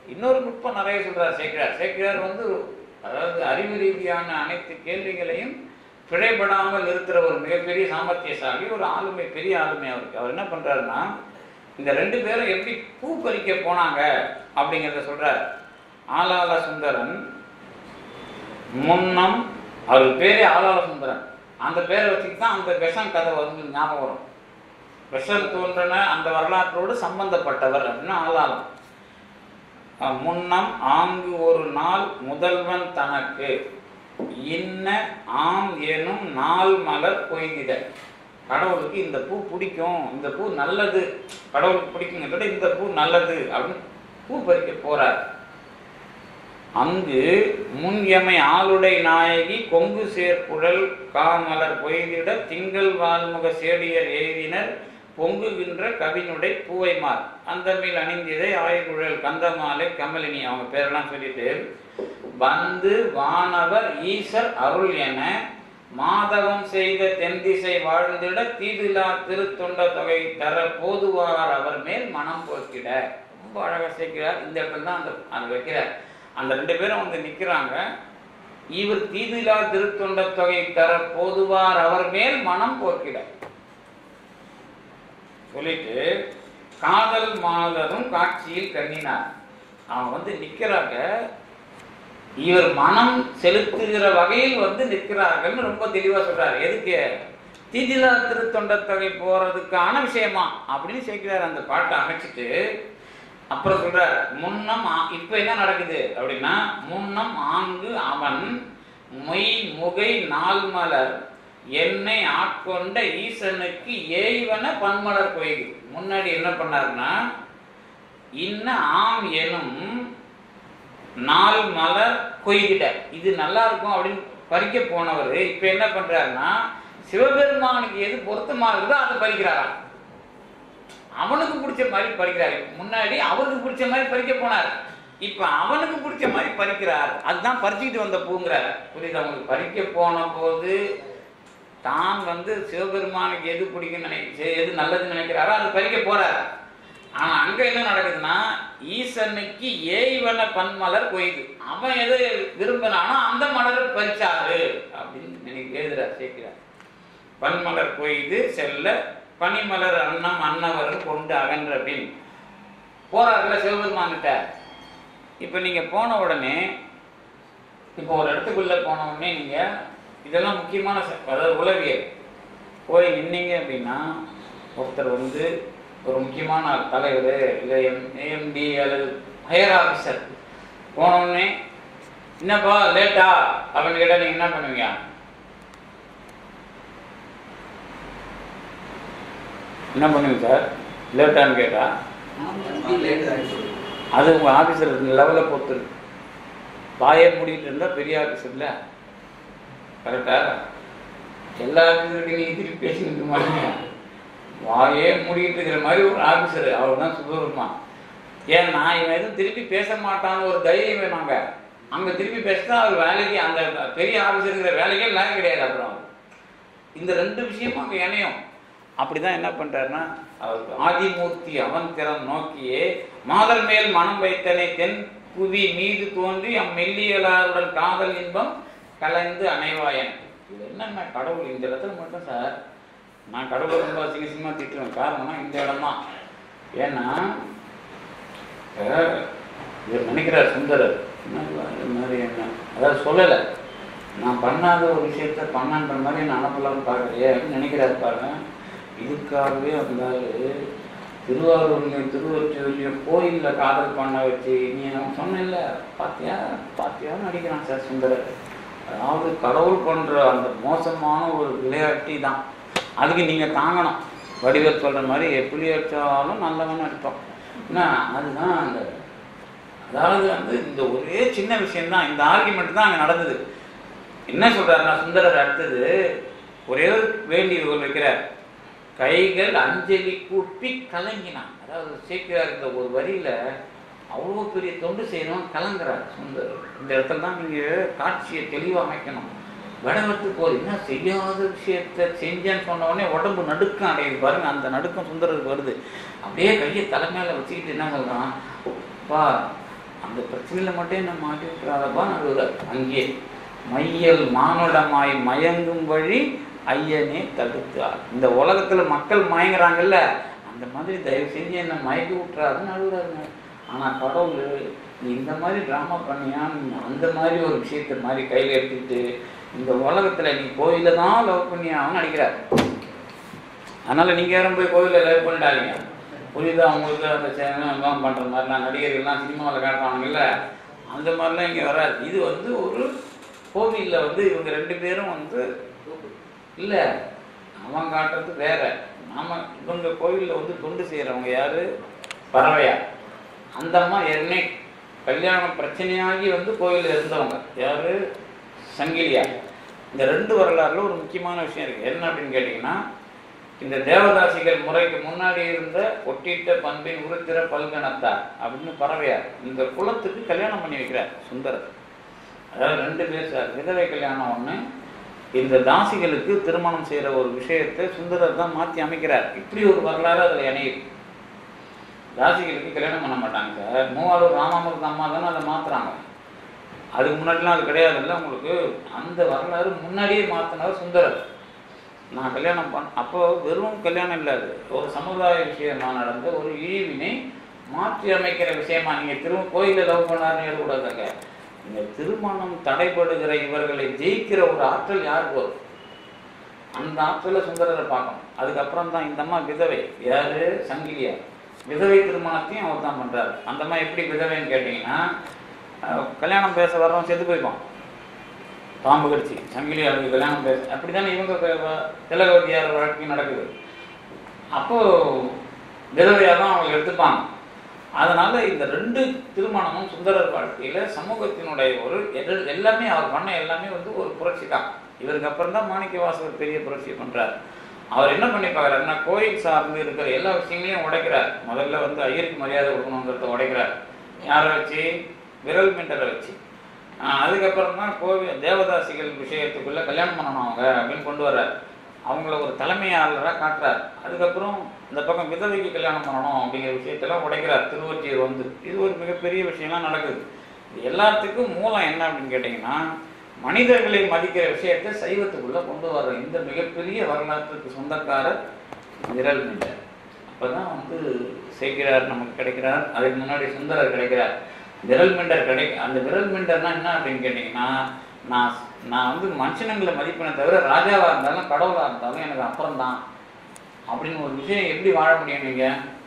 இன்னொரு நுட்பம் நிறைய சொல்றார் சேக்கிரார் சேக்கிரார் வந்து அதாவது அறிவு ரீதியான அனைத்து கேள்விகளையும் பிழைபடாமல் இருக்கிற ஒரு மிகப்பெரிய சாமர்த்தியசாலி ஒரு ஆளுமை பெரிய ஆளுமை அவருக்கு அவர் என்ன பண்றாருன்னா இந்த ரெண்டு பேரும் எப்படி பூ பறிக்க போனாங்க அப்படிங்கிறத சொல்றார் ஆலால சுந்தரன் முன்னம் அவர் பேரே ஆலால சுந்தரன் அந்த பேரை வச்சுட்டு தான் அந்த விஷம் கதை வந்து ஞாபகம் வரும் விஷம் தோன்றன அந்த வரலாற்றோடு சம்பந்தப்பட்டவர் அப்படின்னு ஆளாளம் அஹ் முன்னம் ஆங்கு ஒரு நாள் முதல்வன் தனக்கு இன்ன ஆம் எனும் நாள் மலர் கொய்திட கடவுளுக்கு இந்த பூ பிடிக்கும் இந்த பூ நல்லது கடவுளுக்கு பிடிக்குங்கிறத விட இந்த பூ நல்லது அப்படின்னு பூ பறிக்க போறார் அங்கு முன் எமை ஆளுடை நாயகி கொங்கு சேர்க்குழல் காமலர் பொய்திட திங்கள் வால்முக சேடியர் எய்தினர் பொங்குகின்ற கவினுடை பூவைமார் அந்தமில் அணிந்திதை ஆய்குழல் கந்தமாலை கமலினி அவங்க பேரெல்லாம் சொல்லிட்டு வந்து வானவர் ஈசர் அருள் என மாதவம் செய்த தென்திசை வாழ்ந்திட தீதிலா திருத்தொண்ட தொகை தர போதுவார் அவர் மேல் மனம் போக்கிட ரொம்ப அழகா சேர்க்கிறார் இந்த இடத்துல தான் அந்த அந்த வைக்கிறார் அந்த ரெண்டு பேரும் வந்து நிக்கிறாங்க இவர் தீதிலா திருத்தொண்ட தொகை தர போதுவார் அவர் மேல் மனம் போக்கிட சொல்லிட்டு காதல் மாதரும் காட்சியில் கண்ணினார் அவன் வந்து நிக்கிறாங்க இவர் மனம் செலுத்துகிற வகையில் வந்து நிற்கிறார்கள்னு ரொம்ப தெளிவா சொல்றாரு எதுக்கு தீதிலா திருத்தொண்ட தொகை போறதுக்கான விஷயமா அப்படின்னு சேர்க்கிறார் அந்த பாட்டை அமைச்சிட்டு அப்புறம் சொல்றார் முன்னம் ஆ- இப்ப என்ன நடக்குது அப்படின்னா முன்னம் ஆங்கு அவன் மொய் முகை நாள் மலர் என்னை ஆட்கொண்ட ஈசனுக்கு ஏய்வன பன்மலர் கொய்து முன்னாடி என்ன பண்ணாருன்னா இன்ன ஆம் எனும் நாள் மலர் கொய்திட இது நல்லா இருக்கும் அப்படின்னு பறிக்க போனவர் இப்ப என்ன பண்றாருன்னா சிவபெருமானுக்கு எது பொருத்தமா இருக்குதோ அதை பறிக்கிறாராம் அவனுக்கு பிடிச்ச மாதிரி பறிக்கிறாரு முன்னாடி அவருக்கு பிடிச்ச மாதிரி பறிக்க போனார் இப்ப அவனுக்கு பிடிச்ச மாதிரி பறிக்கிறார் அதுதான் பறிச்சுக்கிட்டு வந்த பூங்கிறார் புரியுது அவங்களுக்கு பறிக்க போன போது தான் வந்து சிவபெருமானுக்கு எது பிடிக்கும் நினை எது நல்லதுன்னு நினைக்கிறாரோ அது பறிக்க போறார் ஆனா அங்க என்ன நடக்குதுன்னா ஈசனுக்கு ஏய்வன பன்மலர் கொய்து அவன் எது விரும்பினானோ அந்த மலரை பறிச்சாரு அப்படின்னு நினைக்க எழுதுறார் சேர்க்கிறார் பன்மலர் கொய்து செல்ல பனிமலர் அன்னம் அன்னவர் கொண்டு அகன்ற அப்படின்னு போறாருல சிவபெருமான் கிட்ட இப்ப நீங்க போன உடனே இப்போ ஒரு இடத்துக்குள்ள போன உடனே நீங்க இதெல்லாம் முக்கியமான ச- அதாவது உளவியல் போய் நின்னீங்க அப்படின்னா ஒருத்தர் வந்து ஒரு முக்கியமான தலைவர் இல்லை எம் ஏஎம்டி அல்லது ஹையர் ஆஃபீஸர் போன உடனே என்னப்பா லேட்டா அப்படின்னு கேட்டால் நீங்கள் என்ன பண்ணுவீங்க என்ன பண்ணுவீங்க சார் லேட்டான்னு கேட்டால் லேட் ஆகிடுச்சு அது உங்கள் ஆஃபீஸர் லெவலில் பொறுத்து இருக்கு. வாயை மூடிட்டு இருந்தால் பெரிய ஆஃபீஸர் இல்லை கரெக்டா எல்லா ஆஃபீஸர்கிட்டையும் நீ திருப்பி பேசிக்கிட்டு மாட்டீங்க வாயே மூடிட்டு இருக்கிற மாதிரி ஒரு ஆஃபீஸர் அவர் தான் சுதர்மா ஏன்னா இவன் எதுவும் திருப்பி பேச மாட்டான்னு ஒரு தைரியம் வேணாங்க அங்கே திருப்பி பேசினா அவர் வேலைக்கு அந்த பெரிய ஆஃபீஸருங்கிற வேலைக்கே லாய் கிடையாது அப்புறம் இந்த ரெண்டு விஷயமும் அங்கே இணையும் அப்படிதான் என்ன பண்றாருன்னா அவர் ஆதிமூர்த்தி அவன் திறம் நோக்கியே மாதர் மேல் மனம் வைத்தனை தென் புவி மீது தோன்றி அம் மெல்லியலாருடன் காதல் இன்பம் கலந்து அணைவாயன் இது என்னன்னா கடவுள் இந்த இடத்துல மட்டும் சார் நான் கடவுளை ரொம்ப அசிங்க அசிங்கமா திட்டுவேன் காரணம்னா இந்த இடம் தான் ஏன்னா அஹ், இவர் நினைக்கிறார் சுந்தரர் என்னப்பா இது மாதிரி என்ன அதாவது சொல்லலை நான் பண்ணாத ஒரு விஷயத்த பண்ணன்ற மாதிரி நான் அனுப்பலாம்னு பார்க்குறியே அப்படின்னு நினைக்கிறாரு பாருங்க இதுக்காகவே வந்தாரு திருவாரூர்லையும் திருவொற்றியூர்லையும் கோயிலில் காதல் பண்ண வச்சு நீ நான் சொன்னேன்ல பாத்தியா பாத்தியான்னு நடிக்கிறான் சார் சுந்தரர் அதாவது கடவுள் பண்ற அந்த மோசமான ஒரு விளையாட்டி தான் அதுக்கு நீங்க தாங்கணும் வடிவேல் சொல்ற மாதிரி எப்படி அடிச்சாலும் நல்லவன் அடிப்போம் என்ன அதுதான் அந்த அதாவது வந்து இந்த ஒரே சின்ன விஷயம்தான் இந்த ஆர்குமெண்ட் தான் அங்க நடந்தது என்ன சொல்றாருன்னா சுந்தரர் அடுத்தது ஒரே ஒரு வேண்டியவர் வைக்கிறார் கைகள் அஞ்சலி கூப்பி கலங்கினான் அதாவது சேர்க்கிறார் இந்த ஒரு வரியில அவ்வளோ பெரிய தொண்டு செய்யணும் கலங்குறார் சுந்தரர் இந்த இடத்துல தான் நீங்க காட்சியை தெளிவா அமைக்கணும் வடவத்து போது என்ன செய்யாத விஷயத்த செஞ்சேன்னு சொன்ன உடனே உடம்பு நடுக்கம் அடையுது பாருங்க அந்த நடுக்கம் சுந்தரருக்கு வருது அப்படியே கையை தலைமையில வச்சுக்கிட்டு என்ன சொல்றான் பா அந்த பிரச்சனையில மட்டும் என்ன மாட்டி விட்டுறாதப்பா நடுவர் அங்கே மையல் மானுடமாய் மயங்கும் வழி ஐயனே தடுத்தார் இந்த உலகத்துல மக்கள் மயங்குறாங்கல்ல அந்த மாதிரி தயவு செஞ்சு என்ன மயக்கி விட்டுறாருன்னு அழுகுறாருங்க ஆனா கடவுள் நீ இந்த மாதிரி ட்ராமா பண்ணியா நீ அந்த மாதிரி ஒரு விஷயத்த மாதிரி கையில எடுத்துக்கிட்டு இந்த உலகத்துல நீ கோயில தான் லவ் பண்ணியான்னு நினைக்கிறார் அதனால நீங்க யாரும் போய் கோயில லவ் பண்ணிட்டாதீங்க புரியுதா அவங்களுக்கு அந்த சேனல் பண்ற மாதிரிலாம் நடிகர்கள்லாம் சினிமாவில் காட்டுறாங்கல்ல அந்த மாதிரிலாம் இங்க வராது இது வந்து ஒரு கோவில்ல வந்து இவங்க ரெண்டு பேரும் வந்து இல்ல அவன் காட்டுறது வேற நாம இவங்க கோவில்ல வந்து தொண்டு செய்யறவங்க யாரு பறவையா அந்த அம்மா ஏற்கனவே கல்யாணம் பிரச்சனையாகி வந்து கோயில்ல இருந்தவங்க யாரு சங்கிலியா இந்த ரெண்டு வரலாறுல ஒரு முக்கியமான விஷயம் இருக்கு என்ன அப்படின்னு கேட்டீங்கன்னா இந்த தேவதாசிகள் முறைக்கு முன்னாடி இருந்த ஒட்டிட்ட பண்பின் உருத்திர பல்கணத்தார் அப்படின்னு பறவையார் இந்த குலத்துக்கு கல்யாணம் பண்ணி வைக்கிறார் சுந்தரர் அதாவது ரெண்டு பேர் சார் விதவை கல்யாணம் ஒண்ணு இந்த தாசிகளுக்கு திருமணம் செய்யற ஒரு விஷயத்தை சுந்தரர் தான் மாத்தி அமைக்கிறார் இப்படி ஒரு வரலாறு அதுல இணையுது தாசிகளுக்கு கல்யாணம் பண்ண மாட்டாங்க சார் மூவாளூர் ராமாமிர்த அம்மா தானே அதை மாத்துறாங்க அதுக்கு முன்னாடிலாம் அது கிடையாதுல்ல உங்களுக்கு அந்த வரலாறு முன்னாடியே மாத்தினவர் சுந்தரர் நான் கல்யாணம் பண்ண அப்போ வெறும் கல்யாணம் இல்லை அது ஒரு சமுதாய விஷயமா நடந்த ஒரு இழிவினை மாற்றி அமைக்கிற விஷயமா நீங்க திரும்ப கோயில லவ் பண்ணாருன்னு எழுதக்கூடாதுங்க இந்த திருமணம் தடைபடுகிற இவர்களை ஜெயிக்கிற ஒரு ஆற்றல் யாருக்கு வரும் அந்த ஆற்றலை சுந்தரரை பார்க்கணும் அதுக்கப்புறம் தான் இந்த அம்மா விதவை யாரு சங்கிலியா விதவை திருமணத்தையும் அவர் தான் பண்றாரு அந்த அம்மா எப்படி விதவைன்னு கேட்டீங்கன்னா அஹ், கல்யாணம் பேச வர்றவன் செத்து போய்ப்பான் பாம்பு கடிச்சு சங்கிலி அவருக்கு கல்யாணம் பேச அப்படித்தானே இவங்க க- வ- திலகவதியார் வழக்கு நடக்குது அப்போ விதவையா தான் அவங்க எடுத்துப்பாங்க அதனால இந்த ரெண்டு திருமணமும் சுந்தரர் வாழ்க்கையில சமூகத்தினுடைய ஒரு எல்- எல்லாமே அவர் பண்ண எல்லாமே வந்து ஒரு புரட்சி தான் இவருக்கு அப்புறம் தான் மாணிக்க வாசகர் பெரிய புரட்சி பண்றார் அவர் என்ன பண்ணி பார்க்கறாருன்னா கோயில் சார்ந்து இருக்கிற எல்லா விஷயங்களையும் உடைக்கிறார் முதல்ல வந்து ஐயருக்கு மரியாதை கொடுக்கணுங்கிறத உடைக்கிறார் யாரை வச்சு விரல் மிண்டரை வச்சு ஆஹ் அதுக்கப்புறம் தான் கோவில் தேவதாசிகள் விஷயத்துக்குள்ள கல்யாணம் பண்ணணும் அவங்க அப்படின்னு கொண்டு வர்றார் அவங்கள ஒரு தலைமையாளராக காட்டுறார் அதுக்கப்புறம் இந்த பக்கம் விதவைக்கு கல்யாணம் பண்ணணும் அப்படிங்கிற விஷயத்தெல்லாம் உடைக்கிறார் திருவொற்றியூர் வந்து இது ஒரு மிகப்பெரிய விஷயம்லாம் நடக்குது இது எல்லாத்துக்கும் மூலம் என்ன அப்படின்னு கேட்டிங்கன்னா மனிதர்களை மதிக்கிற விஷயத்தை சைவத்துக்குள்ள கொண்டு வர்ற இந்த மிகப்பெரிய வரலாற்றுக்கு சொந்தக்காரர் விரல் மிண்டர் அப்பதான் வந்து சேக்கிரார் நமக்கு கிடைக்கிறார் அதுக்கு முன்னாடி சுந்தரர் கிடைக்கிறார் விரல் மிண்டர் கிடை அந்த விரல் மிண்டர்னா என்ன அப்படின்னு கேட்டிங்கன்னா நான் நான் வந்து மனுஷனங்களை மதிப்பினை தவிர ராஜாவா இருந்தாலும் கடவுளா இருந்தாலும் எனக்கு அப்புறம் தான் அப்படின்னு ஒரு விஷயம் எப்படி வாழ முடியும் நீங்க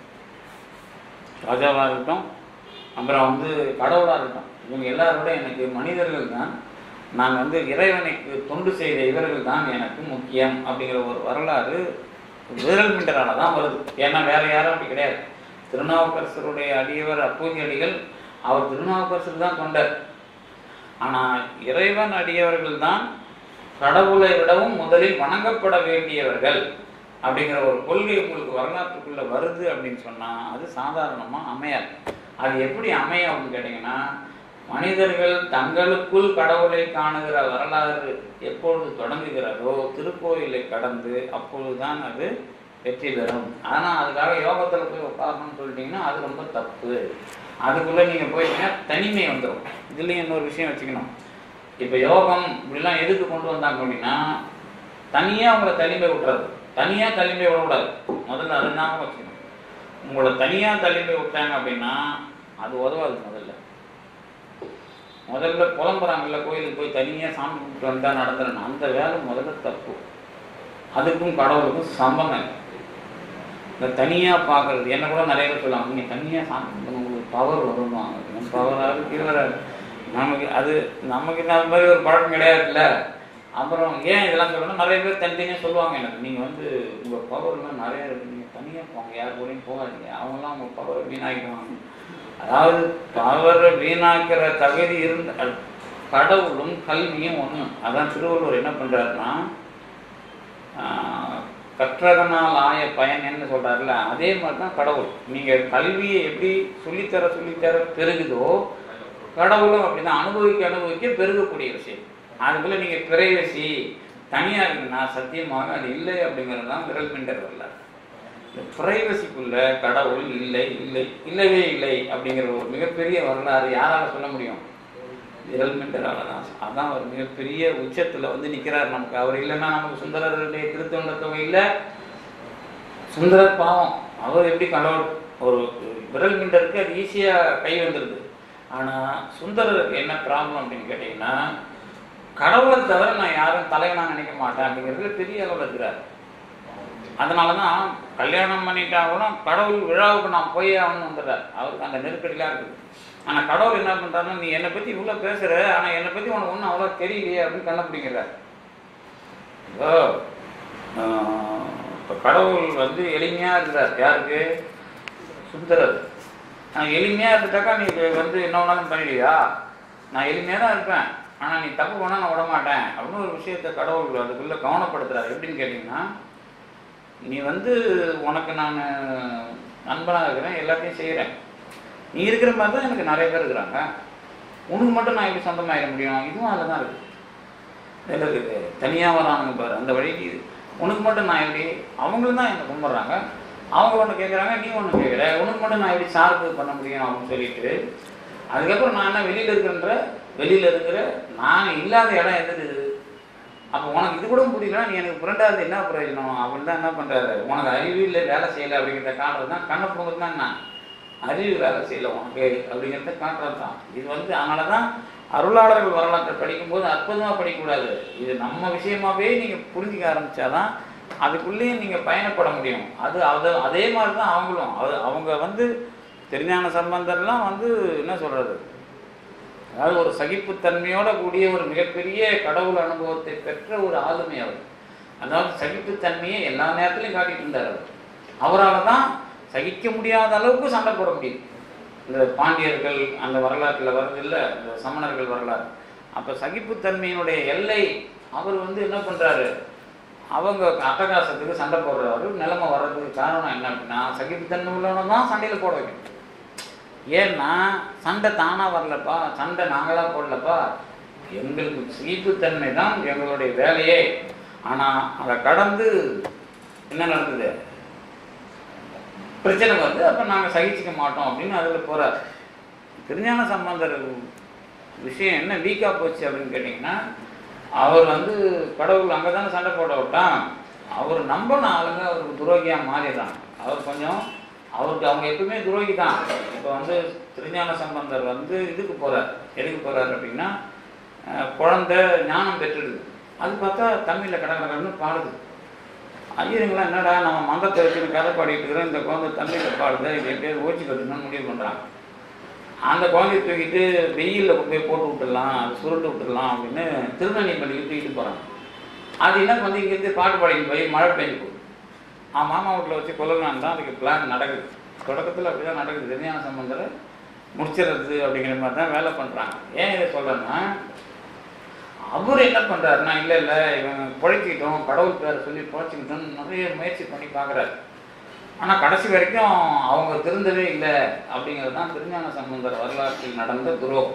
ராஜாவா இருக்கட்டும் அப்புறம் வந்து கடவுளா இருக்கட்டும் இவங்க எல்லாரோட எனக்கு மனிதர்கள் தான் நான் வந்து இறைவனுக்கு தொண்டு செய்த இவர்கள் தான் எனக்கு முக்கியம் அப்படிங்கிற ஒரு வரலாறு விரல் மிண்டரால தான் வருது ஏன்னா வேற யாரும் அப்படி கிடையாது திருநாவுக்கரசருடைய அடியவர் அப்பூதி அடிகள் அவர் திருநாவுக்கரசர் தான் தொண்டர் ஆனா இறைவன் அடியவர்கள் தான் கடவுளை விடவும் முதலில் வணங்கப்பட வேண்டியவர்கள் அப்படிங்கிற ஒரு கொள்கை உங்களுக்கு வரலாற்றுக்குள்ள வருது அப்படின்னு சொன்னா அது சாதாரணமா அமையாது அது எப்படி அமையும் அப்படின்னு கேட்டீங்கன்னா மனிதர்கள் தங்களுக்குள் கடவுளை காணுகிற வரலாறு எப்பொழுது தொடங்குகிறதோ திருக்கோயிலை கடந்து அப்பொழுதுதான் அது வெற்றி பெறும் ஆனா அதுக்காக யோகத்துல போய் உட்காரணும்னு சொல்லிட்டீங்கன்னா அது ரொம்ப தப்பு அதுக்குள்ள நீங்க போயிட்டீங்கன்னா தனிமை வந்துடும் இதுலயும் இன்னொரு விஷயம் வச்சுக்கணும் இப்ப யோகம் இப்படிலாம் எதுக்கு கொண்டு வந்தாங்க அப்படின்னா தனியா உங்களை தனிமை விட்டுறது தனியா தனிமை விடக்கூடாது முதல்ல அதை ஞாபகம் வச்சுக்கணும் உங்களை தனியா தனிமை விட்டாங்க அப்படின்னா அது உதவாது முதல்ல முதல்ல புலம்புறாங்கல்ல கோயிலுக்கு போய் தனியா சாமி கும்பிட்டு வந்தா நடந்துறேன் அந்த வேலை முதல்ல தப்பு அதுக்கும் கடவுளுக்கும் சம்பந்தம் இல்லை இந்த தனியா பார்க்கறது என்ன கூட நிறைய பேர் சொல்லுவாங்க நீங்க தனியா சாமி கும்பிடணும் உங்களுக்கு பவர் வருவாங்க பவராக கீழே நமக்கு அது நமக்கு இந்த மாதிரி ஒரு பழக்கம் கிடையாதுல்ல அப்புறம் ஏன் இதெல்லாம் சொல்லணும் நிறைய பேர் தனித்தனியாக சொல்லுவாங்க எனக்கு நீங்கள் வந்து உங்கள் பவர்லாம் நிறைய இருக்கு நீங்கள் தனியாக போங்க யார் கூடயும் போகாதீங்க அவங்களாம் உங்கள் பவரை வீணாக்கிடுவாங்க அதாவது பவரை வீணாக்கிற தகுதி இருந்த அது கடவுளும் கல்வியும் ஒன்று அதான் திருவள்ளுவர் என்ன பண்ணுறாருன்னா கற்றதனால் ஆய பயன் என்ன சொல்றாருல அதே மாதிரி தான் கடவுள் நீங்க கல்வியை எப்படி சொல்லித்தர சொல்லித்தர பெருகுதோ கடவுளும் அப்படிதான் அனுபவிக்க அனுபவிக்க பெருகக்கூடிய விஷயம் அதுக்குள்ள நீங்க பிரைவசி தனியா இருக்குன்னா சத்தியமாக அது இல்லை அப்படிங்கிறது தான் விரல் மிண்டர் வரலாறு இந்த பிரைவசிக்குள்ள கடவுள் இல்லை இல்லை இல்லவே இல்லை அப்படிங்கிற ஒரு மிகப்பெரிய வரலாறு யாரால சொல்ல முடியும் விரல்மெண்டரால தான் அதான் ஒரு மிகப்பெரிய உச்சத்துல வந்து நிக்கிறார் நமக்கு அவர் இல்லைன்னா நமக்கு சுந்தரருடைய திருத்தொண்ட தொகையில் சுந்தரர் பாவம் அவர் எப்படி கடவுள் ஒரு விரல் மிண்டருக்கு அது ஈஸியாக கை வந்துடுது ஆனால் சுந்தரருக்கு என்ன ப்ராப்ளம் அப்படின்னு கேட்டிங்கன்னா கடவுளை தவிர நான் யாரும் தலைவனா நினைக்க மாட்டேன் அப்படிங்கிறதுல பெரிய அளவில் இருக்கிறார் அதனால தான் கல்யாணம் பண்ணிட்டா கூட கடவுள் விழாவுக்கு நான் போய் ஆகணும்னு வந்துடுறார் அவருக்கு அந்த நெருக்கடிலாம் இருக்குது ஆனால் கடவுள் என்ன பண்ணுறாருன்னா நீ என்னை பற்றி இவ்வளோ பேசுகிற ஆனால் என்னை பற்றி உனக்கு ஒன்றும் அவ்வளோ தெரியலையே அப்படின்னு கண்டுபிடிக்கிறார் இப்போ இப்போ கடவுள் வந்து எளிமையாக இருக்கிறார் யாருக்கு சுந்தரர் நான் எளிமையாக இருந்துட்டாக்கா நீ இது வந்து என்ன வேணாலும் பண்ணிடுவியா நான் எளிமையாக தான் இருப்பேன் ஆனால் நீ தப்பு பண்ணால் நான் விட மாட்டேன் அப்படின்னு ஒரு விஷயத்தை கடவுள் அதுக்குள்ளே கவனப்படுத்துறாரு எப்படின்னு கேட்டிங்கன்னா நீ வந்து உனக்கு நான் நண்பனாக இருக்கிறேன் எல்லாத்தையும் செய்கிறேன் நீ இருக்கிற மாதிரி தான் எனக்கு நிறைய பேர் இருக்கிறாங்க உனக்கு மட்டும் நான் எப்படி சொந்தமாயிட முடியும் இதுவும் அதில் தான் இருக்குது இதில் இருக்குது தனியாக வரானுங்க பாரு அந்த வழிக்கு இது உனக்கு மட்டும் நான் எப்படி அவங்களும் தான் என்னை கும்பிட்றாங்க அவங்க ஒன்று கேட்குறாங்க நீ ஒன்று கேட்குற உனக்கு மட்டும் நான் எப்படி சார்பு பண்ண முடியும் அப்படின்னு சொல்லிட்டு அதுக்கப்புறம் நான் என்ன வெளியில் இருக்கிறன்ற வெளியில் இருக்கிற நான் இல்லாத இடம் எது இருக்குது அப்போ உனக்கு இது கூட புரியல நீ எனக்கு புரண்டாது என்ன பிரயோஜனம் அப்படின்னு தான் என்ன பண்ணுறாரு உனக்கு அறிவு இல்லை வேலை செய்யலை அப்படிங்கிறத காட்டுறது தான் கண்ணை போகிறது தான் என்ன அறிவு வேலை செய்யலை உனக்கு அப்படிங்கிறத காட்டுறது தான் இது வந்து அதனால தான் அருளாளர்கள் வரலாற்றை படிக்கும்போது அற்புதமாக படிக்கக்கூடாது இது நம்ம விஷயமாவே நீங்கள் புரிஞ்சிக்க ஆரம்பிச்சாதான் அதுக்குள்ளேயும் நீங்கள் பயணப்பட முடியும் அது அது அதே மாதிரி தான் அவங்களும் அது அவங்க வந்து திருஞான சம்பந்தர்லாம் வந்து என்ன சொல்கிறது அதாவது ஒரு சகிப்புத்தன்மையோட கூடிய ஒரு மிகப்பெரிய கடவுள் அனுபவத்தை பெற்ற ஒரு ஆளுமை அவர் அதாவது சகிப்புத்தன்மையை எல்லா நேரத்துலையும் காட்டிட்டு இருந்தார் அவர் அவரால் தான் சகிக்க முடியாத அளவுக்கு சண்டை போட முடியும் இந்த பாண்டியர்கள் அந்த வரலாற்றில் வருது இல்லை இந்த சமணர்கள் வரலாறு அப்போ சகிப்புத்தன்மையினுடைய எல்லை அவர் வந்து என்ன பண்ணுறாரு அவங்க அட்டகாசத்துக்கு சண்டை போடுறவர் நிலைமை வர்றதுக்கு காரணம் என்ன அப்படின்னா சகிப்புத்தன்மை உள்ளவன தான் சண்டையில் போட வைக்கணும் ஏன்னா சண்டை தானாக வரலப்பா சண்டை நாங்களாக போடலப்பா எங்களுக்கு சகிப்புத்தன்மை தான் எங்களுடைய வேலையே ஆனால் அதை கடந்து என்ன நடந்தது பிரச்சனை வருது அப்போ நாங்கள் சகிச்சிக்க மாட்டோம் அப்படின்னு அதில் போகிறார் திருஞான சம்பந்தர் விஷயம் என்ன வீக்காக போச்சு அப்படின்னு கேட்டிங்கன்னா அவர் வந்து கடவுள் அங்கே தானே சண்டை போட விட்டான் அவர் நம்பின ஆளுங்க அவருக்கு துரோகியாக மாறிடுறாங்க அவர் கொஞ்சம் அவருக்கு அவங்க எப்பவுமே துரோகி தான் இப்போ வந்து திருஞான சம்பந்தர் வந்து இதுக்கு போகிறார் எதுக்கு போகிறார் அப்படின்னா அஹ், குழந்தை ஞானம் பெற்றுடுது அது பார்த்தா தமிழில் கடற்கடன்னு பாடுது ஐயருங்களா என்னடா நம்ம மந்தத்தை வச்சுன்னு கதை பாடிட்டு இருக்கிறோம் இந்த குழந்தை தமிழில் பாடுது இது எப்படியாவது ஓச்சி கட்டணும்னு முடிவு பண்ணுறாங்க அந்த குழந்தைய தூக்கிட்டு வெயிலில் கொண்டு போய் போட்டு விட்டுடலாம் அது சுருண்டு விட்டுடலாம் அப்படின்னு திருநெல்வேலி பள்ளிக்கு தூக்கிட்டு போகிறாங்க அது என்ன வந்து இங்கேருந்து பாட்டு பாடிட்டு போய் மழை பெஞ்சு போகுது ஆ மாமா வீட்டில் வச்சு கொல்லலான்னு தான் அதுக்கு பிளான் நடக்குது தொடக்கத்தில் அப்படி தான் நடக்குது திருஞான சம்பந்தரை முடிச்சிடுறது அப்படிங்கிற மாதிரி தான் வேலை பண்ணுறாங்க ஏன் இதை சொல்கிறேன்னா அவர் என்ன பண்ணுறாருன்னா இல்லை இல்லை இவன் பிழைச்சிக்கிட்டோம் கடவுள் பேரை சொல்லி பிழைச்சிக்கிட்டோம்னு நிறைய முயற்சி பண்ணி பார்க்குறாரு ஆனால் கடைசி வரைக்கும் அவங்க திருந்தவே இல்லை அப்படிங்கிறது தான் திருஞான சம்பந்தர் வரலாற்றில் நடந்த துரோகம்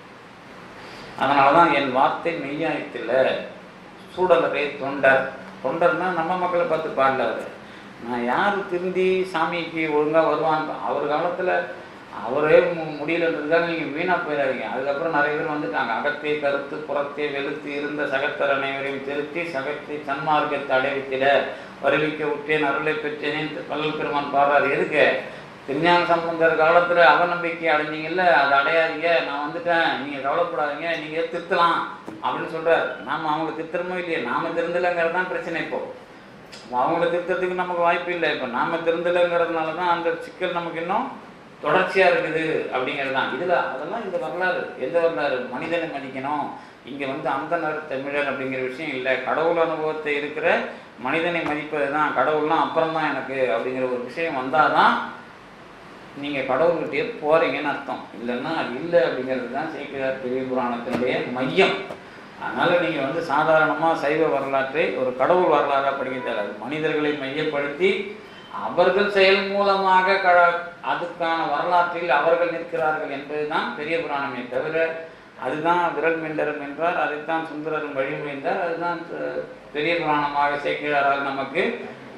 அதனால தான் என் வார்த்தை மெய்யாயத்தில் சூடலரை தொண்டர் தொண்டர்னா நம்ம மக்களை பார்த்து பாடல அவர் நான் யார் திருந்தி சாமிக்கு ஒழுங்காக வருவான் அவர் காலத்தில் அவரே மு- முடியலன்றதுக்காக நீங்கள் வீணாக போயிடாதீங்க அதுக்கப்புறம் நிறைய பேர் வந்துட்டாங்க அகத்தே கருத்து புறத்தே வெளுத்து இருந்த சகத்தர் அனைவரையும் திருத்தி சகத்தை சன்மார்க்கத்தை அடைவித்திட வருவிக்க விட்டேன் அருளை பெற்றேனே பல்லல் பெருமான் பாடுறாரு எதுக்கு திருஞான சம்பந்தர் காலத்தில் அவநம்பிக்கை அடைஞ்சீங்கல்ல அதை அடையாதீங்க நான் வந்துட்டேன் நீங்கள் கவலைப்படாதீங்க நீங்கள் திருத்தலாம் அப்படின்னு சொல்றாரு நாம அவங்களை திருத்தறமோ இல்லையே நாம திருந்தலைங்கிறது தான் பிரச்சனை இப்போ அவங்கள திருத்தறதுக்கு நமக்கு வாய்ப்பு இல்லை இப்போ நாம திருந்தலைங்கிறதுனால தான் அந்த சிக்கல் நமக்கு இன்னும் தொடர்ச்சியா இருக்குது அப்படிங்கிறது தான் இதுல அதெல்லாம் இந்த வரலாறு எந்த வரலாறு மனிதனை மதிக்கணும் இங்க வந்து அந்தனர் தமிழர் அப்படிங்கிற விஷயம் இல்லை கடவுள் அனுபவத்தை இருக்கிற மனிதனை மதிப்பது தான் கடவுள்லாம் அப்புறம் தான் எனக்கு அப்படிங்கிற ஒரு விஷயம் வந்தாதான் நீங்க கடவுள்கிட்டயே போறீங்கன்னு அர்த்தம் இல்லைன்னா அது இல்லை அப்படிங்கிறது தான் சேக்கிரார் பெரிய புராணத்தினுடைய மையம் அதனால நீங்க வந்து சாதாரணமா சைவ வரலாற்றை ஒரு கடவுள் வரலாறாக படிக்க தேவையில்லை மனிதர்களை மையப்படுத்தி அவர்கள் செயல் மூலமாக க அதுக்கான வரலாற்றில் அவர்கள் நிற்கிறார்கள் என்பதுதான் பெரிய புராணமே தவிர அதுதான் விரல் மெண்டரும் என்றார் அதைத்தான் சுந்தரரும் வழிமொழிந்தார் அதுதான் அஹ், பெரிய புராணமாக சேக்கிராரால் நமக்கு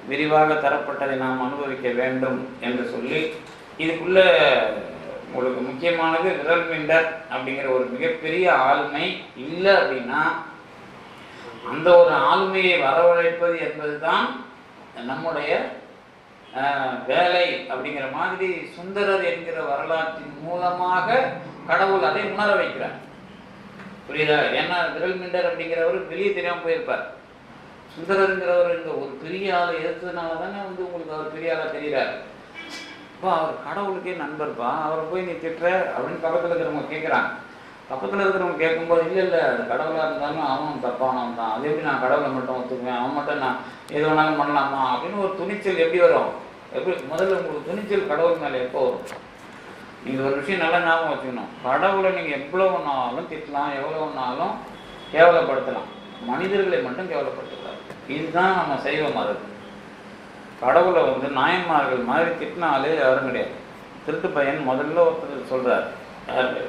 விரிவாக தரப்பட்டதை நாம் அனுபவிக்க வேண்டும் என்று சொல்லி இதுக்குள்ள உங்களுக்கு முக்கியமானது விரல் மிண்டர் அப்படிங்கிற ஒரு மிகப்பெரிய ஆளுமை இல்லை அப்படின்னா அந்த ஒரு ஆளுமையை வரவழைப்பது என்பதுதான் நம்முடைய ஆஹ், வேலை அப்படிங்கிற மாதிரி சுந்தரர் என்கிற வரலாற்றின் மூலமாக கடவுள் அதை உணர வைக்கிறார் புரியுதா ஏன்னா விரல் மிண்டர் அப்படிங்கிறவர் வெளியே தெரியாம போயிருப்பார் சுந்தரருங்கிறவர் இந்த ஒரு பெரிய ஆளை எதிர்த்ததுனால தானே வந்து உங்களுக்கு அவர் பெரிய ஆளா தெரியறாரு இப்போ அவர் கடவுளுக்கே நண்பர்ப்பா அவரை போய் நீ திட்டுற அப்படின்னு பக்கத்துல இருக்கிறவங்க கேட்குறாங்க பக்கத்துல இருக்கிறவங்க கேட்கும்போது இல்லை இல்லை அது கடவுளா இருந்தாலும் அவன் தப்பானவன் தான் அது எப்படி நான் கடவுளை மட்டும் ஒத்துக்குவேன் அவன் மட்டும் நான் எது வேணாலும் பண்ணலாமா அப்படின்னு ஒரு துணிச்சல் எப்படி வரும் எப்படி முதல்ல உங்களுக்கு துணிச்சல் கடவுள் மேலே எப்போ வரும் நீங்க ஒரு விஷயம் நல்லா ஞாபகம் வச்சுக்கணும் கடவுளை நீங்க எவ்வளவு நாளும் திட்டலாம் எவ்வளவு நாளும் கேவலப்படுத்தலாம் மனிதர்களை மட்டும் கேவலப்படுத்தக்கூடாது இதுதான் நம்ம சைவ மதம் கடவுளை வந்து நாயன்மார்கள் மாதிரி திட்டினாலே யாரும் கிடையாது திருட்டு பையன் முதல்ல ஒருத்தர் சொல்றார் யாரு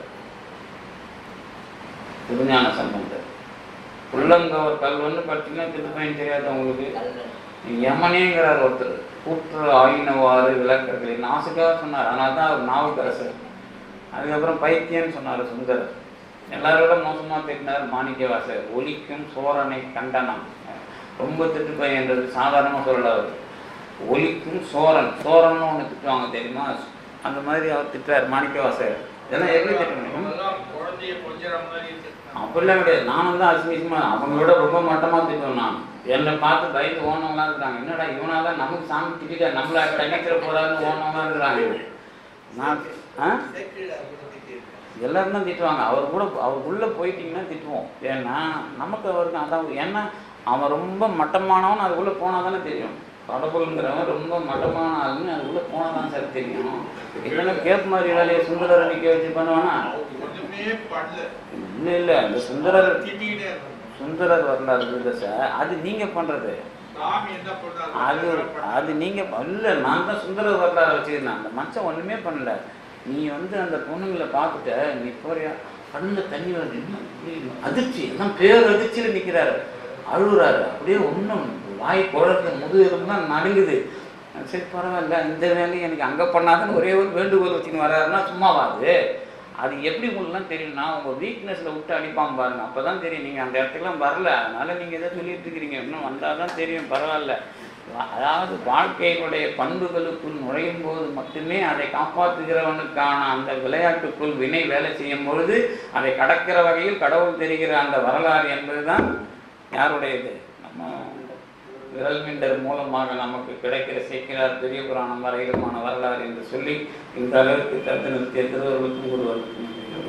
திருஞான சம்பந்தர் உள்ளங்கவர் கல்வன்னு பார்த்தீங்கன்னா திருட்டு பையன் தெரியாது உங்களுக்கு யமனேங்கிறார் ஒருத்தர் கூற்று ஆயினவாறு விளக்கர்களை நாசுக்காக சொன்னார் ஆனால் தான் அவர் நாவுக்கரசர் அதுக்கப்புறம் பைத்தியன்னு சொன்னார் சுந்தரர் எல்லாரோட மோசமா திட்டினார் மாணிக்கவாசர் ஒலிக்கும் சோரனை கண்டனம் ரொம்ப திட்டு பையன்றது சாதாரணமாக சொல்லல அவர் ஒலிக்கும் சோரன் சோரன்னு ஒன்று திட்டுவாங்க தெரியுமா அந்த மாதிரி அவர் திட்டுறார் மாணிக்கவாசர் இதெல்லாம் எப்படி திட்ட முடியும் குழந்தைய கொஞ்சிற மாதிரி திட்டினான். அப்படிலாம் கிடையாது நானும் தான் அசிங்கமா அவங்க விட ரொம்ப மட்டமா திட்டுவேன் நான் என்னை பார்த்து பயந்து ஓனவங்களாம் இருக்கிறாங்க என்னடா இவனால நமக்கு சாமி திட்டிட்டா நம்மள கண்டிக்கிற போறாருன்னு ஓனவங்களாம் இருக்கிறாங்க நான் ஆ சேக்கிழார் கூட திட்டியிருக்காரு. எல்லாரும் தான் திட்டுவாங்க அவர் கூட அவர் உள்ள போயிட்டீங்கன்னா திட்டுவோம் ஏன்னா நமக்கு அவருக்கு அதான் ஏன்னா அவன் ரொம்ப மட்டமானவன் அதுக்குள்ள போனா தானே தெரியும் கடவுளுங்கிறவன் ரொம்ப மட்டமான ஆளுன்னு அதுக்குள்ள போனா தான் சார் தெரியும் இல்லைன்னா கேப் மாதிரி வேலையை சுந்தரரை நிக்க வச்சு பண்ணுவானா ஒண்ணுமே பண்ணல இல்லை இல்லை இந்த சுந்தரர் திட்டிக்கிட்டே இருந்தான். சுந்தரர் வரலாறு இருக்கு சார் அது நீங்க பண்றது சாமி என்ன பண்ணாரு? அது அது நீங்க இல்ல நான் தான் சுந்தரர் வரலாறு வச்சிருந்தேன் அந்த மனுஷன் ஒண்ணுமே பண்ணல நீ வந்து அந்த பொண்ணுங்களை பார்த்துட்ட நீ போறியா கண்ணுல தண்ணி வருது என்ன இப்படி அதிர்ச்சி எல்லாம் பேர் அதிர்ச்சியில நிக்கிறாரு அழுகுறாரு அப்படியே ஒண்ணும் வாய் குழந்தை முதுகு தான் நடுங்குது சரி பரவாயில்ல இந்த வேலையை எனக்கு அங்க பண்ணாதுன்னு ஒரே ஒரு வேண்டுகோள் வச்சுன்னு வர்றாருன்னா சும்மாவா அது அது எப்படி உங்களுக்குலாம் தெரியும்னா உங்க வீக்னஸ்ல விட்டு அடிப்பான் பாருங்க அப்பதான் தெரியும் நீங்க அந்த இடத்துக்குலாம் வரல அதனால நீங்க எதை சொல்லிட்டு இருக்கிறீங்க இன்னும் வந்தாதான் தெரியும் பரவாயில்ல வா- அதாவது வாழ்க்கையினுடைய பண்புகளுக்குள் நுழையும் போது மட்டுமே அதை காப்பாற்றுகிறவனுக்கான அந்த விளையாட்டுக்குள் வினை வேலை செய்யும் பொழுது அதை கடக்கிற வகையில் கடவுள் தெரிகிற அந்த வரலாறு என்பதுதான் யாருடையது நம்ம விரல் மிண்டர் மூலமாக நமக்கு கிடைக்கிற சேக்கிரார் பெரிய புராணம் வரையிலுமான வரலாறு என்று சொல்லி இந்த அளவுக்கு தத்து நிறுத்திய திருவர்களுக்கும் குருவர்களுக்கும்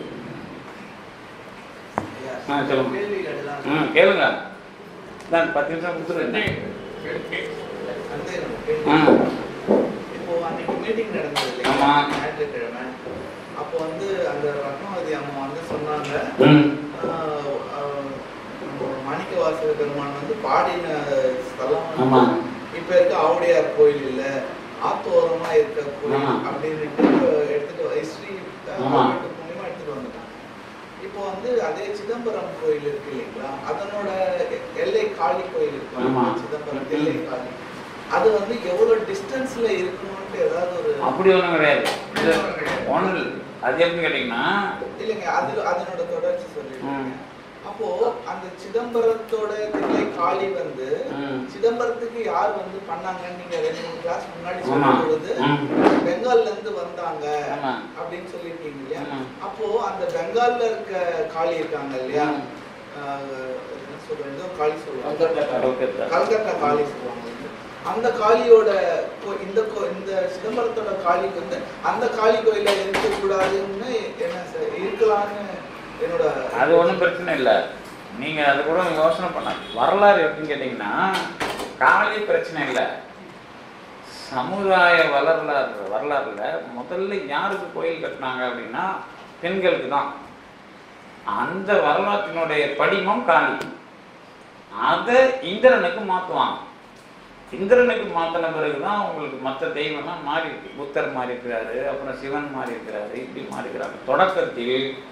ஐயா, ஆ, சொல்லுங்க. கேள்விகள் எல்லாம் ம் கேளுங்க நான் பத்து நிமிஷம் கொடுத்துருவேன் சந்தேகம் ஆ கேள்வி. இப்போ அன்னைக்கு மீட்டிங் நடந்தது ஆமா. இல்லையா ஞாயிற்றுக்கிழமை அப்போ வந்து அந்த ரத்னாவதி அம்மா வந்து சொன்னாங்க ம் ஆஹ், ஆஹ், நம்ம மாணிக்கவாசக பெருமான் வந்து பாடின ஸ்தலம் ஆமா. வந்து இப்ப இருக்க ஆவுடையார் கோயில் இல்ல ஆத்தோரமா இருக்க கோயில் ஆமா. அப்படின்னுட்டு எடுத்துட்டு ஹிஸ்டரி ஆமா. மூலியமா எடுத்துட்டு வந்துட்டாங்க இப்போ வந்து அதே சிதம்பரம் கோயில் இருக்கு இல்லைங்களா அதனோட எ- எல்லை காளி கோயில் இருக்கு ஆமா. சிதம்பரம் எல்லை காளி அது வந்து எவ்வளவு டிஸ்டன்ஸ்ல இருக்கணும்ட்டு ஏதாவது ஒரு அப்படி ஒன்றும் கிடையாது ஒன்றும் இல்லை அது எப்படி கேட்டிங்கன்னா இல்லைங்க அது அதனோட தொடர்ச்சி சொல்லிருக்கீங்க ம். அப்போ அந்த சிதம்பரத்தோட தில்லை காளி வந்து ம். சிதம்பரத்துக்கு யார் வந்து பண்ணாங்கன்னு நீங்க ரெண்டு மூணு கிளாஸ் முன்னாடி ஆமா. சொல்லும் பொழுது ம். பெங்கால்ல இருந்து வந்தாங்க ஆமா. அப்படின்னு சொல்லியிருக்கீங்க இல்லையா ஆமா. அப்போ அந்த பெங்கால்ல இருக்க காளி இருக்காங்க இல்லையா ம். ஆஹ், என்ன சொல்றது ஏதோ காளி சொல்லுவாங்க கல்கத்தா. கல்கத்தா காளி சொல்லுவாங்க வந்து. அந்த காளியோட கோ- இந்த கோ- இந்த சிதம்பரத்தோட காளிக்கு வந்து அந்த காளி கோயில இருக்க கூடாதுன்னு என்ன சார் இருக்கலாம்னு என்னோட அது ஒன்றும் பிரச்சனை இல்லை நீங்கள் அது கூட யோசனை பண்ண வரலாறு எப்படின்னு கேட்டிங்கன்னா காலி பிரச்சனை இல்லை சமுதாய வரலாறு வரலாறுல முதல்ல யாருக்கு கோயில் கட்டினாங்க அப்படின்னா பெண்களுக்கு தான் அந்த வரலாற்றினுடைய படிமம் காளி அதை இந்திரனுக்கு மாற்றுவாங்க இந்திரனுக்கு மாற்றின பிறகுதான் உங்களுக்கு மற்ற தெய்வம்லாம் மாறி இருக்கு புத்தர் மாறி இருக்கிறாரு அப்புறம் சிவன் மாறி இருக்கிறாரு இப்படி மாறி இருக்கிறாங்க தொடக்கத்தில்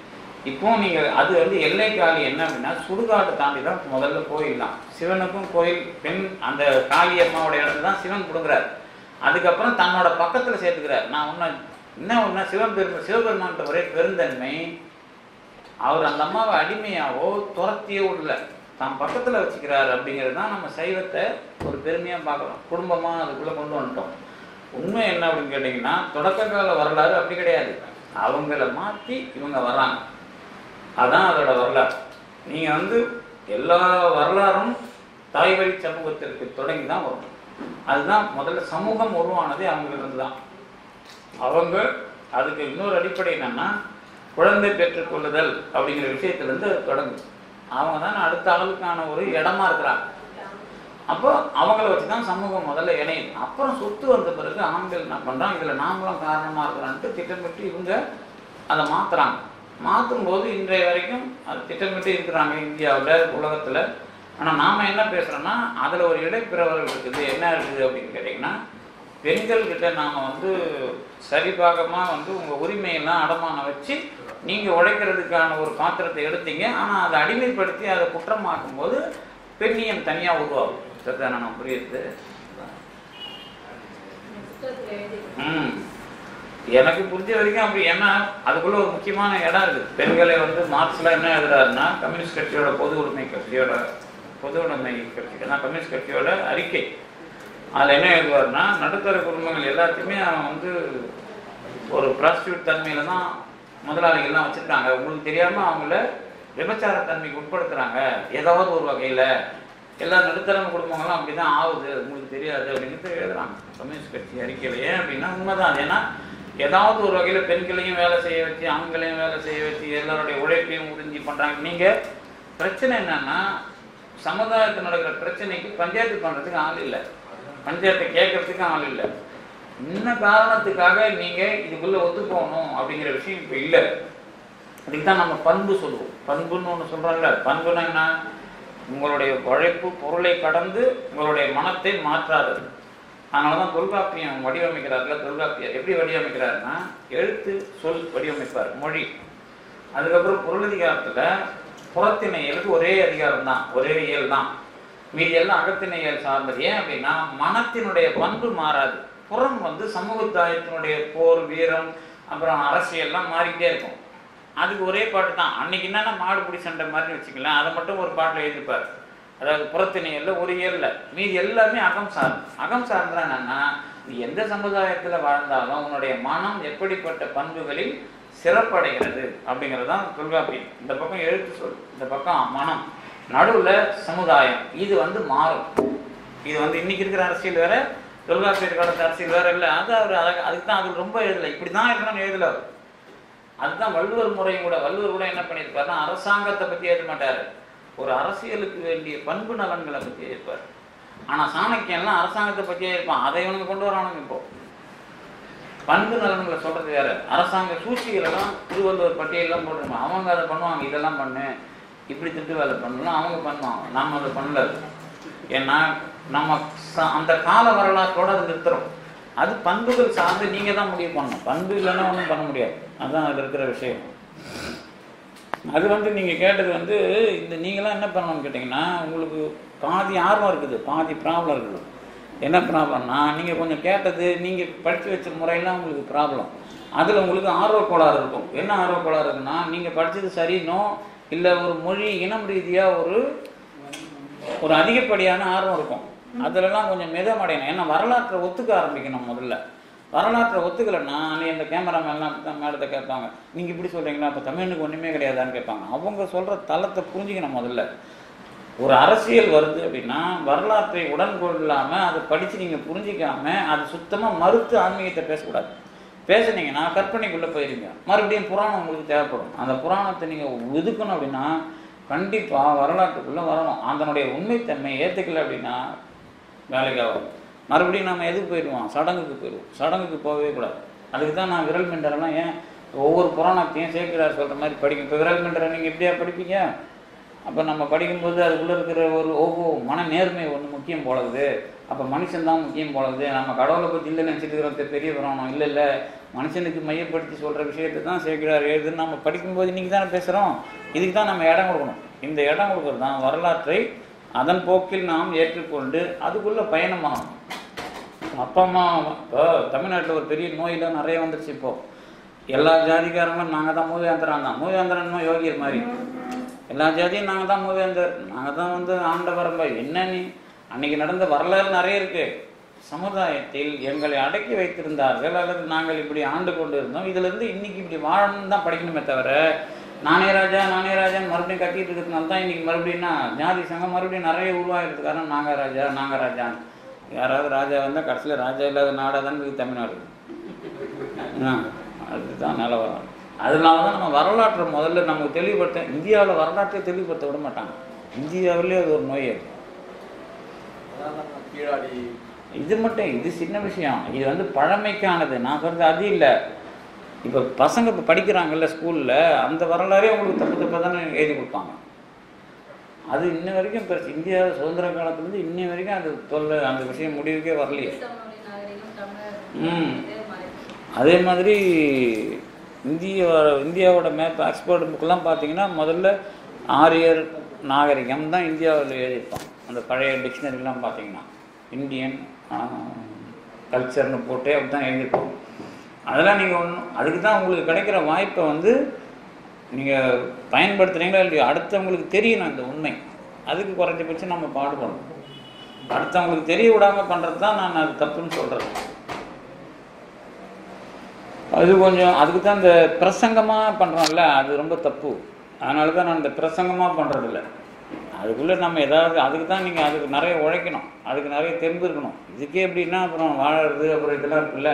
இப்போ நீங்க அது வந்து எல்லை காலி என்ன அப்படின்னா சுடுகாட்டை தாண்டி தான் முதல்ல போயிடலாம் சிவனுக்கும் கோயில் பெண் அந்த காளி அம்மாவோட இடத்துல தான் சிவன் கொடுக்குறாரு அதுக்கப்புறம் தன்னோட பக்கத்துல சேர்த்துக்கிறார் நான் உன்ன என்ன ஒன்றா சிவன் பெருமை சிவபெருமான்கிட்ட ஒரே பெருந்தன்மை அவர் அந்த அம்மாவை அடிமையாவோ துரத்தியோ விடல தான் பக்கத்துல வச்சுக்கிறார் அப்படிங்கிறது தான் நம்ம சைவத்தை ஒரு பெருமையா பார்க்குறோம் குடும்பமா அதுக்குள்ள கொண்டு வந்துட்டோம் உண்மை என்ன அப்படின்னு கேட்டிங்கன்னா தொடக்க கால வரலாறு அப்படி கிடையாது அவங்கள மாற்றி இவங்க வர்றாங்க அதான் அதோட வரலாறு நீங்க வந்து எல்லா வரலாறும் தாய் வழி சமூகத்திற்கு தொடங்கி தான் வரும் அதுதான் முதல்ல சமூகம் உருவானதே அவங்களுக்கு தான் அவங்க அதுக்கு இன்னொரு அடிப்படை என்னன்னா குழந்தை பெற்றுக்கொள்ளுதல் அப்படிங்கிற விஷயத்துல இருந்து அது தொடங்குது அவங்க தான் அடுத்த ஆளுக்கான ஒரு இடமா இருக்கிறாங்க அப்போ அவங்கள வச்சு தான் சமூகம் முதல்ல இணையுது அப்புறம் சொத்து வந்த பிறகு ஆண்கள் என்ன பண்றாங்க இதுல நாமளும் காரணமா இருக்கிறான்ட்டு திட்டமிட்டு இவங்க அதை மாத்துறாங்க மாற்றும் போது இன்றைய வரைக்கும் அது திட்டமிட்டு இருக்கிறாங்க இந்தியாவில் உலகத்துல ஆனா நாம என்ன பேசுறோம்னா அதுல ஒரு இடைப்பிரவர்கள் இருக்குது என்ன இருக்குது அப்படின்னு கேட்டிங்கன்னா பெண்கள் கிட்ட நாம வந்து சரிபாகமா வந்து உங்க உரிமையெல்லாம் அடமானம் வச்சு நீங்க உழைக்கிறதுக்கான ஒரு பாத்திரத்தை எடுத்தீங்க ஆனா அதை அடிமைப்படுத்தி அதை குற்றமாக்கும் போது பெண்ணியம் தனியா உருவாகும் சரிதானே நான் புரியுது ம் எனக்கு புரிஞ்ச வரைக்கும் அப்படி ஏன்னா அதுக்குள்ள ஒரு முக்கியமான இடம் இருக்குது பெண்களை வந்து மார்க்ஸ்ல என்ன எழுதுறாருன்னா கம்யூனிஸ்ட் கட்சியோட பொது உரிமை கட்சியோட பொது உடைமை கட்சி அதான் கம்யூனிஸ்ட் கட்சியோட அறிக்கை அதில் என்ன எழுதுவாருன்னா நடுத்தர குடும்பங்கள் எல்லாத்தையுமே அவன் வந்து ஒரு ப்ராஸ்டியூட் தன்மையில தான் முதலாளிகள்லாம் வச்சிருக்காங்க உங்களுக்கு தெரியாம அவங்கள விபச்சார தன்மைக்கு உட்படுத்துறாங்க ஏதாவது ஒரு வகையில எல்லா நடுத்தர குடும்பங்களும் அப்படிதான் ஆகுது உங்களுக்கு தெரியாது அப்படின்னு எழுதுறாங்க கம்யூனிஸ்ட் கட்சி அறிக்கையில ஏன் அப்படின்னா உண்மைதான் அது ஏன்னா ஏதாவது ஒரு வகையில பெண்களையும் வேலை செய்ய வச்சு ஆண்களையும் வேலை செய்ய வச்சு எல்லாருடைய உழைப்பையும் உறிஞ்சி பண்றாங்க நீங்க பிரச்சனை என்னன்னா சமுதாயத்தில் நடக்கிற பிரச்சனைக்கு பஞ்சாயத்து பண்றதுக்கு ஆள் இல்லை பஞ்சாயத்தை கேட்கறதுக்கு ஆள் இல்லை என்ன காரணத்துக்காக நீங்க இதுக்குள்ள ஒத்து போகணும் அப்படிங்கிற விஷயம் இப்ப இல்லை அதுக்கு தான் நம்ம பண்பு சொல்லுவோம் பண்புன்னு ஒன்று சொல்றோம்ல பண்புன்னா என்ன உங்களுடைய உழைப்பு பொருளை கடந்து உங்களுடைய மனத்தை மாற்றாதது அதனால தான் தொல்காப்பியம் வடிவமைக்கிறார்ல தொல்காப்பியர் எப்படி வடிவமைக்கிறாருன்னா எழுத்து சொல் வடிவமைப்பார் மொழி அதுக்கப்புறம் பொருளதிகாரத்துல புறத்திணையலுக்கு ஒரே அதிகாரம் தான் ஒரே இயல் தான் மீதி எல்லாம் அகத்திணையல் சார்ந்தது ஏன் அப்படின்னா மனத்தினுடைய பண்பு மாறாது புறம் வந்து சமூகத்தாயத்தினுடைய போர் வீரம் அப்புறம் அரசியல்லாம் மாறிக்கிட்டே இருக்கும் அதுக்கு ஒரே பாட்டு தான் அன்னைக்கு என்னன்னா மாடுபிடி சண்டை மாதிரி வச்சுக்கலாம் அதை மட்டும் ஒரு பாட்டில் எழுதிப்பார் அதாவது புறத்திணையல்ல ஒரு இயல்ல மீதி எல்லாமே அகம் சார்ந்து அகம் சார்ந்தா என்னன்னா நீ எந்த சமுதாயத்துல வாழ்ந்தாலும் உன்னுடைய மனம் எப்படிப்பட்ட பண்புகளில் சிறப்படைகிறது அப்படிங்கிறது தான் தொல்காப்பியம் இந்த பக்கம் எழுத்து சொல் இந்த பக்கம் மனம் நடுவுல சமுதாயம் இது வந்து மாறும் இது வந்து இன்னைக்கு இருக்கிற அரசியல் வேற தொல்காப்பியர் காலத்து அரசியல் வேற இல்லை அது அவர் அழகா- அதுக்கு தான் அது ரொம்ப எழுதலை இப்படி தான் இருக்கணும்னு எழுதல அவர் அதுதான் வள்ளுவர் முறையும் கூட வள்ளுவர் கூட என்ன பண்ணியிருப்பாருன்னா அரசாங்கத்தை பத்தி எழுத மாட்டாரு ஒரு அரசியலுக்கு வேண்டிய பண்பு நலன்களை பத்தி எழுதியிருப்பார் ஆனா சாணக்கியன்லாம் அரசாங்கத்தை பத்தியே இருப்பான் அதை இவனுங்க கொண்டு வரானுங்க இப்போ பண்பு நலன்களை சொல்றது வேற அரசாங்க சூழ்ச்சிகள் எல்லாம் திருவள்ளுவர் பட்டியலாம் போட்டிருப்பான் அவங்க அதை பண்ணுவாங்க இதெல்லாம் பண்ணு இப்படி திட்டு வேலை பண்ணலாம் அவங்க பண்ணுவாங்க நாம அதை பண்ணல ஏன்னா நம்ம ச- அந்த கால வரலாற்றோட அது நிறுத்துறோம் அது பண்புகள் சார்ந்து நீங்க தான் முடிவு பண்ணணும் பண்பு இல்லைன்னா ஒன்றும் பண்ண முடியாது அதுதான் அது இருக்கிற விஷயம் அது வந்து நீங்க கேட்டது வந்து இந்த நீங்களாம் என்ன பண்ணணும்னு கேட்டிங்கன்னா உங்களுக்கு பாதி ஆர்வம் இருக்குது பாதி ப்ராப்ளம் இருக்குது என்ன ப்ராப்ளம்னா நீங்க கொஞ்சம் கேட்டது நீங்க படிச்சு வச்ச முறையெல்லாம் உங்களுக்கு ப்ராப்ளம் அதுல உங்களுக்கு ஆர்வ கோளாறு இருக்கும் என்ன ஆர்வ கோளாறு இருக்குன்னா நீங்க படிச்சது சரினோ இல்ல ஒரு மொழி இனம் ரீதியா ஒரு ஒரு அதிகப்படியான ஆர்வம் இருக்கும் அதுலலாம் கொஞ்சம் மிதமடையணும் ஏன்னா வரலாற்றை ஒத்துக்க ஆரம்பிக்கணும் முதல்ல வரலாற்றை ஒத்துக்கலைன்னா நீ இந்த கேமராமேன்லாம் தான் மேடத்தை கேட்பாங்க நீங்கள் இப்படி சொல்கிறீங்களா அப்போ தமிழுக்கு ஒன்றுமே கிடையாதான்னு கேட்பாங்க அவங்க சொல்கிற தளத்தை புரிஞ்சுக்கணும் முதல்ல ஒரு அரசியல் வருது அப்படின்னா வரலாற்றை உடன் கொள்ளாமல் அதை படித்து நீங்கள் புரிஞ்சிக்காம அது சுத்தமாக மறுத்து ஆன்மீகத்தை பேசக்கூடாது பேசுனீங்கன்னா கற்பனைக்குள்ளே போயிருங்க மறுபடியும் புராணம் உங்களுக்கு தேவைப்படும் அந்த புராணத்தை நீங்கள் ஒதுக்கணும் அப்படின்னா கண்டிப்பாக வரலாற்றுக்குள்ளே வரணும் அதனுடைய உண்மைத்தன்மையை ஏற்றுக்கல அப்படின்னா வேலைக்கு ஆகும் மறுபடியும் நம்ம எதுக்கு போயிடுவோம் சடங்குக்கு போயிடுவோம் சடங்குக்கு போகவே கூடாது அதுக்கு தான் நான் விரல் மிண்டரெல்லாம் ஏன் ஒவ்வொரு புராணத்தையும் சேர்க்கிறார் சொல்கிற மாதிரி படிக்கும் இப்போ விரல் மிண்டரை நீங்கள் எப்படியா படிப்பீங்க அப்போ நம்ம படிக்கும்போது அதுக்குள்ளே இருக்கிற ஒரு ஓஹோ மன நேர்மை ஒன்று முக்கியம் போலகுது அப்போ மனுஷன் தான் முக்கியம் போலகுது நம்ம கடவுளை பற்றி இல்லை நினச்சிட்டு இருக்கிறது பெரிய புராணம் இல்லை இல்லை மனுஷனுக்கு மையப்படுத்தி சொல்கிற விஷயத்தை தான் சேர்க்கிறார் எழுதுன்னு நம்ம படிக்கும்போது இன்றைக்கி தானே பேசுகிறோம் இதுக்கு தான் நம்ம இடம் கொடுக்கணும் இந்த இடம் கொடுக்கறது தான் வரலாற்றை அதன் போக்கில் நாம் ஏற்றுக்கொண்டு அதுக்குள்ளே பயணமாகணும் அப்பா அம்மா இப்போ தமிழ்நாட்டில் ஒரு பெரிய நோயெல்லாம் நிறைய வந்துருச்சு இப்போ எல்லா ஜாதிக்காரங்களும் நாங்கள் தான் மூவேந்திரன் தான் மூவேந்திரன் யோகியர் மாதிரி எல்லா ஜாதியும் நாங்கள் தான் மூவேந்தர் நாங்கள் தான் வந்து ஆண்ட வரம்பை என்ன நீ அன்னைக்கு நடந்த வரலாறு நிறைய இருக்கு சமுதாயத்தில் எங்களை அடக்கி வைத்திருந்தார்கள் அல்லது நாங்கள் இப்படி ஆண்டு கொண்டு இருந்தோம் இதுல இருந்து இன்னைக்கு இப்படி வாழணும்னு தான் படிக்கணுமே தவிர நானே ராஜா நானே ராஜான்னு மறுபடியும் கத்திட்டு இருக்கிறதுனால தான் இன்னைக்கு மறுபடியும் ஜாதி சங்கம் மறுபடியும் நிறைய உருவாகிறதுக்கு காரணம் நாங்க ராஜா நாங்க ராஜான்னு யாராவது ராஜா வந்தால் கடைசியில் ராஜா இல்லாத நாடாக தான் இருக்குது தமிழ்நாடு ஆ, அதுதான் நிலவரம் அதனால தான் நம்ம வரலாற்றை முதல்ல நமக்கு தெளிவுபடுத்த இந்தியாவில் வரலாற்றை தெளிவுபடுத்த விட மாட்டாங்க இந்தியாவிலே அது ஒரு நோய் அது அதான் நம்ம கீழாடி இது மட்டும் இது சின்ன விஷயம் இது வந்து பழமைக்கானது நான் சொல்றது அது இல்லை இப்போ பசங்க இப்போ படிக்கிறாங்கல்ல ஸ்கூலில் அந்த வரலாறே உங்களுக்கு தப்பு தப்பாக தானே எழுதி கொடுப்பாங்க அது இன்ன வரைக்கும் பெருசு இந்தியா சுதந்திர காலத்துலேருந்து இன்னி வரைக்கும் அது தொல்லை அந்த விஷயம் முடிவுக்கே வரலையே ம். அதே மாதிரி இந்திய இந்தியாவோட மேப் ஆக்ஸ்போர்ட் புக்கெலாம் பார்த்தீங்கன்னா முதல்ல ஆரியர் நாகரிகம் தான் இந்தியாவில் எழுதியிருப்பான் அந்த பழைய டிக்ஷனரிலாம் பார்த்தீங்கன்னா இந்தியன் கல்ச்சர்னு போட்டே அப்படி தான் எழுதியிருப்போம் அதெல்லாம் நீங்கள் ஒன்றும் அதுக்கு தான் உங்களுக்கு கிடைக்கிற வாய்ப்பை வந்து நீங்கள் பயன்படுத்துகிறீங்களா இல்லையோ அடுத்தவங்களுக்கு தெரியணும் இந்த உண்மை அதுக்கு குறைஞ்சபட்சம் நம்ம பாடுபடணும் அடுத்தவங்களுக்கு தெரிய விடாமல் பண்ணுறது தான் நான் அது தப்புன்னு சொல்கிறது அது கொஞ்சம் அதுக்கு தான் இந்த பிரசங்கமாக பண்ணுறோம்ல அது ரொம்ப தப்பு அதனால தான் நான் இந்த பிரசங்கமாக பண்ணுறதில்ல அதுக்குள்ளே நம்ம ஏதாவது அதுக்கு தான் நீங்கள் அதுக்கு நிறைய உழைக்கணும் அதுக்கு நிறைய தெம்பு இருக்கணும் இதுக்கே எப்படின்னா அப்புறம் வாழறது அப்புறம் இதெல்லாம் இருக்குல்ல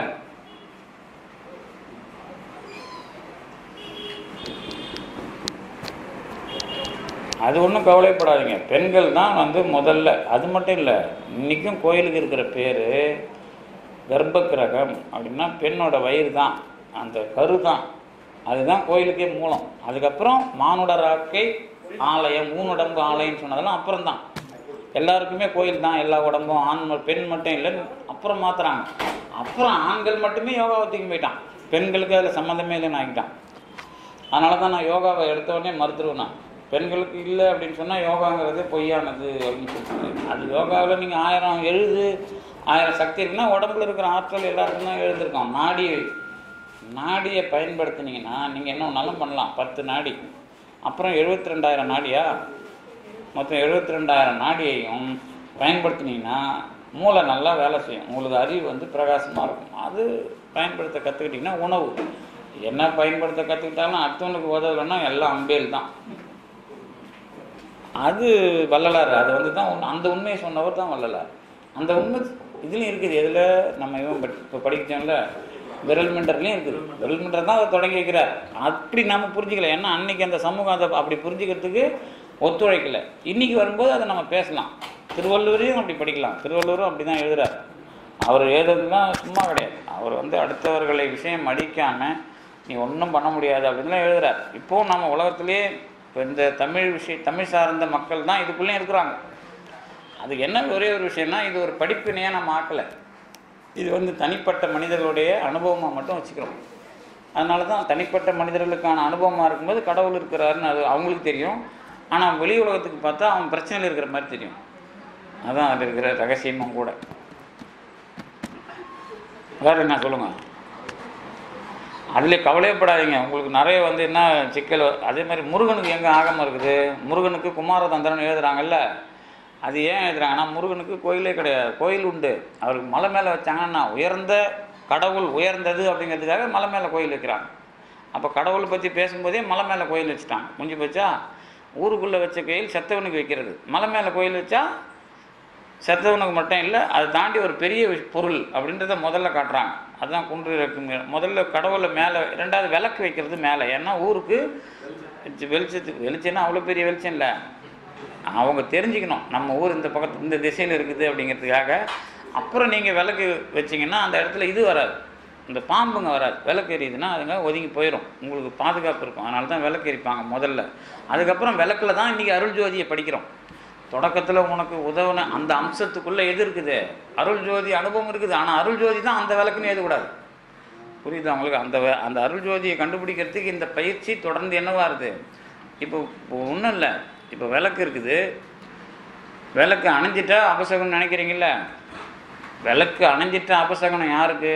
அது ஒன்றும் கவலைப்படாதீங்க பெண்கள் தான் வந்து முதல்ல அது மட்டும் இல்லை இன்றைக்கும் கோயிலுக்கு இருக்கிற பேர் கர்ப்பகிரகம் அப்படின்னா பெண்ணோட வயிறு தான் அந்த கரு தான் அதுதான் கோயிலுக்கே மூலம் அதுக்கப்புறம் மானுட ராக்கை ஆலயம் ஊனுடம்பு ஆலயம்னு சொன்னதெல்லாம் அப்புறம் தான் எல்லாருக்குமே கோயில் தான் எல்லா உடம்பும் ஆண் ம- பெண் மட்டும் இல்லைன்னு அப்புறம் மாத்துறாங்க அப்புறம் ஆண்கள் மட்டுமே யோகாவை தூக்கி போயிட்டான் பெண்களுக்கு அதில் சம்மந்தமே இல்லைன்னு ஆகிட்டான் அதனால தான் நான் யோகாவை எடுத்த உடனே மறுத்துருவேன் நான் பெண்களுக்கு இல்லை அப்படின்னு சொன்னால் யோகாங்கிறது பொய்யானது அப்படின்னு சொல்லிட்டு அது யோகாவில் நீங்கள் ஆயிரம் எழுது ஆயிரம் சக்தி இருக்குன்னா உடம்புல இருக்கிற ஆற்றல் எல்லாருக்கும் தான் எழுதிருக்கோம் நாடி நாடியை பயன்படுத்துனீங்கன்னா நீங்கள் என்ன ஒன்றாலும் பண்ணலாம் பத்து நாடி அப்புறம் எழுபத்தி ரெண்டாயிரம் நாடியா மொத்தம் எழுபத்தி ரெண்டாயிரம் நாடியையும் பயன்படுத்தினீங்கன்னா மூளை நல்லா வேலை செய்யும் உங்களுக்கு அறிவு வந்து பிரகாசமாக இருக்கும் அது பயன்படுத்த கற்றுக்கிட்டிங்கன்னா உணவு என்ன பயன்படுத்த கற்றுக்கிட்டாலும் அடுத்தவனுக்கு உதவலைன்னா எல்லாம் அம்பேல் தான் அது வள்ளலார் அது வந்து தான் உண்மை- அந்த உண்மையை சொன்னவர் தான் வள்ளலார் அந்த உண்மை இதுலேயும் இருக்குது எதில் நம்ம இவன் படி- இப்போ படிச்சோம்ல விரல் மிண்டர்லேயும் இருக்குது விரல் மிண்டர் தான் அதை தொடங்கி வைக்கிறார் அப்படி நம்ம புரிஞ்சுக்கல ஏன்னா அன்னைக்கு அந்த சமூகம் அதை அப்படி புரிஞ்சுக்கிறதுக்கு ஒத்துழைக்கல இன்னைக்கு வரும்போது அதை நம்ம பேசலாம் திருவள்ளுவரையும் அப்படி படிக்கலாம் திருவள்ளுவரும் அப்படி தான் எழுதுறார் அவர் எழுதுறதுலாம் சும்மா கிடையாது அவர் வந்து அடுத்தவர்களை விஷயம் அடிக்காமல் நீ ஒன்றும் பண்ண முடியாது அப்படின்லாம் எழுதுறார் இப்போவும் நம்ம உலகத்திலேயே இப்போ இந்த தமிழ் விஷய தமிழ் சார்ந்த மக்கள் தான் இதுக்குள்ளேயும் இருக்கிறாங்க அதுக்கு என்ன ஒரே ஒரு விஷயம்னா இது ஒரு படிப்பினையாக நம்ம ஆக்கலை இது வந்து தனிப்பட்ட மனிதர்களுடைய அனுபவமாக மட்டும் வச்சுக்கிறோம் அதனால தான் தனிப்பட்ட மனிதர்களுக்கான அனுபவமாக இருக்கும்போது கடவுள் இருக்கிறாருன்னு அது அவங்களுக்கு தெரியும் ஆனால் வெளி உலகத்துக்கு பார்த்தா அவன் பிரச்சனையில் இருக்கிற மாதிரி தெரியும் அதான் அது இருக்கிற ரகசியமும் கூட வேற என்ன சொல்லுங்கள் அதில் கவலையப்படாதீங்க உங்களுக்கு நிறைய வந்து என்ன சிக்கல் வ- அதே மாதிரி முருகனுக்கு எங்கே ஆகமம் இருக்குது முருகனுக்கு குமாரதந்திரன் எழுதுறாங்கல்ல அது ஏன் எழுதுறாங்கன்னா முருகனுக்கு கோயிலே கிடையாது கோயில் உண்டு அவருக்கு மலை மேலே வச்சாங்கன்னா உயர்ந்த கடவுள் உயர்ந்தது அப்படிங்கிறதுக்காக மலை மேலே கோயில் வைக்கிறாங்க அப்போ கடவுளை பற்றி பேசும்போதே மலை மேலே கோயில் வச்சுட்டாங்க முடிஞ்சு போச்சா ஊருக்குள்ளே வச்ச கோயில் செத்தவனுக்கு வைக்கிறது மலை மேலே கோயில் வச்சா செத்தவனுக்கு மட்டும் இல்லை அதை தாண்டி ஒரு பெரிய விஷ்- பொருள் அப்படின்றத முதல்ல காட்டுறாங்க அதுதான் குன்று இறக்கும் இடம். முதல்ல கடவுளை மேலே ரெண்டாவது விளக்கு வைக்கிறது மேலே ஏன்னா ஊருக்கு வெளிச்சத்துக்கு வெளிச்சம்னா அவ்வளோ பெரிய வெளிச்சம் இல்லை அவங்க தெரிஞ்சுக்கணும் நம்ம ஊர் இந்த பக்கத்து இந்த திசையில் இருக்குது அப்படிங்கிறதுக்காக அப்புறம் நீங்கள் விளக்கு வச்சிங்கன்னா அந்த இடத்துல இது வராது இந்த பாம்புங்க வராது விளக்கு எரியுதுன்னா அதுங்க ஒதுங்கி போயிடும் உங்களுக்கு பாதுகாப்பு இருக்கும் அதனால தான் விளக்கு எரிப்பாங்க முதல்ல அதுக்கப்புறம் விளக்குல தான் இன்றைக்கி அருள் ஜோதியை படிக்கிறோம் தொடக்கத்தில் உனக்கு உதவுன அந்த அம்சத்துக்குள்ளே எது இருக்குது அருள் ஜோதி அனுபவம் இருக்குது ஆனால் அருள் ஜோதி தான் அந்த விளக்குன்னு எழுதக்கூடாது புரியுதா உங்களுக்கு அந்த வ- அந்த அருள் ஜோதியை கண்டுபிடிக்கிறதுக்கு இந்த பயிற்சி தொடர்ந்து என்னவா இருக்குது இப்போ ஒன்றும் இல்லை இப்போ விளக்கு இருக்குது விளக்கு அணைஞ்சிட்டா அபசகுனம் நினைக்கிறீங்கல்ல விளக்கு அணைஞ்சிட்டா அபசகுனம் யாருக்கு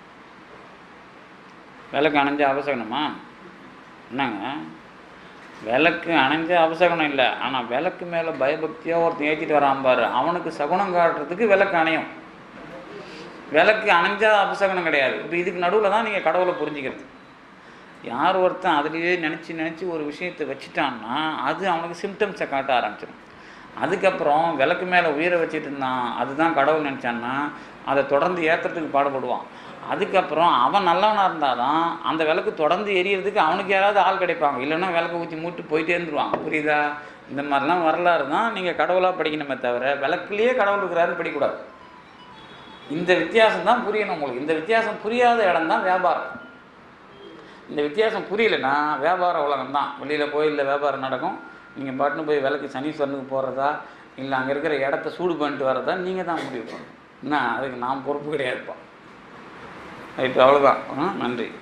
விளக்கு அணைஞ்ச அபசகுனமா என்னங்க விளக்கு அணைஞ்ச அபசகுனம் இல்லை ஆனால் விளக்கு மேலே பயபக்தியாக ஒருத்தன் ஏற்றிட்டு வரான் பாரு அவனுக்கு சகுனம் காட்டுறதுக்கு விளக்கு அணையும் விளக்கு அணைஞ்சா அபசகுனம் கிடையாது இப்போ இதுக்கு நடுவில் தான் நீங்கள் கடவுளை புரிஞ்சுக்கிறது யார் ஒருத்தன் அதுலேயே நினச்சி நினச்சி ஒரு விஷயத்தை வச்சுட்டான்னா அது அவனுக்கு சிம்டம்ஸை காட்ட ஆரம்பிச்சிடும் அதுக்கப்புறம் விளக்கு மேலே உயிரை வச்சுட்டு இருந்தான் அதுதான் கடவுள் நினச்சான்னா அதை தொடர்ந்து ஏற்றுறதுக்கு பாடுபடுவான் அதுக்கப்புறம் அவன் நல்லவனாக இருந்தால் தான் அந்த விளக்கு தொடர்ந்து எரியறதுக்கு அவனுக்கு யாராவது ஆள் கிடைப்பாங்க இல்லைன்னா விளக்கு ஊற்றி மூட்டு போயிட்டே இருந்துருவாங்க புரியுதா இந்த மாதிரிலாம் வரலாறு தான் நீங்கள் கடவுளாக படிக்கணுமே தவிர விளக்குலேயே கடவுள் இருக்கிறாருன்னு படிக்கக்கூடாது இந்த வித்தியாசம் தான் புரியணும் உங்களுக்கு இந்த வித்தியாசம் புரியாத இடம் தான் வியாபாரம் இந்த வித்தியாசம் புரியலன்னா வியாபார உலகம் தான் வெளியில் கோயிலில் வியாபாரம் நடக்கும் நீங்கள் பாட்டுன்னு போய் விளக்கு சனீஸ்வரனுக்கு போகிறதா இல்லை அங்கே இருக்கிற இடத்த சூடு பண்ணிட்டு வர்றதா நீங்கள் தான் முடிவு பண்ணணும் என்ன அதுக்கு நான் பொறுப்பு கிடையாதுப்பா ரைட்டு அவ்வளோதான் ஆ, நன்றி